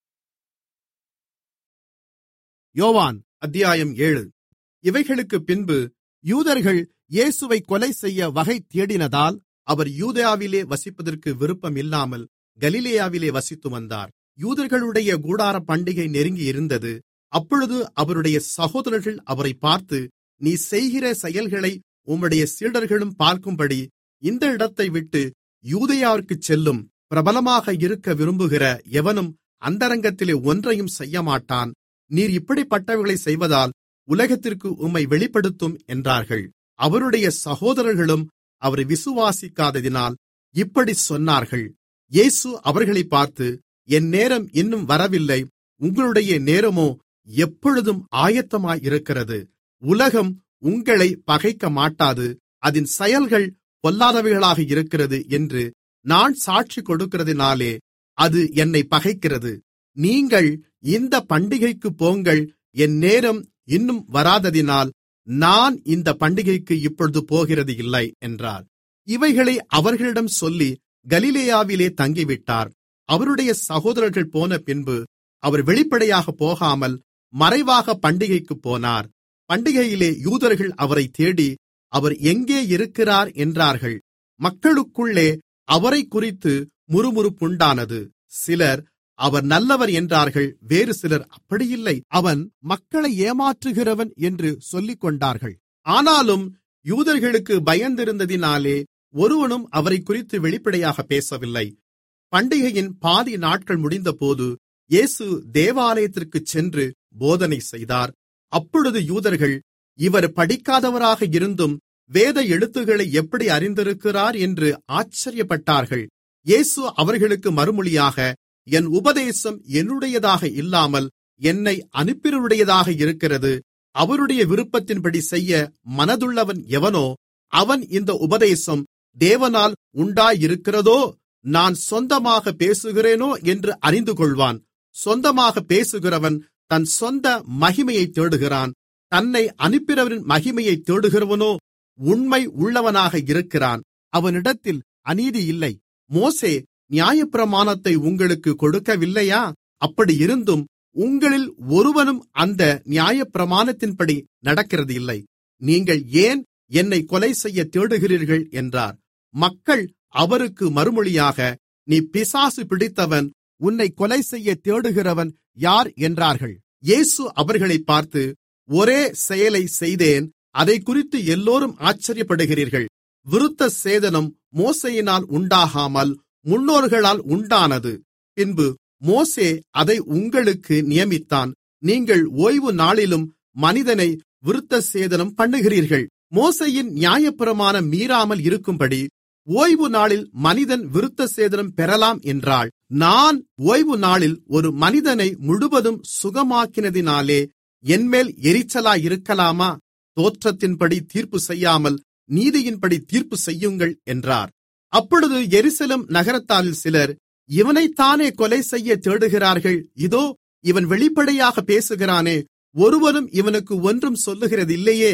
யோவான் அத்தியாயம் ஏழு இவைகளுக்கு பின்பு யூதர்கள் இயேசுவை கொலை செய்ய வகை தேடினதால் அவர் யூதேயாவிலே வசிப்பதற்கு விருப்பம் இல்லாமல் கலிலேயாவிலே வசித்து வந்தார் யூதர்களுடைய கூடார பண்டிகை நெருங்கி இருந்தது அப்பொழுது அவருடைய சகோதரர்கள் அவரை பார்த்து நீ செய்கிற செயல்களை உம்முடைய சீடர்களும் பார்க்கும்படி இந்த இடத்தை விட்டு யூதேயாவிற்குச் செல்லும் பிரபலமாக இருக்க விரும்புகிற எவனும் அந்தரங்கத்திலே ஒன்றையும் செய்யமாட்டான் நீர் இப்படிப்பட்டவைகளை செய்வதால் உலகத்திற்கு உம்மை வெளிப்படுத்தும் என்றார்கள் அவருடைய சகோதரர்களும் அவரை விசுவாசிக்காததினால் இப்படி சொன்னார்கள் இயேசு அவர்களை பார்த்து என் நேரம் இன்னும் வரவில்லை உங்களுடைய நேரமோ எப்பொழுதும் ஆயத்தமாயிருக்கிறது உலகம் உங்களை பகைக்க மாட்டாது அதன் செயல்கள் பொல்லாதவைகளாக இருக்கிறது என்று நான் சாட்சி கொடுக்கிறதினாலே அது என்னை பகைக்கிறது நீங்கள் இந்த பண்டிகைக்கு போங்கள் என் நேரம் இன்னும் வராததினால் நான் இந்த பண்டிகைக்கு இப்பொழுது போகிறது இல்லை என்றார் இவைகளை அவர்களிடம் சொல்லி கலிலேயாவிலே தங்கிவிட்டார் அவருடைய சகோதரர்கள் போன பின்பு அவர் வெளிப்படையாக போகாமல் மறைவாக பண்டிகைக்கு போனார் பண்டிகையிலே யூதர்கள் அவரை தேடி அவர் எங்கே இருக்கிறார் என்றார்கள் மக்களுக்குள்ளே அவரை குறித்து முறுமுறுப்புண்டானது சிலர் அவர் நல்லவர் என்றார்கள் வேறு சிலர் அப்படியில்லை அவன் மக்களை ஏமாற்றுகிறவன் என்று சொல்லிக்கொண்டார்கள் ஆனாலும் யூதர்களுக்கு பயந்திருந்ததினாலே ஒருவனும் அவரை குறித்து வெளிப்படையாக பேசவில்லை பண்டிகையின் பாதி நாட்கள் முடிந்தபோது இயேசு தேவாலயத்திற்குச் சென்று போதனை செய்தார் அப்பொழுது யூதர்கள் இவர் படிக்காதவராக இருந்தும் வேத எழுத்துக்களை எப்படி அறிந்திருக்கிறார் என்று ஆச்சரியப்பட்டார்கள் இயேசு அவர்களுக்கு மறுமொழியாக என் உபதேசம் என்னுடையதாக இல்லாமல் என்னை அனுப்பினருடையதாக இருக்கிறது அவருடைய விருப்பத்தின்படி செய்ய மனதுள்ளவன் எவனோ அவன் இந்த உபதேசம் தேவனால் உண்டாயிருக்கிறதோ நான் சொந்தமாக பேசுகிறேனோ என்று அறிந்து கொள்வான் சொந்தமாக பேசுகிறவன் தன் சொந்த மகிமையை தேடுகிறான் தன்னை அனுப்பினவரின் மகிமையை தேடுகிறவனோ உண்மை உள்ளவனாக இருக்கிறான் அவனிடத்தில் அநீதி இல்லை மோசே நியாயப்பிரமாணத்தை உங்களுக்கு கொடுக்கவில்லையா அப்படியிருந்தும் உங்களில் ஒருவனும் அந்த நியாயப்பிரமாணத்தின்படி நடக்கிறது இல்லை நீங்கள் ஏன் என்னை கொலை செய்ய தேடுகிறீர்கள் என்றார் மக்கள் அவருக்கு மறுமொழியாக நீ பிசாசு பிடித்தவன் உன்னை கொலை செய்ய தேடுகிறவன் யார் என்றார்கள் இயேசு அவர்களை பார்த்து ஒரே செயலை செய்தேன் அதை குறித்து எல்லோரும் ஆச்சரியப்படுகிறீர்கள் விருத்த சேதனம் மோசையினால் உண்டாகாமல் முன்னோர்களால் உண்டானது பின்பு மோசே அதை உங்களுக்கு நியமித்தான் நீங்கள் ஓய்வு நாளிலும் மனிதனை விருத்த சேதனம் பண்ணுகிறீர்கள் மோசையின் நியாயப்பிரமாணம் மீறாமல் இருக்கும்படி ஓய்வு நாளில் மனிதன் விருத்த சேதனம் பெறலாம் என்றாள் நான் ஓய்வு நாளில் ஒரு மனிதனை முழுவதும் சுகமாக்கினதினாலே என்மேல் எரிச்சலாயிருக்கலாமா தோற்றத்தின்படி தீர்ப்பு செய்யாமல் நீதியின்படி தீர்ப்பு செய்யுங்கள் என்றார் அப்பொழுது எருசலம் நகரத்தாரில் சிலர் இவனைத்தானே கொலை செய்ய தேடுகிறார்கள் இதோ இவன் வெளிப்படையாக பேசுகிறானே ஒருவனும் இவனுக்கு ஒன்றும் சொல்லுகிறதில்லையே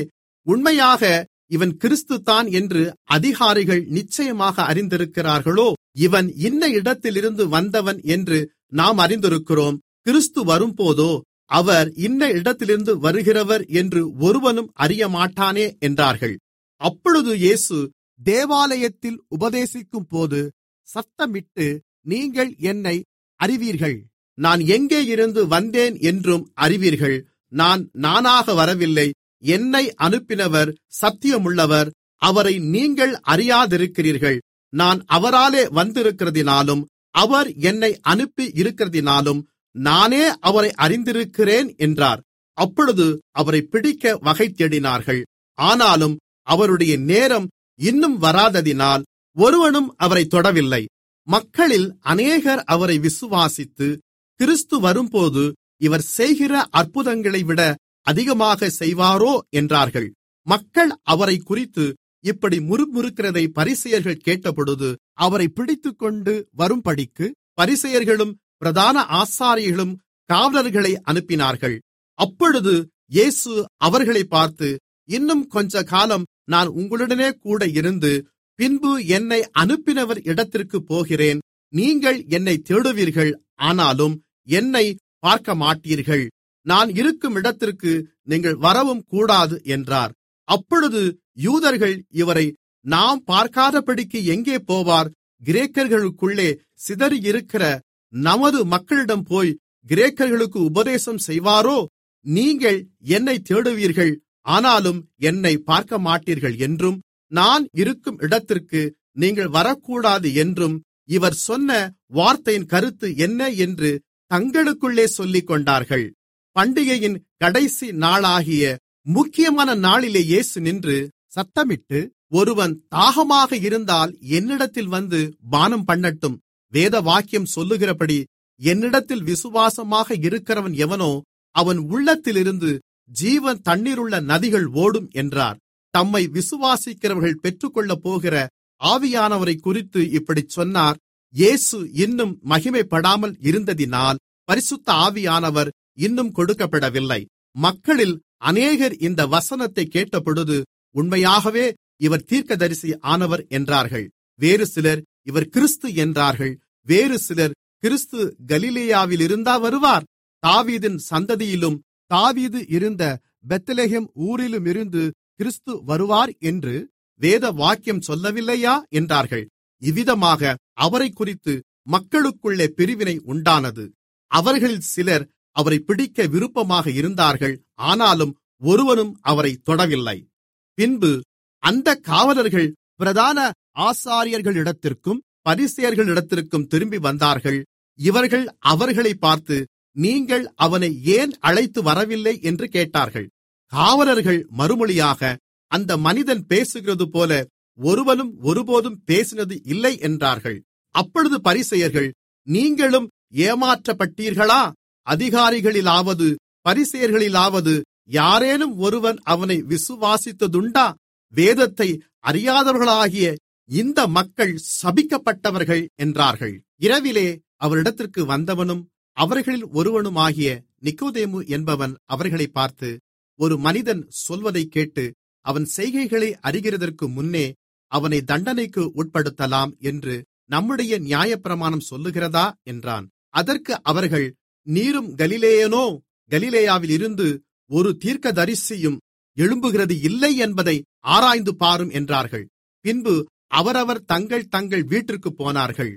உண்மையாக இவன் கிறிஸ்துதான் என்று அதிகாரிகள் நிச்சயமாக அறிந்திருக்கிறார்களோ இவன் இன்ன இடத்திலிருந்து வந்தவன் என்று நாம் அறிந்திருக்கிறோம் கிறிஸ்து வரும்போதோ அவர் இன்ன இடத்திலிருந்து வருகிறவர் என்று ஒருவனும் அறியமாட்டானே என்றார்கள் அப்பொழுது இயேசு தேவாலயத்தில் உபதேசிக்கும் போது சத்தமிட்டு நீங்கள் என்னை அறிவீர்கள் நான் எங்கே இருந்து வந்தேன் என்றும் அறிவீர்கள் நான் நானாக வரவில்லை என்னை அனுப்பினவர் சத்தியமுள்ளவர் அவரை நீங்கள் அறியாதிருக்கிறீர்கள் நான் அவராலே வந்திருக்கிறதினாலும் அவர் என்னை அனுப்பி இருக்கிறதினாலும் நானே அவரை அறிந்திருக்கிறேன் என்றார் அப்பொழுது அவரை பிடிக்க வகை தேடினார்கள் ஆனாலும் அவருடைய நேரம் இன்னும் வராததினால் ஒருவனும் அவரை தொடவில்லை மக்களில் அநேகர் அவரை விசுவாசித்து கிறிஸ்து வரும்போது இவர் செய்கிற அற்புதங்களை விட அதிகமாக செய்வாரோ என்றார்கள் மக்கள் அவரை குறித்து இப்படி முறுமுறுக்கிறதை பரிசெயர்கள் கேட்டபொழுது அவரை பிடித்துக்கொண்டு வரும்படிக்கு பரிசெயர்களும் பிரதான ஆசாரியர்களும் காவலர்களை அனுப்பினார்கள் அப்பொழுது இயேசு அவர்களை பார்த்து இன்னும் கொஞ்ச காலம் நான் உங்களுடனே கூட இருந்து பின்பு என்னை அனுப்பினவர் இடத்திற்கு போகிறேன் நீங்கள் என்னை தேடுவீர்கள் ஆனாலும் என்னை பார்க்க மாட்டீர்கள் நான் இருக்கும் இடத்திற்கு நீங்கள் வரவும் கூடாது என்றார் அப்பொழுது யூதர்கள் இவரை நாம் பார்க்காதபடிக்கு எங்கே போவார் கிரேக்கர்களுக்குள்ளே சிதறியிருக்கிற நமது மக்களிடம் போய் கிரேக்கர்களுக்கு உபதேசம் செய்வாரோ நீங்கள் என்னை தேடுவீர்கள் ஆனாலும் என்னை பார்க்க மாட்டீர்கள் என்றும் நான் இருக்கும் இடத்திற்கு நீங்கள் வரக்கூடாது என்றும் இவர் சொன்ன வார்த்தையின் கருத்து என்ன என்று தங்களுக்குள்ளே சொல்லிக் கொண்டார்கள் பண்டிகையின் கடைசி நாளாகிய முக்கியமான நாளிலே இயேசு நின்று சத்தமிட்டு ஒருவன் தாகமாக இருந்தால் என்னிடத்தில் வந்து பானம் பண்ணட்டும் வேத வாக்கியம் சொல்லுகிறபடி என்னிடத்தில் விசுவாசமாக இருக்கிறவன் எவனோ அவன் உள்ளத்திலிருந்து ஜீவன் தண்ணீருள்ள நதிகள் ஓடும் என்றார் தம்மை விசுவாசிக்கிறவர்கள் பெற்றுக்கொள்ளப் போகிற ஆவியானவரை குறித்து இப்படிச் சொன்னார் இயேசு இன்னும் மகிமைப்படாமல் இருந்ததினால் பரிசுத்த ஆவியானவர் இன்னும் கொடுக்கப்படவில்லை மக்களில் அநேகர் இந்த வசனத்தை கேட்டபொழுது உண்மையாகவே இவர் தீர்க்கதரிசி ஆனவர் என்றார்கள் வேறு சிலர் இவர் கிறிஸ்து என்றார்கள் வேறு சிலர் கிறிஸ்து கலிலேயாவில் இருந்தா வருவார் தாவீதின் சந்ததியிலும் தாவீது இருந்த பெத்லெகேம் ஊரிலுமிருந்து கிறிஸ்து வருவார் என்று வேத வாக்கியம் சொல்லவில்லையா என்றார்கள் இவ்விதமாக அவரை குறித்து மக்களுக்குள்ளே பிரிவினை உண்டானது அவர்களில் சிலர் அவரை பிடிக்க விருப்பமாக இருந்தார்கள் ஆனாலும் ஒருவனும் அவரை தொடவில்லை பின்பு அந்த காவலர்கள் பிரதான ஆசாரியர்களிடத்திற்கும் பரிசேயர்களிடத்திற்கும் திரும்பி வந்தார்கள் இவர்கள் அவர்களை பார்த்து நீங்கள் அவனை ஏன் அழைத்து வரவில்லை என்று கேட்டார்கள் காவலர்கள் மறுமொழியாக அந்த மனிதன் பேசுகிறது போல ஒருவனும் ஒருபோதும் பேசினது இல்லை என்றார்கள் அப்பொழுது பரிசெயர்கள் நீங்களும் ஏமாற்றப்பட்டீர்களா அதிகாரிகளிலாவது பரிசெயர்களிலாவது யாரேனும் ஒருவன் அவனை விசுவாசித்ததுண்டா வேதத்தை அறியாதவர்களாகிய இந்த மக்கள் சபிக்கப்பட்டவர்கள் என்றார்கள் இரவிலே அவரிடத்திற்கு வந்தவனும் அவர்களில் ஒருவனுமாகிய நிக்கோதேமு என்பவன் அவர்களை பார்த்து ஒரு மனிதன் சொல்வதைக் கேட்டு அவன் செய்கைகளை அறிகிறதற்கு முன்னே அவனை தண்டனைக்கு உட்படுத்தலாம் என்று நம்முடைய நியாயப்பிரமாணம் சொல்லுகிறதா என்றான் அதற்கு அவர்கள் நீரும் கலிலேயனோ கலிலேயாவில் இருந்து ஒரு தீர்க்கதரிசியும் எழும்புகிறது இல்லை என்பதை ஆராய்ந்து பாரும் என்றார்கள் பின்பு அவரவர் தங்கள் தங்கள் வீட்டிற்கு போனார்கள்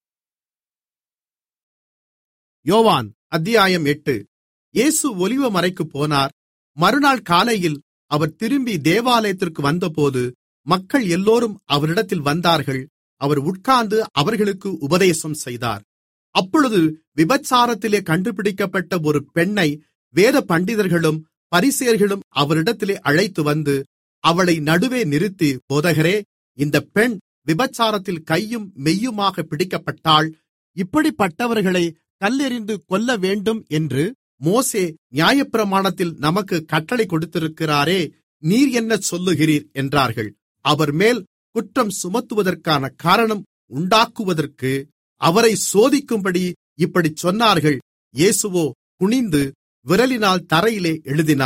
யோவான் அத்தியாயம் எட்டு இயேசு ஒலிவ மறைக்குப் போனார் மறுநாள் காலையில் அவர் திரும்பி தேவாலயத்திற்கு வந்தபோது மக்கள் எல்லோரும் அவரிடத்தில் வந்தார்கள் அவர் உட்கார்ந்து அவர்களுக்கு உபதேசம் செய்தார் அப்பொழுது விபச்சாரத்திலே கண்டுபிடிக்கப்பட்ட ஒரு பெண்ணை வேத பண்டிதர்களும் பரிசேயர்களும் அவரிடத்திலே அழைத்து வந்து அவளை நடுவே நிறுத்தி போதகரே இந்த பெண் விபச்சாரத்தில் கையும் மெய்யுமாக பிடிக்கப்பட்டாள் இப்படிப்பட்டவர்களை கல்லெறிந்து கொல்ல வேண்டும் என்று மோசே நியாயப்பிரமாணத்தில் நமக்கு கட்டளை கொடுத்திருக்கிறாரே நீர் என்ன சொல்லுகிறீர் என்றார்கள் அவர் மேல் குற்றம் சுமத்துவதற்கான காரணம் உண்டாக்குவதற்கு அவரை சோதிக்கும்படி இப்படிச் சொன்னார்கள் இயேசுவோ குனிந்து விரலினால் தரையிலே எழுதினார்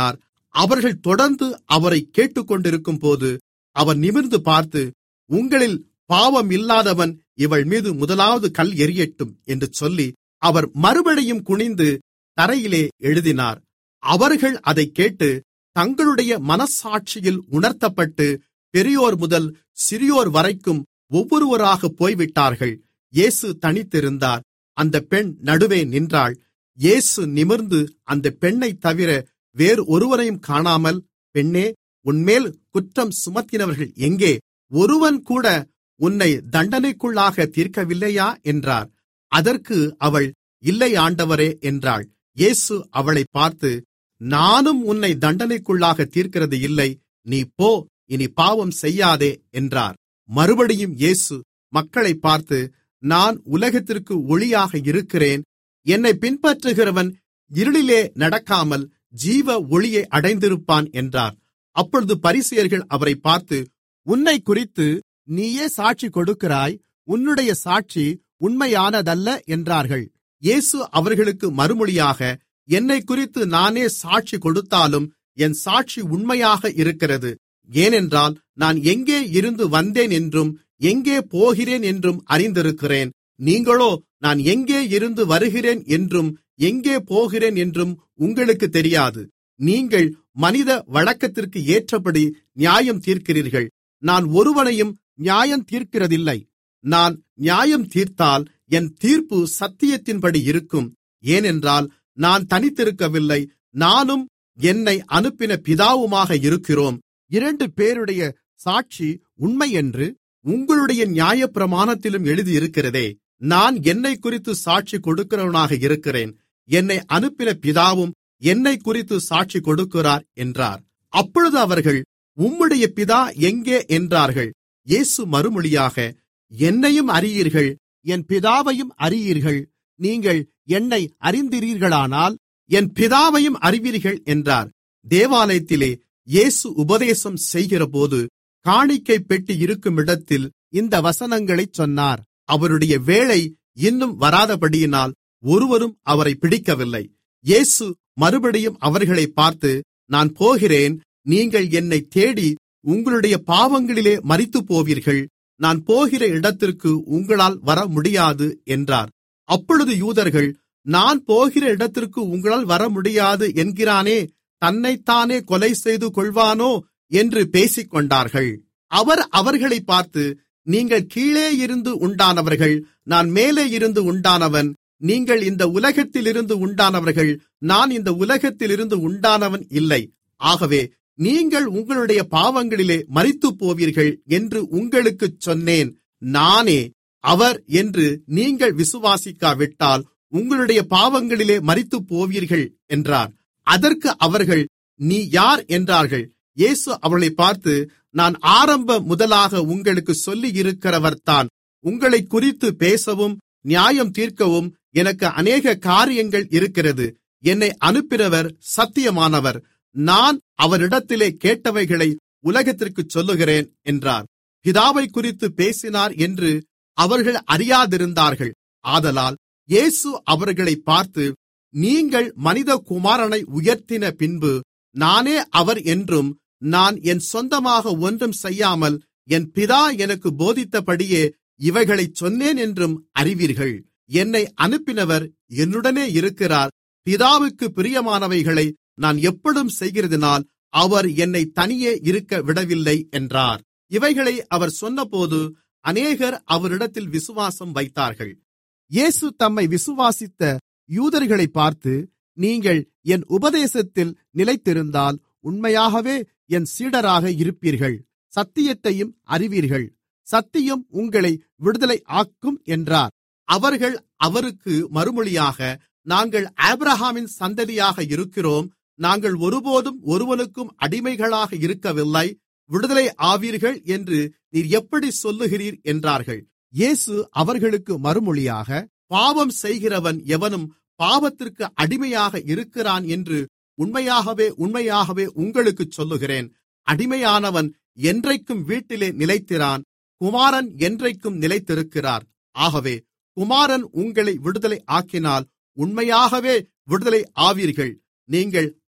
அவர்கள் தொடர்ந்து அவரை கேட்டுக்கொண்டிருக்கும்போது அவர் நிமிர்ந்து பார்த்து உங்களில் பாவம் இல்லாதவன் இவள் மீது முதலாவது கல் எறியட்டும் என்று சொல்லி அவர் மறுபடியும் குனிந்து தரையிலே எழுதினார் அவர்கள் அதைக் கேட்டு தங்களுடைய மனசாட்சியில் உணர்த்தப்பட்டு பெரியோர் முதல் சிறியோர் வரைக்கும் ஒவ்வொருவராக போய்விட்டார்கள் இயேசு தனித்திருந்தார் அந்த பெண் நடுவே நின்றாள் இயேசு நிமிர்ந்து அந்த பெண்ணைத் தவிர வேறு ஒருவரையும் காணாமல் பெண்ணே உன்மேல் குற்றம் சுமத்தினவர்கள் எங்கே ஒருவன் கூட உன்னை தண்டனைக்குள்ளாக தீர்க்கவில்லையா என்றார் அதற்கு அவள் இல்லை ஆண்டவரே என்றாள் இயேசு அவளைப் பார்த்து நானும் உன்னை தண்டனைக்குள்ளாக தீர்க்கிறது இல்லை நீ போ இனி பாவம் செய்யாதே என்றார் மறுபடியும் இயேசு மக்களைப் பார்த்து நான் உலகத்திற்கு ஒளியாக இருக்கிறேன் என்னை பின்பற்றுகிறவன் இருளிலே நடக்காமல் ஜீவ ஒளியை அடைந்திருப்பான் என்றார் அப்பொழுது பரிசேயர்கள் அவரை பார்த்து உன்னை குறித்து நீயே சாட்சி கொடுக்கிறாய் உன்னுடைய சாட்சி உண்மையானதல்ல என்றார்கள் இயேசு அவர்களுக்கு மறுமொழியாக என்னை குறித்து நானே சாட்சி கொடுத்தாலும் என் சாட்சி உண்மையாக இருக்கிறது ஏனென்றால் நான் எங்கே இருந்து வந்தேன் என்றும் எங்கே போகிறேன் என்றும் அறிந்திருக்கிறேன் நீங்களோ நான் எங்கே இருந்து வருகிறேன் என்றும் எங்கே போகிறேன் என்றும் உங்களுக்கு தெரியாது நீங்கள் மனித வழக்கத்திற்கு ஏற்றபடி நியாயம் தீர்க்கிறீர்கள் நான் ஒருவனையும் நியாயம் தீர்க்கிறதில்லை நான் நியாயம் தீர்த்தால் என் தீர்ப்பு சத்தியத்தின்படி இருக்கும் ஏனென்றால் நான் தனித்திருக்கவில்லை நானும் என்னை அனுப்பின பிதாவுமாக இருக்கிறோம் இரண்டு பேருடைய சாட்சி உண்மையென்று உங்களுடைய நியாயப்பிரமாணத்திலும் எழுதியிருக்கிறதே நான் என்னை குறித்து சாட்சி கொடுக்கிறவனாக இருக்கிறேன் என்னை அனுப்பின பிதாவும் என்னை குறித்து சாட்சி கொடுக்கிறார் என்றார் அப்பொழுது அவர்கள் உம்முடைய பிதா எங்கே என்றார்கள் இயேசு மறுமொழியாக என்னையும் அறியீர்கள் என் பிதாவையும் அறியீர்கள் நீங்கள் என்னை அறிந்தீர்களானால் என் பிதாவையும் அறிவீர்கள் என்றார் தேவாலயத்திலே இயேசு உபதேசம் செய்கிறபோது காணிக்கை பெட்டி இருக்கும் இடத்தில் இந்த வசனங்களைச் சொன்னார் அவருடைய வேளை இன்னும் வராதபடியினால் ஒருவரும் அவரை பிடிக்கவில்லை இயேசு மறுபடியும் அவர்களை பார்த்து நான் போகிறேன் நீங்கள் என்னை தேடி உங்களுடைய பாவங்களிலே மரித்துப் போவீர்கள் நான் போகிற இடத்திற்கு உங்களால் வர முடியாது என்றார் அப்பொழுது யூதர்கள் நான் போகிற இடத்திற்கு உங்களால் வர முடியாது என்கிறானே தன்னைத்தானே கொலை செய்து கொள்வானோ என்று பேசிக்கொண்டார்கள் அவர் அவர்களை பார்த்து நீங்கள் கீழே இருந்து உண்டானவர்கள் நான் மேலே இருந்து உண்டானவன் நீங்கள் இந்த உலகத்திலிருந்து உண்டானவர்கள் நான் இந்த உலகத்திலிருந்து உண்டானவன் இல்லை ஆகவே நீங்கள் உங்களுடைய பாவங்களிலே மரித்துப் போவீர்கள் என்று உங்களுக்குச் சொன்னேன் நானே அவர் என்று நீங்கள் விசுவாசிக்காவிட்டால் உங்களுடைய பாவங்களிலே மரித்துப் போவீர்கள் என்றார் அதற்கு அவர்கள் நீ யார் என்றார்கள் இயேசு அவர்களை பார்த்து நான் ஆரம்ப முதலாக உங்களுக்கு சொல்லியிருக்கிறவர்தான் உங்களைக் குறித்து பேசவும் நியாயம் தீர்க்கவும் எனக்கு அநேக காரியங்கள் இருக்கிறது என்னை அனுப்பினவர் சத்தியமானவர் நான் அவரிடத்திலே கேட்டவைகளை உலகத்திற்குச் சொல்லுகிறேன் என்றார் பிதாவை குறித்து பேசினார் என்று அவர்கள் அறியாதிருந்தார்கள் ஆதலால் இயேசு அவர்களை பார்த்து நீங்கள் மனிதகுமாரனை உயர்த்தின பின்பு நானே அவர் என்றும் நான் என் சொந்தமாக ஒன்றும் செய்யாமல் என் பிதா எனக்கு போதித்தபடியே இவைகளைச் சொன்னேன் என்றும் அறிவீர்கள் என்னை அனுப்பினவர் என்னுடனே இருக்கிறார் பிதாவுக்கு பிரியமானவைகளை நான் எப்பொழுதும் செய்கிறதினால் அவர் என்னை தனியே இருக்க விடவில்லை என்றார் இவைகளை அவர் சொன்னபோது அநேகர் அவரிடத்தில் விசுவாசம் வைத்தார்கள் இயேசு தம்மை விசுவாசித்த யூதர்களை பார்த்து நீங்கள் என் உபதேசத்தில் நிலைத்திருந்தால் உண்மையாகவே என் சீடராக இருப்பீர்கள் சத்தியத்தையும் அறிவீர்கள் சத்தியம் உங்களை விடுதலை ஆக்கும் என்றார் அவர்கள் அவருக்கு மறுமொழியாக நாங்கள் ஆபிரஹாமின் சந்ததியாக இருக்கிறோம் நாங்கள் ஒருபோதும் ஒருவனுக்கும் அடிமைகளாக இருக்கவில்லை விடுதலை ஆவீர்கள் என்று நீர் எப்படி சொல்லுகிறீர் என்றார்கள் இயேசு அவர்களுக்கு மறுமொழியாக பாவம் செய்கிறவன் எவனும் பாவத்திற்கு அடிமையாக இருக்கிறான் என்று உண்மையாகவே உண்மையாகவே உங்களுக்குச் சொல்லுகிறேன் அடிமையானவன் என்றைக்கும் வீட்டிலே நிலைத்திரான் குமாரன் என்றைக்கும் நிலைத்திருக்கிறார் ஆகவே குமாரன் உங்களை விடுதலை ஆக்கினால் உண்மையாகவே விடுதலை ஆவீர்கள் நீங்கள்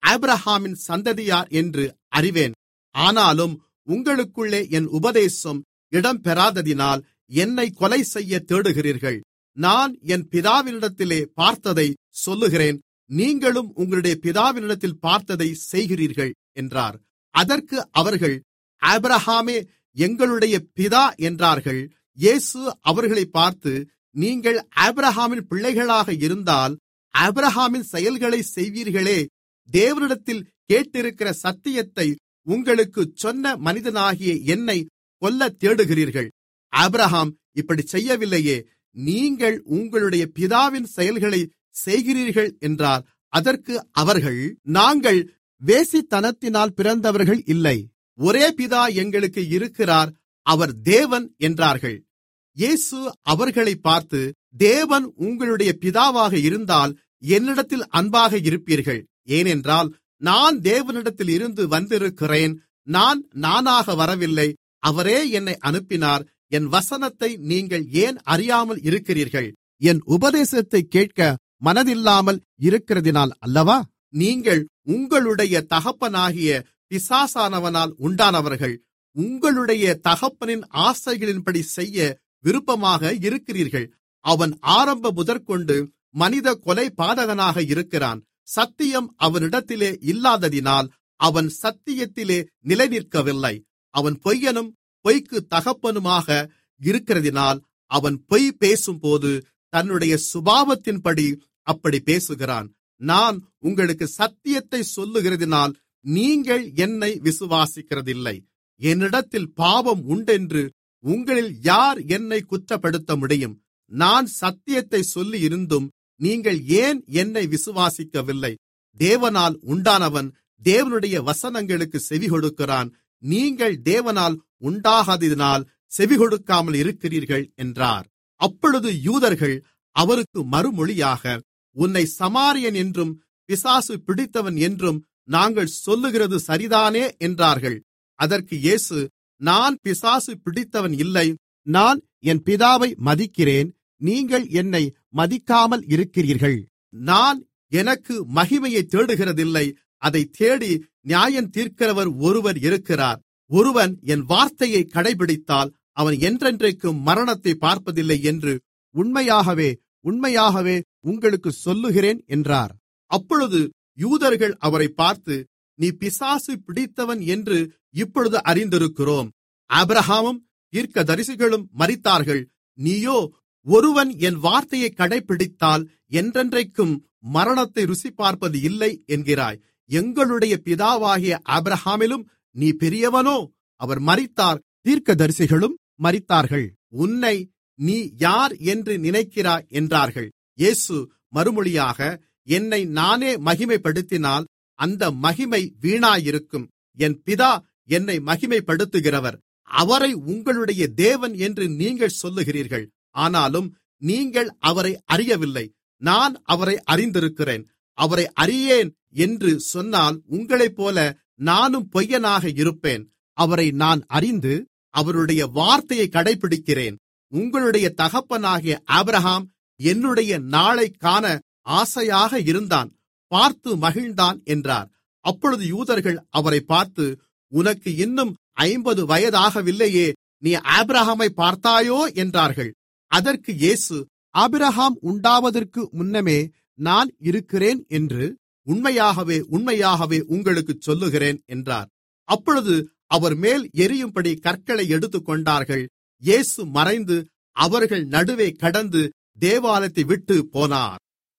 ஆபிரகாமின் சந்ததியார் என்று அறிவேன் ஆனாலும் உங்களுக்குள்ளே என் உபதேசம் இடம்பெறாததினால் என்னை கொலை செய்ய தேடுகிறீர்கள் நான் என் பிதாவினிடத்திலே பார்த்ததை சொல்லுகிறேன் நீங்களும் உங்களுடைய பிதாவினிடத்தில் பார்த்ததை செய்கிறீர்கள் என்றார் அதற்கு அவர்கள் ஆபிரகாமே எங்களுடைய பிதா என்றார்கள் இயேசு அவர்களை பார்த்து நீங்கள் ஆபிரகாமின் பிள்ளைகளாக இருந்தால் ஆபிரகாமின் செயல்களை செய்வீர்களே தேவனிடத்தில் கேட்டிருக்கிற சத்தியத்தை உங்களுக்கு சொன்ன மனிதனாகிய என்னை கொல்ல தேடுகிறீர்கள் ஆபிரகாம் இப்படி செய்யவில்லையே நீங்கள் உங்களுடைய பிதாவின் செயல்களை செய்கிறீர்கள் என்றார் அதற்கு அவர்கள் நாங்கள் வேசித்தனத்தினால் பிறந்தவர்கள் இல்லை ஒரே பிதா எங்களுக்கு இருக்கிறார் அவர் தேவன் என்றார்கள் இயேசு அவர்களை பார்த்து தேவன் உங்களுடைய பிதாவாக இருந்தால் என்னிடத்தில் அன்பாக இருப்பீர்கள் ஏனென்றால் நான் தேவனிடத்தில் இருந்து வந்திருக்கிறேன் நான் நானாக வரவில்லை அவரே என்னை அனுப்பினார் என் வசனத்தை நீங்கள் ஏன் அறியாமல் இருக்கிறீர்கள் என் உபதேசத்தை கேட்க மனதில்லாமல் இருக்கிறதினால் அல்லவா நீங்கள் உங்களுடைய தகப்பனாகிய பிசாசானவனால் உண்டானவர்கள் உங்களுடைய தகப்பனின் ஆசைகளின்படி செய்ய விருப்பமாக இருக்கிறீர்கள் அவன் ஆரம்ப முதற்கொண்டு மனித கொலை பாதகனாக இருக்கிறான் சத்தியம் அவனிடத்திலே இல்லாததினால் அவன் சத்தியத்திலே நிலைநிற்கவில்லை அவன் பொய்யனும் பொய்க்கு தகப்பனுமாக இருக்கிறதினால் அவன் பொய் பேசும்போது தன்னுடைய சுபாவத்தின்படி அப்படி பேசுகிறான் நான் உங்களுக்கு சத்தியத்தை சொல்லுகிறதினால் நீங்கள் என்னை விசுவாசிக்கிறதில்லை என்னிடத்தில் பாவம் உண்டென்று உங்களில் யார் என்னை குற்றப்படுத்த முடியும் நான் சத்தியத்தை சொல்லியிருந்தும் நீங்கள் ஏன் என்னை விசுவாசிக்கவில்லை தேவனால் உண்டானவன் தேவனுடைய வசனங்களுக்கு செவிகொடுக்கிறான் நீங்கள் தேவனால் உண்டாகாததினால் செவிகொடுக்காமல் இருக்கிறீர்கள் என்றார் அப்பொழுது யூதர்கள் அவருக்கு மறுமொழியாக உன்னை சமாரியன் என்றும் பிசாசு பிடித்தவன் என்றும் நாங்கள் சொல்லுகிறது சரிதானே என்றார்கள் அதற்கு இயேசு நான் பிசாசு பிடித்தவன் இல்லை நான் என் பிதாவை மதிக்கிறேன் நீங்கள் என்னை மதிக்காமல் இருக்கிறீர்கள் நான் எனக்கு மகிமையை தேடுகிறதில்லை அதை தேடி நியாயம் தீர்க்கிறவர் ஒருவர் இருக்கிறார் ஒருவன் என் வார்த்தையை கடைபிடித்தால் அவன் என்றென்றைக்கும் மரணத்தை பார்ப்பதில்லை என்று உண்மையாகவே உண்மையாகவே உங்களுக்கு சொல்லுகிறேன் என்றார் அப்பொழுது யூதர்கள் அவரை பார்த்து நீ பிசாசு பிடித்தவன் என்று இப்பொழுது அறிந்திருக்கிறோம் ஆபிரகாமும் தீர்க்கதரிசிகளும் மரித்தார்கள் நீயோ ஒருவன் என் வார்த்தையை கடைபிடித்தால் என்றென்றைக்கும் மரணத்தை ருசி பார்ப்பது இல்லை என்கிறாய் எங்களுடைய பிதாவாகிய ஆபிரஹாமிலும் நீ பெரியவனோ அவர் மரித்தார் தீர்க்கதரிசிகளும் மரித்தார்கள் உன்னை நீ யார் என்று நினைக்கிறாய் என்றார்கள் இயேசு மறுமொழியாக என்னை நானே மகிமைப்படுத்தினால் அந்த மகிமை வீணாயிருக்கும் என் பிதா என்னை மகிமைப்படுத்துகிறவர் அவரை உங்களுடைய தேவன் என்று நீங்கள் சொல்லுகிறீர்கள் ஆனாலும் நீங்கள் அவரை அறியவில்லை நான் அவரை அறிந்திருக்கிறேன் அவரை அறியேன் என்று சொன்னால் உங்களைப்போல நானும் பொய்யனாக இருப்பேன் அவரை நான் அறிந்து அவருடைய வார்த்தையை கடைபிடிக்கிறேன் உங்களுடைய தகப்பனாகிய ஆபிரகாம் என்னுடைய நாளை காண ஆசையாக இருந்தான் பார்த்து மகிழ்ந்தான் என்றார் அப்பொழுது யூதர்கள் அவரை பார்த்து உனக்கு இன்னும் ஐம்பது வயதாகவில்லையே நீ ஆபிரகாமை பார்த்தாயோ என்றார்கள் அதற்கு இயேசு ஆபிரகாம் உண்டாவதற்கு முன்னமே நான் இருக்கிறேன் என்று உண்மையாகவே உண்மையாகவே உங்களுக்குச் சொல்லுகிறேன் என்றார் அப்பொழுது அவர் மேல் எரியும்படி கற்களை எடுத்துக்கொண்டார்கள் இயேசு மறைந்து அவர்கள் நடுவே கடந்து தேவாலயத்தை விட்டு போனார்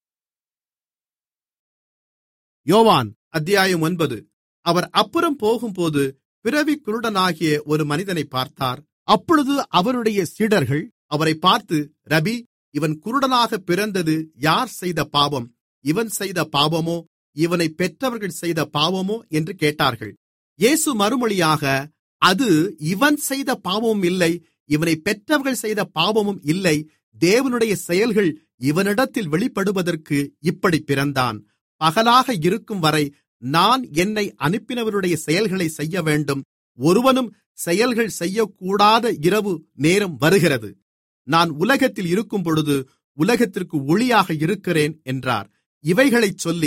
யோவான் அத்தியாயம் ஒன்பது அவர் அப்புறம் போகும்போது பிறவி குருடனாகிய ஒரு மனிதனை பார்த்தார் அப்பொழுது அவருடைய சீடர்கள் அவரை பார்த்து ரபி இவன் குருடனாக பிறந்தது யார் செய்த பாவம் இவன் செய்த பாவமோ இவனை பெற்றவர்கள் செய்த பாவமோ என்று கேட்டார்கள் இயேசு மறுமொழியாக அது இவன் செய்த பாவமும் இல்லை இவனை பெற்றவர்கள் செய்த பாவமும் இல்லை தேவனுடைய செயல்கள் இவனிடத்தில் வெளிப்படுவதற்கு இப்படி பிறந்தான் பகலாக இருக்கும் வரை நான் என்னை அனுப்பினவருடைய செயல்களை செய்ய வேண்டும் ஒருவனும் செயல்கள் செய்யக்கூடாத இரவு நேரம் வருகிறது நான் உலகத்தில் இருக்கும்பொழுது உலகத்திற்கு ஒளியாக இருக்கிறேன் என்றார் இவைகளைச் சொல்லி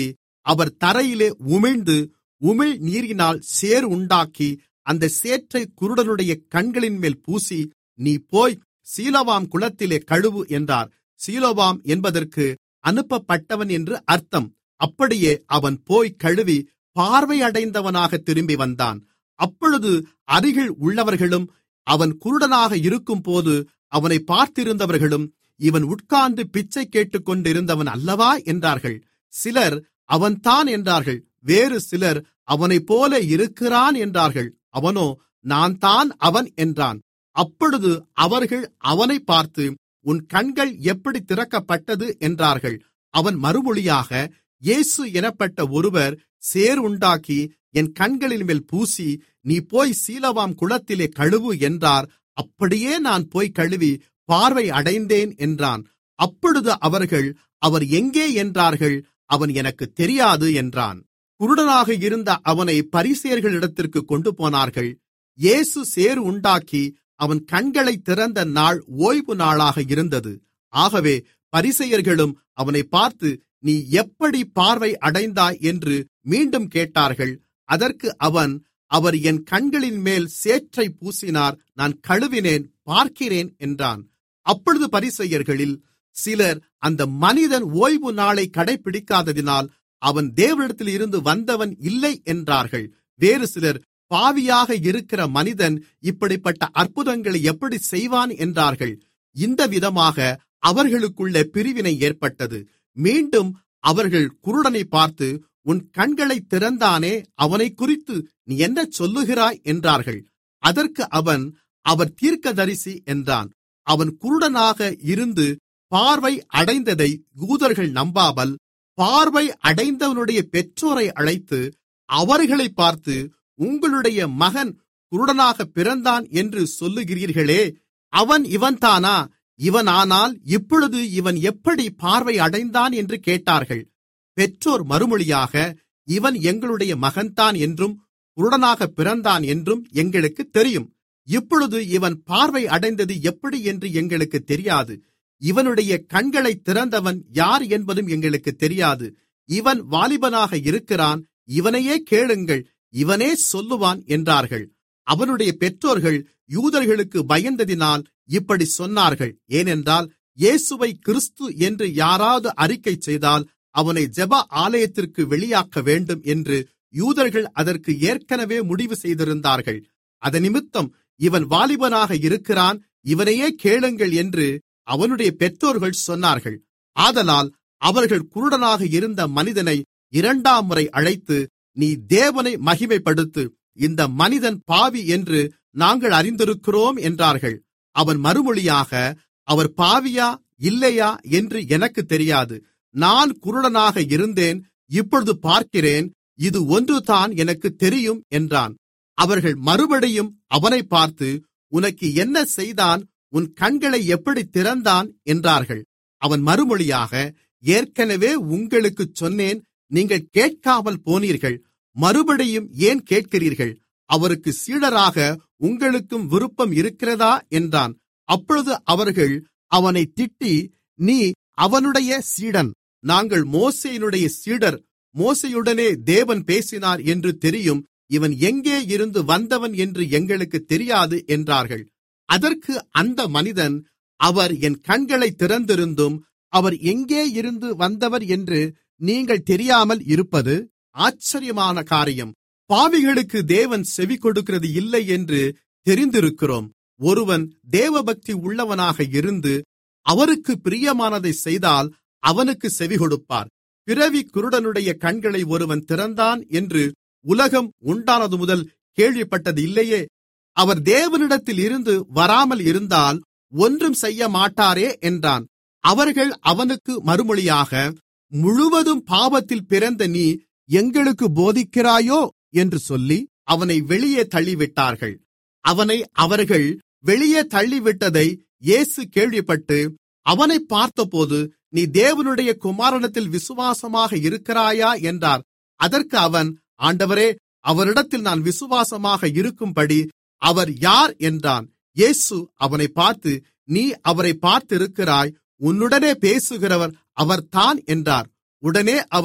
அவர் தரையிலே உமிழ்ந்து உமிழ் நீரினால் சேறு உண்டாக்கி அந்த சேற்றை குருடனுடைய கண்களின்மேல் பூசி நீ போய் சீலோவாம் குளத்திலே கழுவு என்றார் சீலோவாம் என்பதற்கு அனுப்பப்பட்டவன் என்று அர்த்தம் அப்படியே அவன் போய் கழுவி பார்வையடைந்தவனாக திரும்பி வந்தான் அப்பொழுது அருகில் உள்ளவர்களும் அவன் குருடனாக இருக்கும்போது அவனை பார்த்திருந்தவர்களும் இவன் உட்கார்ந்து பிச்சை கேட்டுக்கொண்டிருந்தவன் அல்லவா என்றார்கள் சிலர் அவன்தான் என்றார்கள் வேறு சிலர் அவனைப் போல இருக்கிறான் என்றார்கள் அவனோ நான் தான் அவன் என்றான் அப்பொழுது அவர்கள் அவனை பார்த்து உன் கண்கள் எப்படி திறக்கப்பட்டது என்றார்கள் அவன் மறுமொழியாக இயேசு எனப்பட்ட ஒருவர் சேர் உண்டாக்கி என் கண்களின் மேல் பூசி நீ போய் சீலவாம் குளத்திலே கழுவு என்றார் அப்படியே நான் போய் கழுவி பார்வை அடைந்தேன் என்றான் அப்பொழுது அவர்கள் அவர் எங்கே என்றார்கள் அவன் எனக்கு தெரியாது என்றான் குருடனாக இருந்த அவனை பரிசேயர்களிடத்திற்கு கொண்டு போனார்கள் இயேசு சேறு உண்டாக்கி அவன் கண்களை திறந்த நாள் ஓய்வு நாளாக இருந்தது ஆகவே பரிசெயர்களும் அவனை பார்த்து நீ எப்படி பார்வை அடைந்தாய் என்று மீண்டும் கேட்டார்கள் அதற்கு அவன் அவர் என் கண்களின் மேல் சேற்றை பூசினார் நான் கழுவினேன் பார்க்கிறேன் என்றான் அப்பொழுது பரிசெயர்களில் சிலர் அந்த மனிதன் ஓய்வு நாளை கடைபிடிக்காததினால் அவன் தேவனிடத்தில் இருந்து வந்தவன் இல்லை என்றார்கள் வேறு சிலர் பாவியாக இருக்கிற மனிதன் இப்படிப்பட்ட அற்புதங்களை எப்படி செய்வான் என்றார்கள் இந்த விதமாக அவர்களுக்குள்ளே பிரிவினை ஏற்பட்டது மீண்டும் அவர்கள் குருடனை பார்த்து உன் கண்களை திறந்தானே அவனை குறித்து நீ என்ன சொல்லுகிறாய் என்றார்கள் அதற்கு அவன் அவர் தீர்க்கதரிசி என்றான் அவன் குருடனாக இருந்து பார்வை அடைந்ததை யூதர்கள் நம்பாமல் பார்வை அடைந்தவனுடைய பெற்றோரை அழைத்து அவர்களை பார்த்து உங்களுடைய மகன் குருடனாக பிறந்தான் என்று சொல்லுகிறீர்களே அவன் இவன்தானா இவனானால் இப்பொழுது இவன் எப்படி பார்வை அடைந்தான் என்று கேட்டார்கள் பெற்றோர் மறுமொழியாக இவன் எங்களுடைய மகன்தான் என்றும் குருடனாக பிறந்தான் என்றும் எங்களுக்கு தெரியும் இப்பொழுது இவன் பார்வை அடைந்தது எப்படி என்று எங்களுக்கு தெரியாது இவனுடைய கண்களை திறந்தவன் யார் என்பதும் எங்களுக்கு தெரியாது இவன் வாலிபனாக இருக்கிறான் இவனையே கேளுங்கள் இவனே சொல்லுவான் என்றார்கள் அவனுடைய பெற்றோர்கள் யூதர்களுக்கு பயந்ததினால் இப்படி சொன்னார்கள் ஏனென்றால் இயேசுவை கிறிஸ்து என்று யாராவது அறிக்கை செய்தால் அவனை ஜெப ஆலயத்திற்கு வெளியாக்க வேண்டும் என்று யூதர்கள் அதற்கு ஏற்கனவே முடிவு செய்திருந்தார்கள் அதனிமித்தம் இவன் வாலிபனாக இருக்கிறான் இவனையே கேளுங்கள் என்று அவனுடைய பெற்றோர்கள் சொன்னார்கள் ஆதலால் அவர்கள் குருடனாக இருந்த மனிதனை இரண்டாம் முறை அழைத்து நீ தேவனை மகிமைப்படுத்து இந்த மனிதன் பாவி என்று நாங்கள் அறிந்திருக்கிறோம் என்றார்கள் அவன் மறுமொழியாக அவர் பாவியா இல்லையா என்று எனக்கு தெரியாது நான் குருடனாக இருந்தேன் இப்பொழுது பார்க்கிறேன் இது ஒன்றுதான் எனக்கு தெரியும் என்றான் அவர்கள் மறுபடியும் அவனை பார்த்து உனக்கு என்ன செய்தான் உன் கண்களை எப்படி திறந்தான் என்றார்கள் அவன் மறுமொழியாக ஏற்கனவே உங்களுக்குச் சொன்னேன் நீங்கள் கேட்காமல் போனீர்கள் மறுபடியும் ஏன் கேட்கிறீர்கள் அவருக்கு சீடராக உங்களுக்கும் விருப்பம் இருக்கிறதா என்றான் அப்பொழுது அவர்கள் அவனை திட்டி நீ அவனுடைய சீடன் நாங்கள் மோசேயினுடைய சீடர் மோசையுடனே தேவன் பேசினார் என்று தெரியும் இவன் எங்கே இருந்து வந்தவன் என்று எங்களுக்கு தெரியாது என்றார்கள் அதற்கு அந்த மனிதன் அவர் என் கண்களை திறந்திருந்தும் அவர் எங்கே இருந்து வந்தவர் என்று நீங்கள் தெரியாமல் இருப்பது ஆச்சரியமான காரியம் பாவிகளுக்கு தேவன் செவி கொடுக்கிறது இல்லை என்று தெரிந்திருக்கிறோம் ஒருவன் தேவபக்தி உள்ளவனாக இருந்து அவருக்கு பிரியமானதை செய்தால் அவனுக்கு செவி கொடுப்பார் பிறவி குருடனுடைய கண்களை ஒருவன் திறந்தான் என்று உலகம் உண்டானது முதல் கேள்விப்பட்டது இல்லையே அவர் தேவனிடத்தில் இருந்து வராமல் இருந்தால் ஒன்றும் செய்ய மாட்டாரே என்றான் அவர்கள் அவனுக்கு மறுமொழியாக முழுவதும் பாவத்தில் பிறந்த நீ எங்களுக்கு போதிக்கிறாயோ என்று சொல்லி அவனை வெளியே தள்ளிவிட்டார்கள் அவனை அவர்கள் வெளியே தள்ளிவிட்டதை இயேசு கேள்விப்பட்டு அவனை பார்த்தபோது நீ தேவனுடைய குமாரனத்தில் விசுவாசமாக இருக்கிறாயா என்றார் அதற்கு அவன் ஆண்டவரே அவரிடத்தில் நான் விசுவாசமாக இருக்கும்படி அவர் யார் என்றான் இயேசு அவனை பார்த்து நீ அவரை பார்த்திருக்கிறாய் உன்னுடனே பேசுகிறவர் அவர்தான் என்றார் உடனே அவன்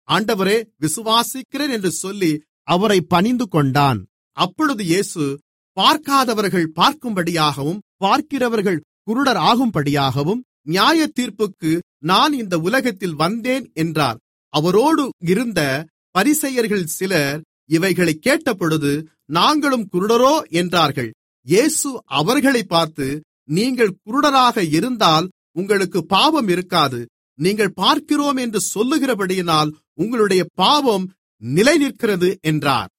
ஆண்டவரே விசுவாசிக்கிறேன் என்று சொல்லி அவரை பணிந்து கொண்டான் அப்பொழுது இயேசு பார்க்காதவர்கள் பார்க்கும்படியாகவும் பார்க்கிறவர்கள் குருடர் ஆகும்படியாகவும் நியாயத்தீர்ப்புக்கு நான் இந்த உலகத்தில் வந்தேன் என்றார் அவரோடு இருந்த பரிசெயர்கள் சிலர் இவைகளை கேட்டபொழுது நாங்களும் குருடரோ என்றார்கள் இயேசு அவர்களை பார்த்து நீங்கள் குருடராக இருந்தால் உங்களுக்கு பாவம் இருக்காது நீங்கள் பார்க்கிறோம் என்று சொல்லுகிறபடியினால் உங்களுடைய பாவம் நிலைநிற்கிறது என்றார்